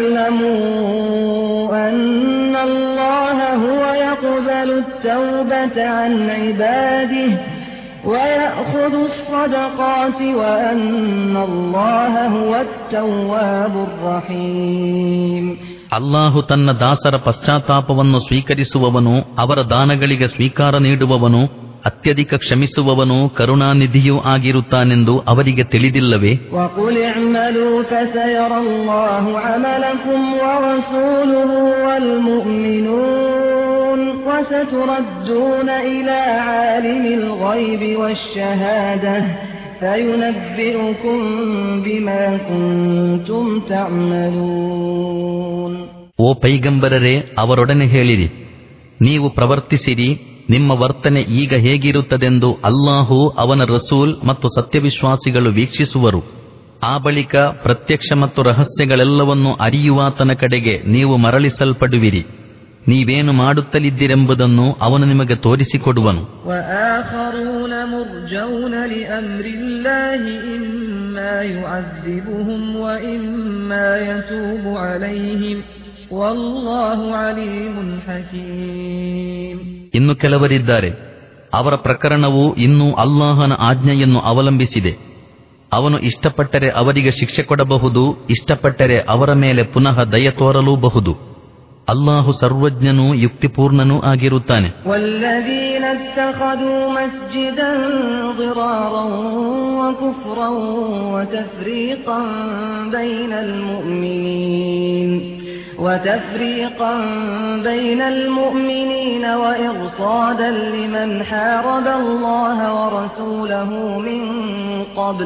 يعلموا أن الله هو يقبل التوبة عن عباده ويأخذ الصدقات وأن الله هو التواب الرحيم ಅಲ್ಲಾಹು ತನ್ನ ದಾಸರ ಪಶ್ಚಾತ್ತಾಪವನ್ನು ಸ್ವೀಕರಿಸುವವನು ಅವರ ದಾನಗಳಿಗೆ ಸ್ವೀಕಾರ ನೀಡುವವನು ಅತ್ಯಧಿಕ ಕ್ಷಮಿಸುವವನು ಕರುಣಾನಿಧಿಯೂ ಆಗಿರುತ್ತಾನೆಂದು ಅವರಿಗೆ ತಿಳಿದಿಲ್ಲವೇ وقل اعملوا فسيرى الله عملكم ورسوله والمؤمنون وستردون إلى عالم الغيب والشهادة فينبئكم بما كنتم تعملون ಓ ಪೈಗಂಬರರೇ ಅವರೊಡನೆ ಹೇಳಿರಿ ನೀವು ಪ್ರವರ್ತಿಸಿರಿ ನಿಮ್ಮ ವರ್ತನೆ ಈಗ ಹೇಗಿರುತ್ತದೆಂದು ಅಲ್ಲಾಹು ಅವನ ರಸೂಲ್ ಮತ್ತು ಸತ್ಯವಿಶ್ವಾಸಿಗಳು ವೀಕ್ಷಿಸುವರು ಆ ಬಳಿಕ ಪ್ರತ್ಯಕ್ಷ ಮತ್ತು ರಹಸ್ಯಗಳೆಲ್ಲವನ್ನು ಅರಿಯುವಾತನ ಕಡೆಗೆ ನೀವು ಮರಳಿಸಲ್ಪಡುವಿರಿ ನೀವೇನು ಮಾಡುತ್ತಲಿದ್ದೀರೆಂಬುದನ್ನು ಅವನು ನಿಮಗೆ ತೋರಿಸಿಕೊಡುವನು وآخرون مرجون لأمر الله إما يعذبهم وإما يتوب عليهم والله عليم حكيم ಇನ್ನು ಕೆಲವರಿದ್ದಾರೆ ಅವರ ಪ್ರಕರಣವು ಇನ್ನೂ ಅಲ್ಲಾಹನ ಆಜ್ಞೆಯನ್ನು ಅವಲಂಬಿಸಿದೆ ಅವನು ಇಷ್ಟಪಟ್ಟರೆ ಅವರಿಗೆ ಶಿಕ್ಷೆ ಕೊಡಬಹುದು ಇಷ್ಟಪಟ್ಟರೆ ಅವರ ಮೇಲೆ ಪುನಃ ದಯ ತೋರಲೂಬಹುದು ಅಲ್ಲಾಹು ಸರ್ವಜ್ಞನೂ ಯುಕ್ತಿಪೂರ್ಣನೂ ಆಗಿರುತ್ತಾನೆ والذين اتخذوا مسجدا ضرارا وكفرا وتفريقا بين المؤمنين وتفريقا بين المؤمنين وإرصادا لمن حارب الله ورسوله من قبل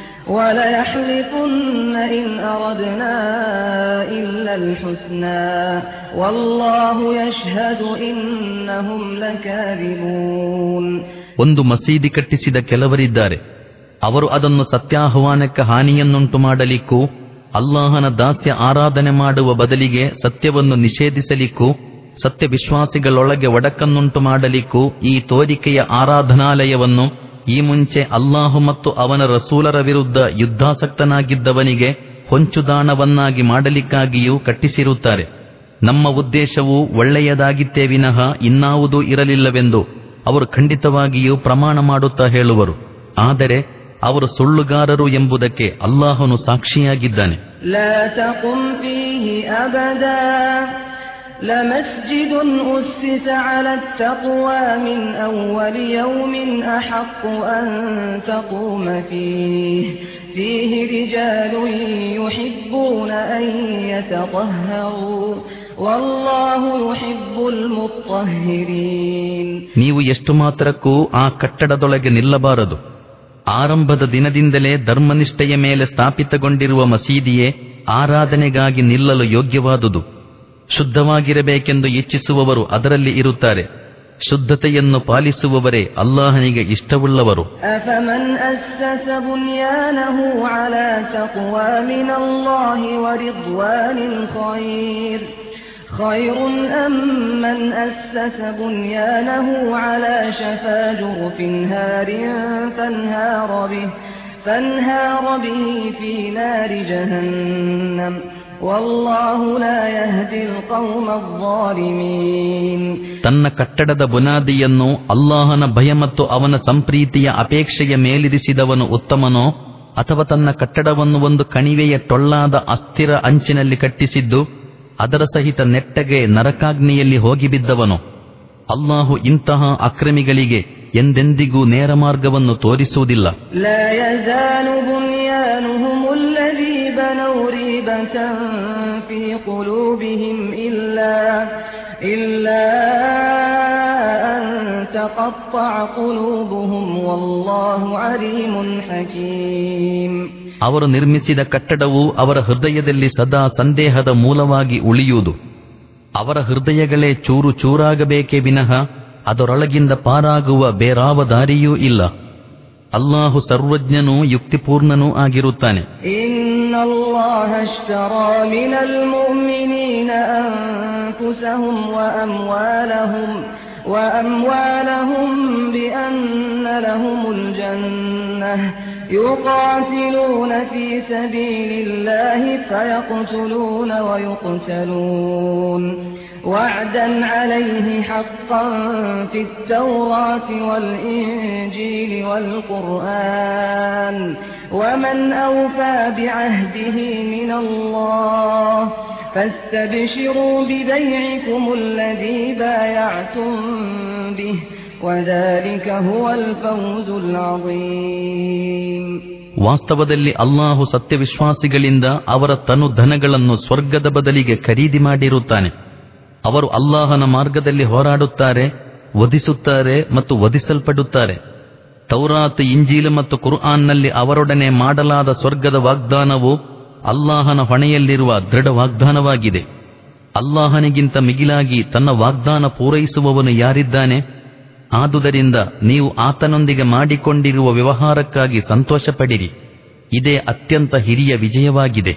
وليحلفن إن أردنا إلا الحسنى والله يشهد إنهم لكاذبون ಒಂದು ಮಸೀದಿ ಕಟ್ಟಿಸಿದ ಕೆಲವರಿದ್ದಾರೆ ಅವರು ಅದನ್ನು ಸತ್ಯಾಹ್ವಾನಕ್ಕೆ ಹಾನಿಯನ್ನುಂಟು ಮಾಡಲಿಕ್ಕೂ ಅಲ್ಲಾಹನ ದಾಸ್ಯ ಆರಾಧನೆ ಮಾಡುವ ಬದಲಿಗೆ ಸತ್ಯವನ್ನು ನಿಷೇಧಿಸಲಿಕ್ಕೂ ಸತ್ಯ ವಿಶ್ವಾಸಿಗಳೊಳಗೆ ಒಡಕನ್ನುಂಟು ಮಾಡಲಿಕ್ಕೂ ಈ ತೋರಿಕೆಯ ಆರಾಧನಾಲಯವನ್ನು ಈ ಮುಂಚೆ ಅಲ್ಲಾಹು ಮತ್ತು ಅವನ ರಸೂಲರ ವಿರುದ್ಧ ಯುದ್ಧಾಸಕ್ತನಾಗಿದ್ದವನಿಗೆ ಹೊಂಚುದಾಣವನ್ನಾಗಿ ಮಾಡಲಿಕ್ಕಾಗಿಯೂ ಕಟ್ಟಿಸಿರುತ್ತಾರೆ ನಮ್ಮ ಉದ್ದೇಶವು ಒಳ್ಳೆಯದಾಗಿತ್ತೇ ವಿನಃ ಇನ್ನಾವುದೂ ಇರಲಿಲ್ಲವೆಂದು ಅವರು ಖಂಡಿತವಾಗಿಯೂ ಪ್ರಮಾಣ ಮಾಡುತ್ತಾ ಹೇಳುವರು ಆದರೆ ಅವರು ಸುಳ್ಳುಗಾರರು ಎಂಬುದಕ್ಕೆ ಅಲ್ಲಾಹನು ಸಾಕ್ಷಿಯಾಗಿದ್ದಾನೆ لا تقم فيه أبدا لمسجد أسس على التقوى من أول يوم أحق أن تقوم فيه فيه رجال يحبون أن يتطهروا والله يحب المطهرين ನೀವು ಎಷ್ಟು ಮಾತ್ರಕ್ಕೂ ಆ ಕಟ್ಟಡದೊಳಗೆ ನಿಲ್ಲಬಾರದು ಆರಂಭದ ದಿನದಿಂದಲೇ ಧರ್ಮನಿಷ್ಠೆಯ ಮೇಲೆ ಸ್ಥಾಪಿತಗೊಂಡಿರುವ ಮಸೀದಿಯೇ ಆರಾಧನೆಗಾಗಿ ನಿಲ್ಲಲು ಯೋಗ್ಯವಾದುದು ಶುದ್ಧವಾಗಿರಬೇಕೆಂದು ಇಚ್ಛಿಸುವವರು ಅದರಲ್ಲಿ ಇರುತ್ತಾರೆ ಶುದ್ಧತೆಯನ್ನು ಪಾಲಿಸುವವರೇ ಅಲ್ಲಾಹನಿಗೆ ಇಷ್ಟವುಳ್ಳವರು أفمن أسس بنيانه على تقوى من الله ورضوان خير خير أم من أسس بنيانه على شفا جرف هار فانهار به فانهار به في نار جهنم والله لا يهدي القوم الظالمين ತನ್ನ ಕಟ್ಟಡದ ಬುನಾದಿಯನ್ನು ಅಲ್ಲಾಹನ ಭಯ ಮತ್ತು ಅವನ ಸಂಪ್ರೀತಿಯ ಅಪೇಕ್ಷೆಯ ಮೇಲಿರಿಸಿದವನು ಉತ್ತಮನೋ ಅಥವಾ ತನ್ನ ಕಟ್ಟಡವನ್ನು ಒಂದು ಕಣಿವೆಯ ಟೊಳ್ಳಾದ ಅಸ್ಥಿರ ಅಂಚಿನಲ್ಲಿ ಕಟ್ಟಿಸಿದ್ದು ಅದರ ಸಹಿತ ನೆಟ್ಟಗೆ ನರಕಾಗ್ನಿಯಲ್ಲಿ ಹೋಗಿಬಿದ್ದವನು ಅಲ್ಲಾಹು ಇಂತಹ ಅಕ್ರಮಿಗಳಿಗೆ ಎಂದೆಂದಿಗೂ ನೇರ ಮಾರ್ಗವನ್ನು ತೋರಿಸುವುದಿಲ್ಲ لا يزال بنيانهم الذي بنوا ريبة في قلوبهم إلا إلا أن تقطع قلوبهم والله عليم حكيم ಅವರು ನಿರ್ಮಿಸಿದ ಕಟ್ಟಡವು ಅವರ ಹೃದಯದಲ್ಲಿ ಸದಾ ಸಂದೇಹದ ಮೂಲವಾಗಿ ಉಳಿಯುವುದು ಅವರ ಹೃದಯಗಳೇ ಚೂರು ಚೂರಾಗಬೇಕೇ ವಿನಃ ಅದರೊಳಗಿಂದ ಪಾರಾಗುವ ಬೇರಾವ ದಾರಿಯೂ ಇಲ್ಲ ಅಲ್ಲಾಹು ಸರ್ವಜ್ಞನೂ ಯುಕ್ತಿಪೂರ್ಣನೂ ಆಗಿರುತ್ತಾನೆ إن الله اشترى من المؤمنين أنفسهم وأموالهم وأموالهم بأن لهم الجنة يقاتلون في سبيل الله فيقتلون ويقتلون وعدا عليه حقا في التوراة والإنجيل والقرآن ومن أوفى بعهده من الله فاستبشروا ببيعكم الذي بايعتم به وذلك هو الفوز العظيم ವಾಸ್ತವದಲ್ಲಿ ಅಲ್ಲಾಹು ಸತ್ಯವಿಶ್ವಾಸಿಗಳಿಂದ ಅವರ ತನು ಧನಗಳನ್ನು ಸ್ವರ್ಗದ ಬದಲಿಗೆ ಖರೀದಿ ಮಾಡಿರುತ್ತಾನೆ ಅವರು ಅಲ್ಲಾಹನ ಮಾರ್ಗದಲ್ಲಿ ಹೋರಾಡುತ್ತಾರೆ ವಧಿಸುತ್ತಾರೆ ಮತ್ತು ವಧಿಸಲ್ಪಡುತ್ತಾರೆ ತೌರಾತ್ ಇಂಜೀಲ್ ಮತ್ತು ಕುರ್ಆನ್ನಲ್ಲಿ ಅವರೊಡನೆ ಮಾಡಲಾದ ಸ್ವರ್ಗದ ವಾಗ್ದಾನವು ಅಲ್ಲಾಹನ ಹೊಣೆಯಲ್ಲಿರುವ ದೃಢ ವಾಗ್ದಾನವಾಗಿದೆ ಅಲ್ಲಾಹನಿಗಿಂತ ಮಿಗಿಲಾಗಿ ತನ್ನ ವಾಗ್ದಾನ ಪೂರೈಸುವವನು ಯಾರಿದ್ದಾನೆ ಆದುದರಿಂದ ನೀವು ಆತನೊಂದಿಗೆ ಮಾಡಿಕೊಂಡಿರುವ ವ್ಯವಹಾರಕ್ಕಾಗಿ ಸಂತೋಷಪಡಿರಿ ಇದೇ ಅತ್ಯಂತ ಹಿರಿಯ ವಿಜಯವಾಗಿದೆ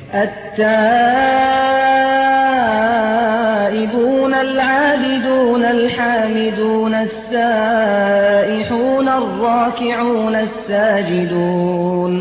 التائبون العابدون الحامدون السائحون الراكعون الساجدون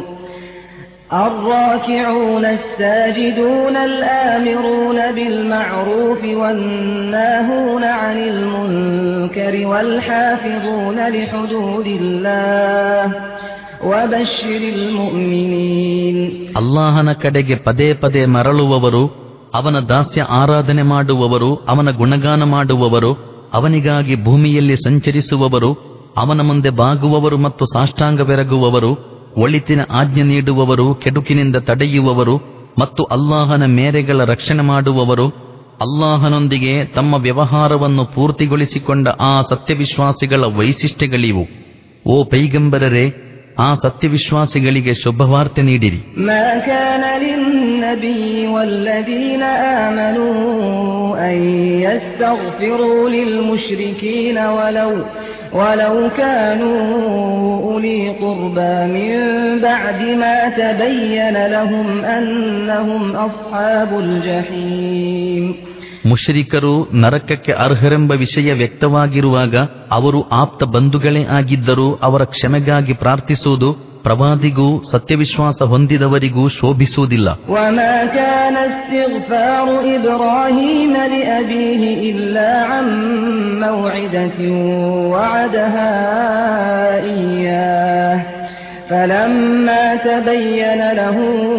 الراكعون الساجدون الآمرون بالمعروف والناهون عن المنكر والحافظون لحدود الله وبشر المؤمنين ಅಲ್ಲಾಹನ ಕಡೆಗೆ ಪದೇ ಪದೇ ಮರಳುವವರು ಅವನ ದಾಸ್ಯ ಆರಾಧನೆ ಮಾಡುವವರು ಅವನ ಗುಣಗಾನ ಮಾಡುವವರು ಅವನಿಗಾಗಿ ಭೂಮಿಯಲ್ಲಿ ಸಂಚರಿಸುವವರು ಅವನ ಮುಂದೆ ಬಾಗುವವರು ಮತ್ತು ಸಾಷ್ಟಾಂಗವೆರಗುವವರು ಒಳಿತಿನ ಆಜ್ಞೆ ನೀಡುವವರು ಕೆಡುಕಿನಿಂದ ತಡೆಯುವವರು ಮತ್ತು ಅಲ್ಲಾಹನ ಮೇರೆಗಳ ರಕ್ಷಣೆ ಮಾಡುವವರು ಅಲ್ಲಾಹನೊಂದಿಗೆ ತಮ್ಮ ವ್ಯವಹಾರವನ್ನು ಪೂರ್ತಿಗೊಳಿಸಿಕೊಂಡ ಆ ಸತ್ಯವಿಶ್ವಾಸಿಗಳ ವೈಶಿಷ್ಟ್ಯಗಳಿವು ಓ ಪೈಗಂಬರರೇ ಆ ಸತ್ಯವಿಶ್ವಾಸಿಗಳಿಗೆ ಶುಭವಾರ್ತೆ ನೀಡಿರಿ ما كان للنبي والذين آمنوا أن يستغفروا للمشركين ولو ولو كانوا أولي قربى من بعد ما تبين لهم أنهم أصحاب الجحيم ಮುಶ್ರಿಕರು ನರಕಕ್ಕೆ ಅರ್ಹರೆಂಬ ವಿಷಯ ವ್ಯಕ್ತವಾಗಿರುವಾಗ ಅವರು ಆಪ್ತ ಬಂಧುಗಳೇ ಆಗಿದ್ದರೂ ಅವರ ಕ್ಷಮೆಗಾಗಿ ಪ್ರಾರ್ಥಿಸುವುದು ಪ್ರವಾದಿಗೂ ಸತ್ಯವಿಶ್ವಾಸ ಹೊಂದಿದವರಿಗೂ ಶೋಭಿಸುವುದಿಲ್ಲ وما كان استغفار إبراهيم لأبيه إلا عن موعدة وعدها إياه فلما تبين له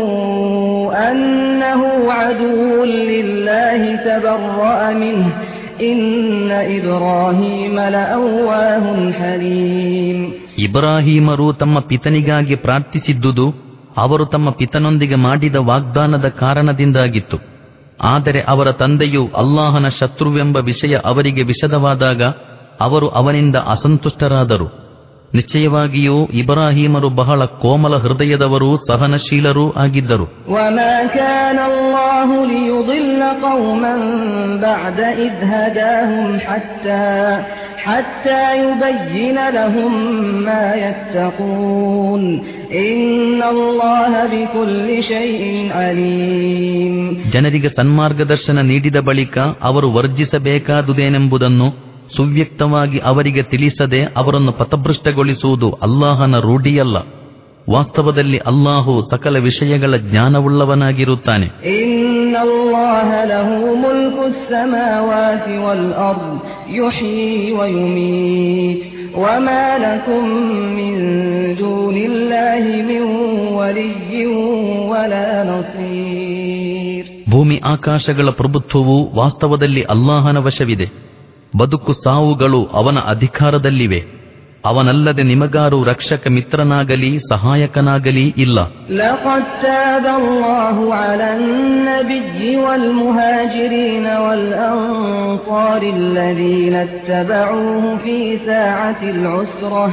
أنه عدو لله تبرأ منه إن إبراهيم لأواه حليم ಇಬ್ರಾಹೀಮರು ತಮ್ಮ ಪಿತನಿಗಾಗಿ ಪ್ರಾರ್ಥಿಸಿದ್ದುದು ಅವರು ತಮ್ಮ ಪಿತನೊಂದಿಗೆ ಮಾಡಿದ ವಾಗ್ದಾನದ ಕಾರಣದಿಂದಾಗಿತ್ತು ಆದರೆ ಅವರ ತಂದೆಯು ಅಲ್ಲಾಹನ ಶತ್ರುವೆಂಬ ವಿಷಯ ಅವರಿಗೆ ವಿಷದವಾದಾಗ ಅವರು ಅವನಿಂದ ಅಸಂತುಷ್ಟರಾದರು ನಿಶ್ಚಯವಾಗಿಯೂ ಇಬ್ರಾಹೀಮರು ಬಹಳ ಕೋಮಲ ಹೃದಯದವರೂ ಸಹನಶೀಲರೂ ಆಗಿದ್ದರು وما كان الله ليضل قوما بعد إذ هداهم حتى حتى يبين لهم ما يتقون إن الله بكل شيء عليم ಜನರಿಗೆ ಸನ್ಮಾರ್ಗದರ್ಶನ ನೀಡಿದ ಬಳಿಕ ಅವರು ವರ್ಜಿಸಬೇಕಾದುದೇನೆಂಬುದನ್ನು ಸುವ್ಯಕ್ತವಾಗಿ ಅವರಿಗೆ ತಿಳಿಸದೆ ಅವರನ್ನು ಪಥಭೃಷ್ಟಗೊಳಿಸುವುದು ಅಲ್ಲಾಹನ ರೂಢಿಯಲ್ಲ ವಾಸ್ತವದಲ್ಲಿ ಅಲ್ಲಾಹು ಸಕಲ ವಿಷಯಗಳ ಜ್ಞಾನವುಳ್ಳವನಾಗಿರುತ್ತಾನೆ إن الله له ملك السماوات والأرض يحيي ويميت وما لكم من دون الله من ولي ولا نصير ಭೂಮಿ ಆಕಾಶಗಳ ಪ್ರಭುತ್ವವು ವಾಸ್ತವದಲ್ಲಿ ಅಲ್ಲಾಹನ ವಶವಿದೆ ಬದುಕು ಸಾವುಗಳು ಅವನ ಅಧಿಕಾರದಲ್ಲಿವೆ ಅವನಲ್ಲದೆ ನಿಮಗಾರು ರಕ್ಷಕ ಮಿತ್ರನಾಗಲಿ ಸಹಾಯಕನಾಗಲಿ ಇಲ್ಲ لقد تاب الله على النبي والمهاجرين والأنصار الذين اتبعوه في ساعة العسرة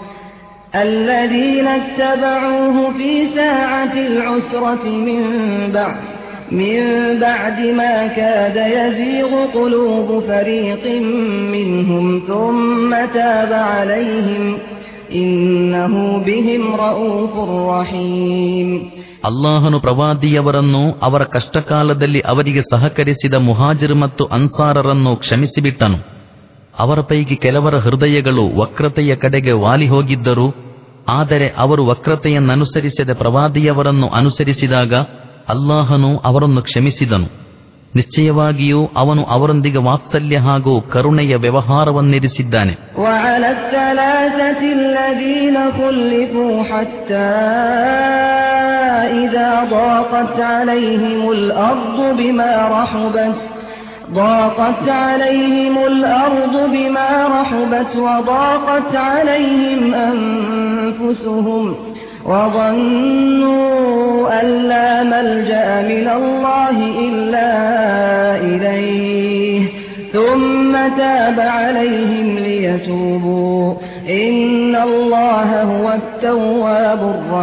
الذين اتبعوه في ساعة العسرة من بعد من بعد ما كاد يزيغ قلوب فريق منهم ثم تاب عليهم إنه بهم رؤوف رحيم ಅಲ್ಲಾಹನು ಪ್ರವಾದಿಯವರನ್ನು ಅವರ ಕಷ್ಟಕಾಲದಲ್ಲಿ ಅವರಿಗೆ ಸಹಕರಿಸಿದ ಮುಹಾಜಿರ್ ಮತ್ತು ಅನ್ಸಾರರನ್ನು ಕ್ಷಮಿಸಿಬಿಟ್ಟನು ಅವರ ಪೈಕಿ ಕೆಲವರ ಹೃದಯಗಳು ವಕ್ರತೆಯ ಕಡೆಗೆ ವಾಲಿ ಹೋಗಿದ್ದರು ಆದರೆ ಅವರು ವಕ್ರತೆಯನ್ನನುಸರಿಸದೆ ಪ್ರವಾದಿಯವರನ್ನು ಅನುಸರಿಸಿದಾಗ ಅಲ್ಲಾಹನು ಅವರನ್ನು ಕ್ಷಮಿಸಿದನು ನಿಶ್ಚಯವಾಗಿಯೂ ಅವನು ಅವರೊಂದಿಗೆ ವಾತ್ಸಲ್ಯ ಹಾಗೂ ಕರುಣೆಯ ವ್ಯವಹಾರವನ್ನಿರಿಸಿದ್ದಾನೆ وعلى الثلاثة الذين خلفوا حتى إذا ضاقت عليهم الأرض بما رحبت ضاقت عليهم الأرض بما رحبت وضاقت عليهم أنفسهم وظنوا أن لا ملجأ من الله إلا إليه ثم تاب عليهم ليتوبوا إن الله هو التواب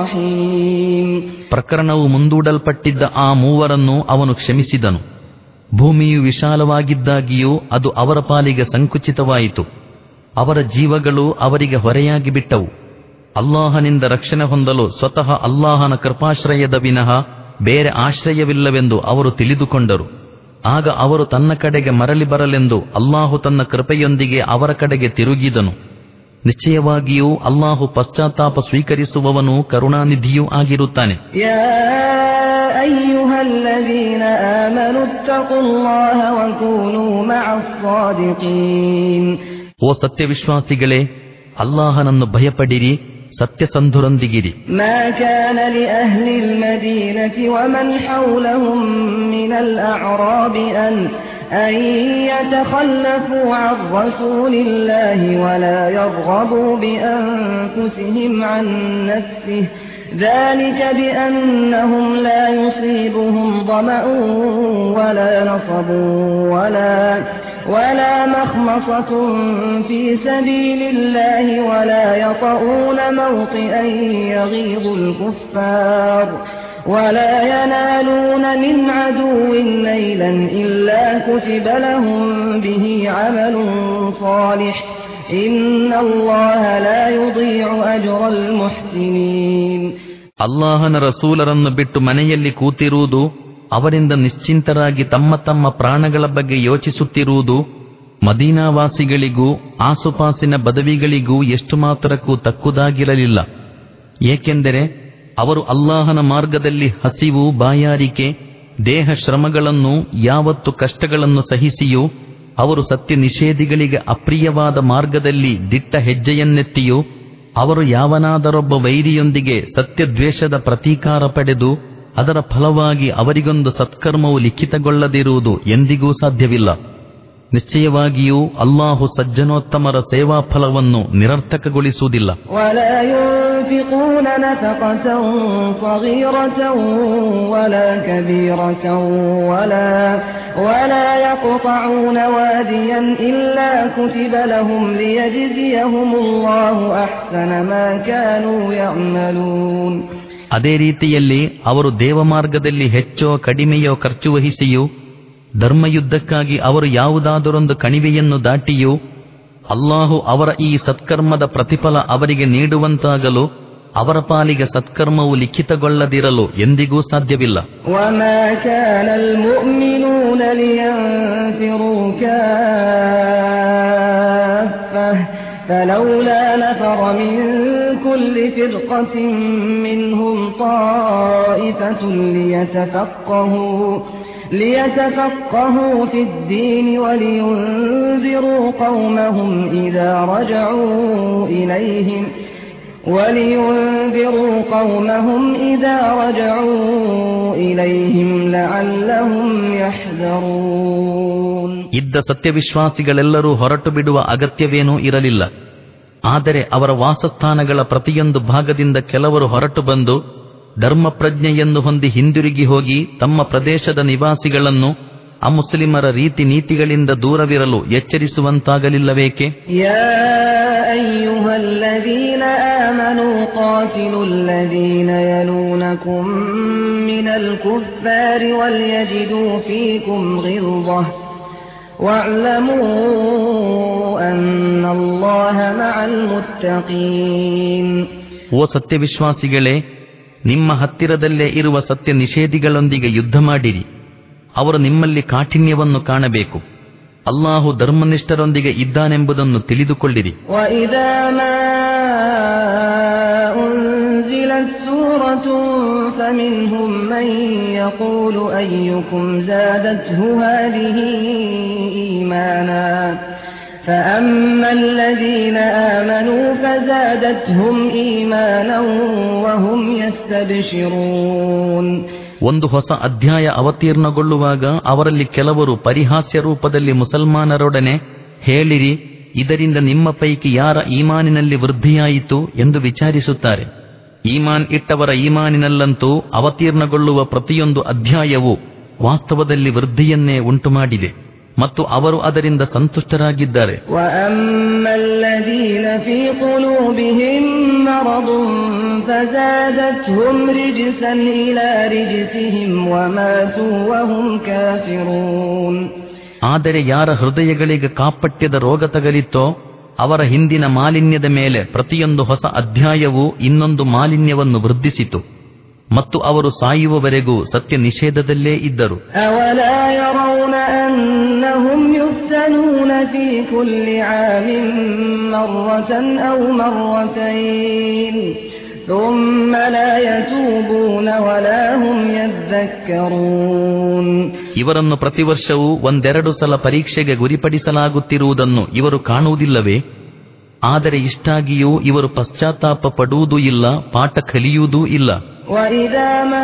الرحيم ಪ್ರಕರಣವು ಮುಂದೂಡಲ್ಪಟ್ಟಿದ್ದ ಆ ಮೂವರನ್ನು ಅವನು ಕ್ಷಮಿಸಿದನು ಭೂಮಿಯು ವಿಶಾಲವಾಗಿದ್ದಾಗಿಯೂ ಅದು ಅವರ ಪಾಲಿಗೆ ಸಂಕುಚಿತವಾಯಿತು ಅವರ ಜೀವಗಳು ಅವರಿಗೆ ಹೊರೆಯಾಗಿ ಬಿಟ್ಟವು ಅಲ್ಲಾಹನಿಂದ ರಕ್ಷಣೆ ಹೊಂದಲು ಸ್ವತಃ ಅಲ್ಲಾಹನ ಕೃಪಾಶ್ರಯದ ವಿನಃ ಬೇರೆ ಆಶ್ರಯವಿಲ್ಲವೆಂದು ಅವರು ತಿಳಿದುಕೊಂಡರು ಆಗ ಅವರು ತನ್ನ ಕಡೆಗೆ ಮರಳಿ ಬರಲೆಂದು ಅಲ್ಲಾಹು ತನ್ನ ಕೃಪೆಯೊಂದಿಗೆ ಅವರ ಕಡೆಗೆ ತಿರುಗಿದನು ನಿಶ್ಚಯವಾಗಿಯೂ ಅಲ್ಲಾಹು ಪಶ್ಚಾತ್ತಾಪ ಸ್ವೀಕರಿಸುವವನು ಕರುಣಾನಿಧಿಯೂ ಆಗಿರುತ್ತಾನೆ يا أيها الذين آمنوا اتقوا الله وكونوا مع الصادقين ಓ ಸತ್ಯವಿಶ್ವಾಸಿಗಳೇ ಅಲ್ಲಾಹನನ್ನು ಭಯಪಡಿರಿ ಸತ್ಯಸಂಧುರೊಂದಿಗಿರಿ ما كان لأهل المدينة ومن حولهم من الأعراب أن أن يتخلفوا عن رسول الله ولا يرغبوا بأنفسهم عن نفسه ذلك بأنهم لا يصيبهم ظمأ ولا نصب ولا ولا مخمصة في سبيل الله ولا يطؤون موطئا يغيظ الكفار ولا ينالون من عدو نيلا إلا كتب لهم به عمل صالح إن الله لا يضيع أجر المحسنين ಅಲ್ಲಾಹನ ರಸೂಲರನ್ನು ಬಿಟ್ಟು ಮನೆಯಲ್ಲಿ ಕೂತಿರುವುದು ಅವರಿಂದ ನಿಶ್ಚಿಂತರಾಗಿ ತಮ್ಮ ತಮ್ಮ ಪ್ರಾಣಗಳ ಬಗ್ಗೆ ಯೋಚಿಸುತ್ತಿರುವುದು ಮದೀನಾವಾಸಿಗಳಿಗೂ ಆಸುಪಾಸಿನ ಬದವಿಗಳಿಗೂ ಎಷ್ಟು ಮಾತ್ರಕ್ಕೂ ತಕ್ಕುದಾಗಿರಲಿಲ್ಲ ಏಕೆಂದರೆ ಅವರು ಅಲ್ಲಾಹನ ಮಾರ್ಗದಲ್ಲಿ ಹಸಿವು ಬಾಯಾರಿಕೆ ದೇಹ ಶ್ರಮಗಳನ್ನು ಯಾವತ್ತು ಕಷ್ಟಗಳನ್ನು ಸಹಿಸಿಯೂ ಅವರು ಸತ್ಯ ನಿಷೇಧಿಗಳಿಗೆ ಅಪ್ರಿಯವಾದ ಮಾರ್ಗದಲ್ಲಿ ದಿಟ್ಟ ಹೆಜ್ಜೆಯನ್ನೆತ್ತಿಯೂ ಅವರು ಯಾವನಾದರೊಬ್ಬ ವೈರಿಯೊಂದಿಗೆ ಸತ್ಯದ್ವೇಷದ ಪ್ರತೀಕಾರ ಪಡೆದು ಅದರ ಫಲವಾಗಿ ಅವರಿಗೊಂದು ಸತ್ಕರ್ಮವು ಲಿಖಿತಗೊಳ್ಳದಿರುವುದು ಎಂದಿಗೂ ಸಾಧ್ಯವಿಲ್ಲ ನಿಶ್ಚಯವಾಗಿಯೂ ಅಲ್ಲಾಹು ಸಜ್ಜನೋತ್ತಮರ ಸೇವಾ ಫಲವನ್ನು ನಿರರ್ಥಕಗೊಳಿಸುವುದಿಲ್ಲ ولا ينفقون نفقة صغيرة ولا كبيرة ولا ولا يقطعون واديا إلا كتب لهم ليجزيهم الله أحسن ما كانوا يعملون ಅದೇ ರೀತಿಯಲ್ಲಿ ಅವರು ದೇವಮಾರ್ಗದಲ್ಲಿ ಹೆಚ್ಚೋ ಕಡಿಮೆಯೋ ಖರ್ಚು ವಹಿಸಿಯೂ ಧರ್ಮಯುದ್ಧಕ್ಕಾಗಿ ಅವರು ಯಾವುದಾದರೊಂದು ಕಣಿವೆಯನ್ನು ದಾಟಿಯೂ ಅಲ್ಲಾಹು ಅವರ ಈ ಸತ್ಕರ್ಮದ ಪ್ರತಿಫಲ ಅವರಿಗೆ ನೀಡುವಂತಾಗಲು ಅವರ ಪಾಲಿಗೆ ಸತ್ಕರ್ಮವು ಲಿಖಿತಗೊಳ್ಳದಿರಲು ಎಂದಿಗೂ ಸಾಧ್ಯವಿಲ್ಲ وما كان المؤمنون لينفروا كافة فلولا نفر من كل فرقة منهم طائفة ليتفقهوا ليتفقهوا في الدين ولينذروا قومهم إذا رجعوا إليهم ولينذروا قومهم إذا رجعوا إليهم لعلهم يحذرون ಇದ್ದ ಸತ್ಯವಿಶ್ವಾಸಿಗಳೆಲ್ಲರೂ ಹೊರಟು ಬಿಡುವ ಅಗತ್ಯವೇನೂ ಇರಲಿಲ್ಲ ಆದರೆ ಅವರ ವಾಸಸ್ಥಾನಗಳ ಪ್ರತಿಯೊಂದು ಭಾಗದಿಂದ ಕೆಲವರು ಹೊರಟು ಬಂದು ಧರ್ಮಪ್ರಜ್ಞೆಯನ್ನು ಹೊಂದಿ ಹಿಂದಿರುಗಿ ಹೋಗಿ ತಮ್ಮ ಪ್ರದೇಶದ ನಿವಾಸಿಗಳನ್ನು ಅಮುಸ್ಲಿಮರ ರೀತಿ ನೀತಿಗಳಿಂದ ದೂರವಿರಲು ಎಚ್ಚರಿಸುವಂತಾಗಲಿಲ್ಲವೇಕೆ يا أيها الذين آمنوا قاتلوا الذين يلونكم من الكفار وليجدوا فيكم غلظة واعلموا أن الله مع المتقين ಓ ಸತ್ಯವಿಶ್ವಾಸಿಗಳೇ ನಿಮ್ಮ ಹತ್ತಿರದಲ್ಲೇ ಇರುವ ಸತ್ಯ ನಿಷೇಧಿಗಳೊಂದಿಗೆ ಯುದ್ಧ ಮಾಡಿರಿ ಅವರು ನಿಮ್ಮಲ್ಲಿ ಕಾಠಿಣ್ಯವನ್ನು ಕಾಣಬೇಕು ಅಲ್ಲಾಹು ಧರ್ಮನಿಷ್ಠರೊಂದಿಗೆ ಇದ್ದಾನೆಂಬುದನ್ನು ತಿಳಿದುಕೊಳ್ಳಿರಿ وإذا ما أنزلت سورة فمنهم من يقول أيكم زادته هذه إيمانا فأما الذين آمنوا فزادتهم إيمانا وهم يستبشرون ಒಂದು ಹೊಸ ಅಧ್ಯಾಯ ಅವತೀರ್ಣಗೊಳ್ಳುವಾಗ ಅವರಲ್ಲಿ ಕೆಲವರು ಪರಿಹಾಸ್ಯ ರೂಪದಲ್ಲಿ ಮುಸಲ್ಮಾನರೊಡನೆ ಹೇಳಿರಿ ಇದರಿಂದ ನಿಮ್ಮ ಪೈಕಿ ಯಾರ ಈಮಾನಿನಲ್ಲಿ ವೃದ್ಧಿಯಾಯಿತು ಎಂದು ವಿಚಾರಿಸುತ್ತಾರೆ ಈಮಾನ್ ಇಟ್ಟವರ ಈಮಾನಿನಲ್ಲಂತೂ ಅವತೀರ್ಣಗೊಳ್ಳುವ ಪ್ರತಿಯೊಂದು ಅಧ್ಯಾಯವು ವಾಸ್ತವದಲ್ಲಿ ವೃದ್ಧಿಯನ್ನೇ ಉಂಟುಮಾಡಿದೆ ಮತ್ತು ಅವರು ಅದರಿಂದ ಸಂತುಷ್ಟರಾಗಿದ್ದಾರೆ وأما الذين في قلوبهم مرض فزادتهم رجسا إلى رجسهم وماتوا وهم كافرون ಆದರೆ ಯಾರ ಹೃದಯಗಳಿಗೆ ಕಾಪಟ್ಯದ ರೋಗ ತಗಲಿತ್ತೋ ಅವರ ಹಿಂದಿನ ಮಾಲಿನ್ಯದ ಮೇಲೆ ಪ್ರತಿಯೊಂದು ಹೊಸ ಅಧ್ಯಾಯವೂ ಇನ್ನೊಂದು ಮಾಲಿನ್ಯವನ್ನು ವೃದ್ಧಿಸಿತು ಮತ್ತು ಅವರು ಸಾಯುವವರೆಗೂ ಸತ್ಯ ನಿಷೇಧದಲ್ಲೇ ಇದ್ದರು أولا يرون أنهم يفتنون في كل عام مرة أو مرتين ثم لا يتوبون ولا هم يذكرون ಇವರನ್ನು ಪ್ರತಿ ವರ್ಷವೂ ಒಂದೆರಡು ಸಲ ಪರೀಕ್ಷೆಗೆ ಗುರಿಪಡಿಸಲಾಗುತ್ತಿರುವುದನ್ನು ಇವರು ಕಾಣುವುದಿಲ್ಲವೇ ಆದರೆ ಇಷ್ಟಾಗಿಯೂ ಇವರು ಪಶ್ಚಾತ್ತಾಪ ಪಡುವುದೂ ಇಲ್ಲ ಪಾಠ ಕಲಿಯುವುದೂ ಇಲ್ಲ وإذا ما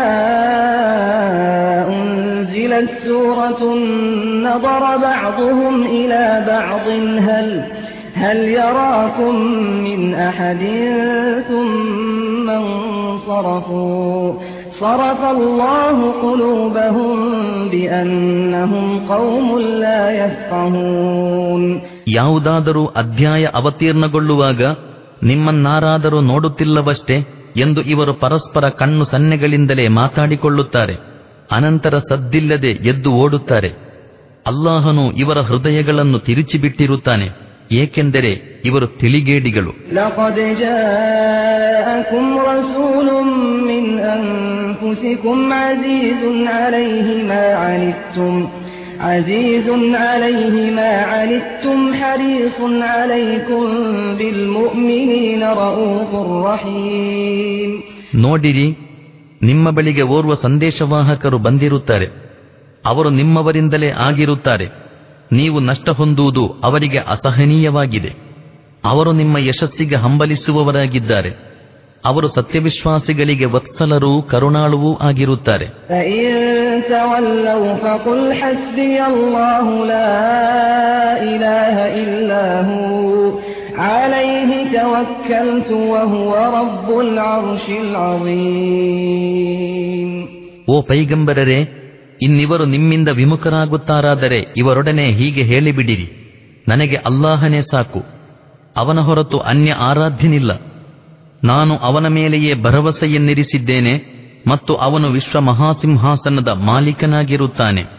أنزلت سورة نظر بعضهم إلى بعض هل هل يراكم من أحد ثم انصرفوا صرف الله قلوبهم بأنهم قوم لا يفقهون ಯಾವುದಾದರೂ ಅಧ್ಯಾಯ ಅವತೀರ್ಣಗೊಳ್ಳುವಾಗ ನಿಮ್ಮನ್ನಾರಾದರೂ ನೋಡುತ್ತಿಲ್ಲವಷ್ಟೇ ಎಂದು ಇವರು ಪರಸ್ಪರ ಕಣ್ಣು ಸನ್ನೆಗಳಿಂದಲೇ ಮಾತಾಡಿಕೊಳ್ಳುತ್ತಾರೆ ಅನಂತರ ಸದ್ದಿಲ್ಲದೆ ಎದ್ದು ಓಡುತ್ತಾರೆ ಅಲ್ಲಾಹನು ಇವರ ಹೃದಯಗಳನ್ನು ತಿರುಚಿಬಿಟ್ಟಿರುತ್ತಾನೆ ಏಕೆಂದರೆ ಇವರು ತಿಳಿಗೇಡಿಗಳು لقد جاءكم رسول من أنفسكم عزيز عليه ما عنتم عزيز عليه ما عنتم حريص عليكم بالمؤمنين رؤوف رحيم ನೋಡಿರಿ ನಿಮ್ಮ ಬಳಿಗೆ ಓರ್ವ ಸಂದೇಶವಾಹಕರು ಬಂದಿರುತ್ತಾರೆ ಅವರು ನಿಮ್ಮವರಿಂದಲೇ ಆಗಿರುತ್ತಾರೆ ನೀವು ನಷ್ಟ ಹೊಂದುವುದು ಅವರಿಗೆ ಅಸಹನೀಯವಾಗಿದೆ ಅವರು ನಿಮ್ಮ ಯಶಸ್ಸಿಗೆ ಹಂಬಲಿಸುವವರಾಗಿದ್ದಾರೆ ಅವರು ಸತ್ಯವಿಶ್ವಾಸಿಗಳಿಗೆ ವತ್ಸಲರೂ ಕರುಣಾಳುವೂ ಆಗಿರುತ್ತಾರೆ فإن تولوا فقل حسبي الله لا إله إلا هو عليه توكلت وهو رب العرش العظيم ಓ ಪೈಗಂಬರರೇ ಇನ್ನಿವರು ನಿಮ್ಮಿಂದ ವಿಮುಖರಾಗುತ್ತಾರಾದರೆ ಇವರೊಡನೆ ಹೀಗೆ ಹೇಳಿಬಿಡಿರಿ ನನಗೆ ಅಲ್ಲಾಹನೇ ಸಾಕು ಅವನ ಹೊರತು ಅನ್ಯ ಆರಾಧ್ಯನಿಲ್ಲ ನಾನು ಅವನ ಮೇಲೆಯೇ ಭರವಸೆಯನ್ನಿರಿಸಿದ್ದೇನೆ ಮತ್ತು ಅವನು ವಿಶ್ವ ಮಹಾಸಿಂಹಾಸನದ ಮಾಲೀಕನಾಗಿರುತ್ತಾನೆ